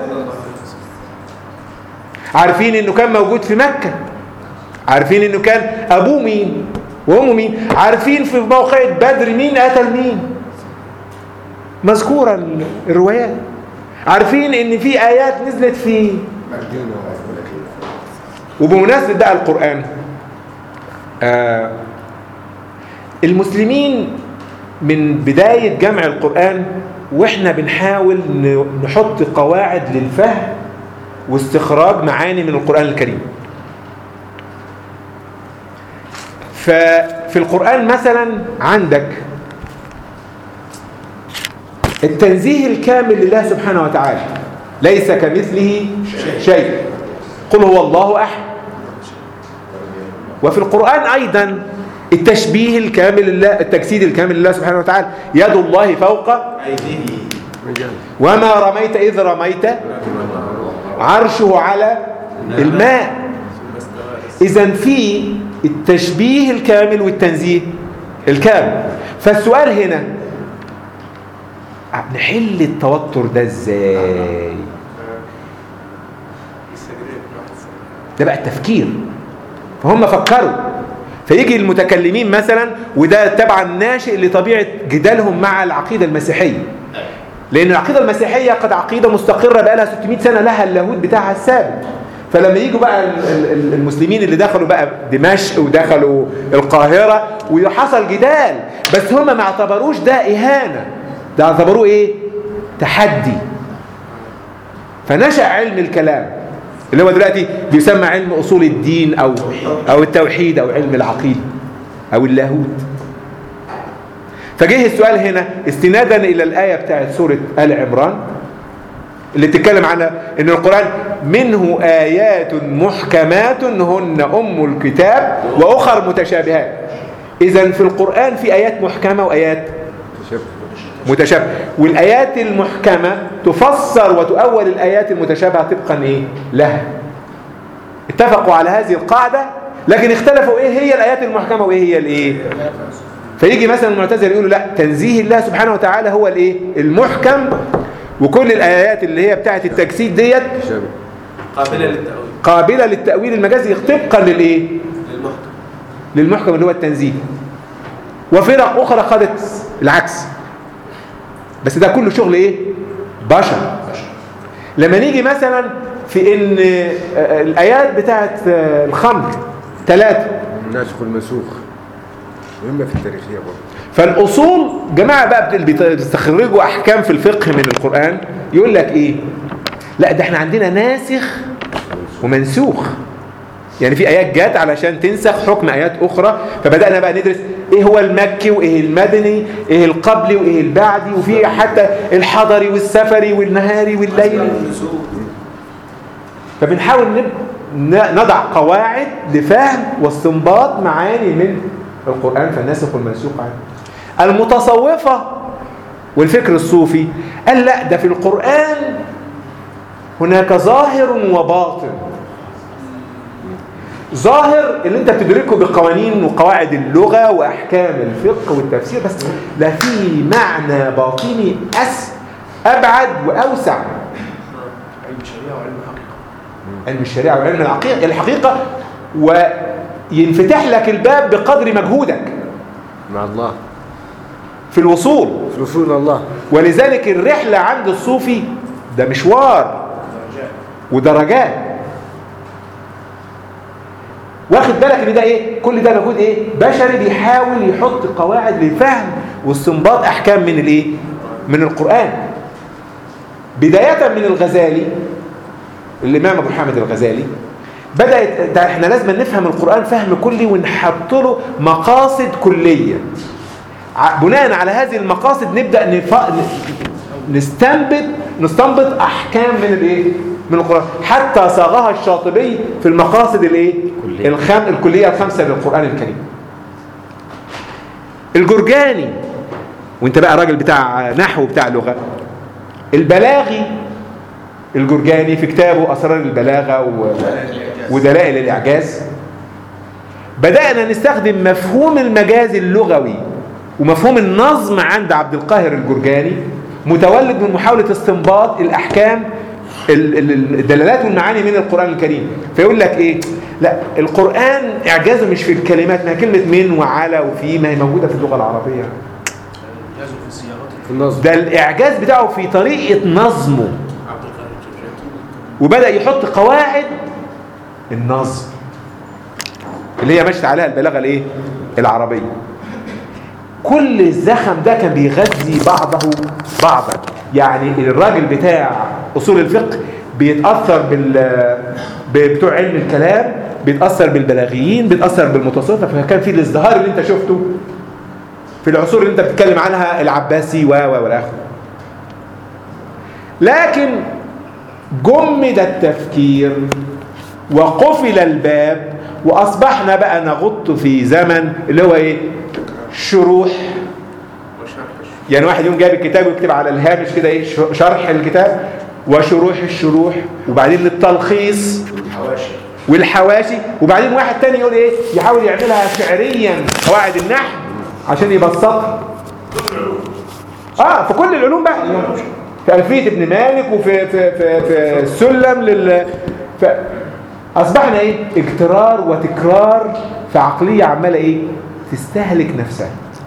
عارفين انه كان موجود في مكة عارفين انه كان ابوه مين وامه مين عارفين في موقعة بدر مين قتل مين مذكورة ال- الروايات عارفين ان في ايات نزلت في وبمناسبة بقى القرآن آه المسلمين من بداية جمع القرآن واحنا بنحاول ن- نحط قواعد للفهم واستخراج معاني من القرآن الكريم ففي القرآن مثلا عندك التنزيه الكامل لله سبحانه وتعالى ليس كمثله شيء قل هو الله أحد وفي القرآن أيضا التشبيه الكامل لله التجسيد الكامل لله سبحانه وتعالى يد الله فوق وما رميت إذ رميت عرشه على الماء إذا في التشبيه الكامل والتنزيه الكامل فالسؤال هنا نحل التوتر ده ازاي ده بقى التفكير فهم فكروا فيجي المتكلمين مثلا وده طبعا ناشئ لطبيعه جدالهم مع العقيده المسيحيه لان العقيده المسيحيه قد عقيده مستقره بقى لها 600 سنه لها اللاهوت بتاعها الثابت فلما يجوا بقى ال- ال- ال- المسلمين اللي دخلوا بقى دمشق ودخلوا القاهره وحصل جدال بس هم ما اعتبروش ده اهانه ده اعتبروه ايه تحدي فنشأ علم الكلام اللي هو دلوقتي بيسمى علم اصول الدين او او التوحيد او علم العقيده او اللاهوت فجه السؤال هنا استنادا الى الايه بتاعت سوره ال عمران اللي بتتكلم عن ان القران منه ايات محكمات هن ام الكتاب واخر متشابهات اذا في القران في ايات محكمه وايات متشابهه والايات المحكمه تفسر وتؤول الايات المتشابهه طبقا ايه لها اتفقوا على هذه القاعده لكن اختلفوا ايه هي الايات المحكمه وايه هي الايه فيجي مثلا المعتزله يقولوا لا تنزيه الله سبحانه وتعالى هو الايه المحكم وكل الايات اللي هي بتاعه التجسيد ديت قابلة للتأويل قابله للتاويل المجازي طبقا للايه للمحكم للمحكم اللي هو التنزيه وفرق اخرى خدت العكس بس ده كله شغل ايه بشر لما نيجي مثلا في ان آه، الايات بتاعت آه، الخمر ثلاثه الناسخ والمنسوخ مهمة في التاريخية برضه فالاصول جماعه بقى بت- بيستخرجوا احكام في الفقه من القران يقول لك ايه لا ده احنا عندنا ناسخ ومنسوخ يعني في ايات جت علشان تنسخ حكم ايات اخرى فبدانا بقى ندرس ايه هو المكي وايه المدني ايه القبلي وايه البعدي وفي حتى الحضري والسفري والنهاري والليلي فبنحاول نب- ن- نضع قواعد لفهم واستنباط معاني من القرآن فالناسخ والمنسوخ عنه المتصوفة والفكر الصوفي قال لا ده في القرآن هناك ظاهر وباطن ظاهر اللي انت بتدركه بقوانين وقواعد اللغة واحكام الفقه والتفسير بس لا في معنى باطني أس أبعد وأوسع علم الشريعه وعلم الحقيقه علم الشريعة وعلم العقيقة الحقيقة وينفتح لك الباب بقدر مجهودك مع الله في الوصول في الوصول إلى الله ولذلك الرحلة عند الصوفي ده مشوار ودرجات واخد بالك ان ده ايه كل ده مجهود ايه بشري بيحاول يحط قواعد لفهم واستنباط احكام من الايه من القرآن بداية من الغزالي الامام ابو حامد الغزالي بدأت ده احنا لازم نفهم القرآن فهم كلي ونحط له مقاصد كلية ع- بناء على هذه المقاصد نبدأ نف... نستنبط نستنبط احكام من الايه من القرآن حتى صاغها الشاطبي في المقاصد الايه الخم... الكلية الخمسة للقرآن الكريم الجرجاني وانت بقى راجل بتاع نحو بتاع لغة البلاغي الجرجاني في كتابه أسرار البلاغة و... ودلائل الإعجاز بدأنا نستخدم مفهوم المجاز اللغوي ومفهوم النظم عند عبد القاهر الجرجاني متولد من محاولة استنباط الأحكام ال- ال- الدلالات والمعاني من القرآن الكريم فيقول لك إيه لا القرآن إعجازه مش في الكلمات ما هي كلمة من وعلى وفي ما هي موجودة في اللغة العربية جازوا في الصياغات في النظم ده الإعجاز بتاعه في طريقة نظمه عبد القاهر الجرجاني وبدأ يحط قواعد النظم اللي هي مشت عليها البلاغة الايه العربية كل الزخم ده كان بيغذي بعضه بعضا يعني الراجل بتاع أصول الفقه بيتأثر بال بتوع علم الكلام بيتأثر بالبلاغيين بيتأثر بالمتصوفة فكان في الازدهار اللي انت شفته في العصور اللي انت بتتكلم عنها العباسي و و والآخر لكن جمد التفكير وقفل الباب واصبحنا بقى نغط في زمن اللي هو ايه شروح يعني واحد يوم جايب الكتاب ويكتب على الهامش كده ايه ش- شرح الكتاب وشروح الشروح وبعدين التلخيص والحواشي وبعدين واحد تاني يقول ايه يحاول يعملها شعريا قواعد النحو عشان يبسطها اه في كل العلوم بقى في ألفية ابن مالك وفي في في في السلم لل فاصبحنا ايه اجترار وتكرار في عقليه عماله ايه تستهلك نفسها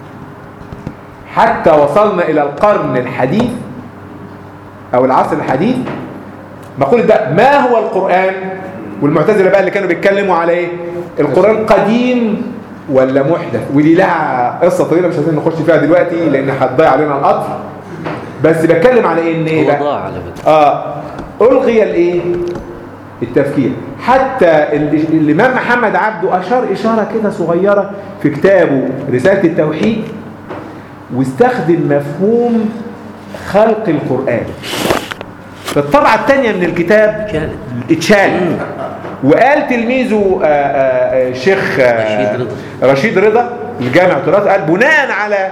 حتى وصلنا الى القرن الحديث او العصر الحديث مقولة بقى ما هو القرآن والمعتزلة بقى اللي كانوا بيتكلموا على ايه القرآن قديم ولا محدث ودي لها قصة طويلة مش عايزين نخش فيها دلوقتي لان هتضيع علينا القطر بس بتكلم على ايه ان ايه هو بقى ضاع على فكرة اه الغي الايه التفكير حتى ال- الامام محمد عبده اشار اشاره كده صغيره في كتابه رساله التوحيد واستخدم مفهوم خلق القران في الطبعه الثانيه من الكتاب اتشال وقال تلميذه آه، آه، آه، الشيخ آه، رشيد رشيد رضا الجامع التراث قال بناء على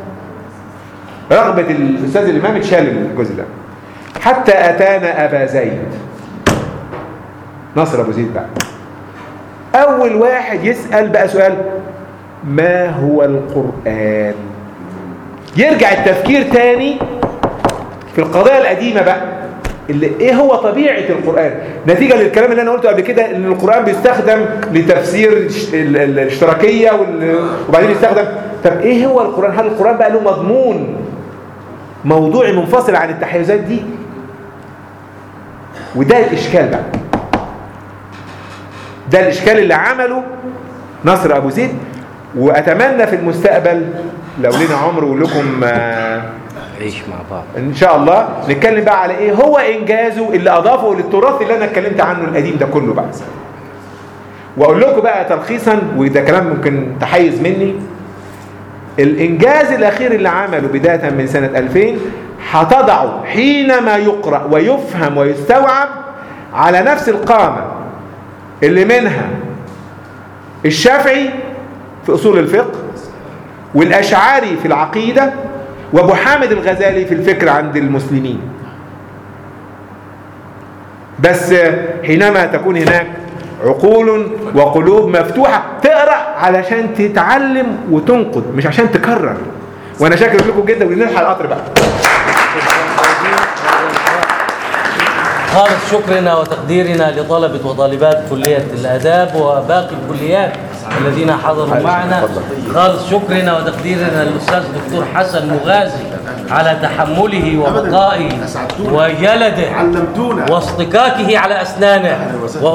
رغبة الأستاذ الإمام اتشال الجزء ده حتى أتانا أبا زيد نصر أبو زيد بقى أول واحد يسأل بقى سؤال ما هو القرآن يرجع التفكير تاني في القضايا القديمة بقى اللي ايه هو طبيعة القرآن نتيجة للكلام اللي انا قلته قبل كده ان القرآن بيستخدم لتفسير الش- ال- ال- الاشتراكية وال- وبعدين يستخدم طب ايه هو القرآن هل القرآن بقى له مضمون موضوعي منفصل عن التحيزات دي وده الاشكال بقى ده الاشكال اللي عمله نصر ابو زيد واتمنى في المستقبل لو لنا عمر ولكم آه، عيش مع بعض ان شاء الله نتكلم بقى على ايه هو انجازه اللي اضافه للتراث اللي انا اتكلمت عنه القديم ده كله بقى واقول لكم بقى تلخيصا وده كلام ممكن تحيز مني الانجاز الاخير اللي عمله بدايه من سنه 2000 هتضعه حينما يقرا ويفهم ويستوعب على نفس القامه اللي منها الشافعي في اصول الفقه والاشعري في العقيده وابو حامد الغزالي في الفكر عند المسلمين بس حينما تكون هناك عقول وقلوب مفتوحة تقرأ علشان تتعلم وتنقد مش عشان تكرر وانا شاكر لكم جدا ونلحق القطر بقى خالص شكرنا وتقديرنا لطلبة وطالبات كلية الآداب وباقي الكليات الذين حضروا معنا خالص شكرنا وتقديرنا للأستاذ الدكتور حسن مغازي على تحمله وبقائه وجلده علمتونا واصطكاكه على أسنانه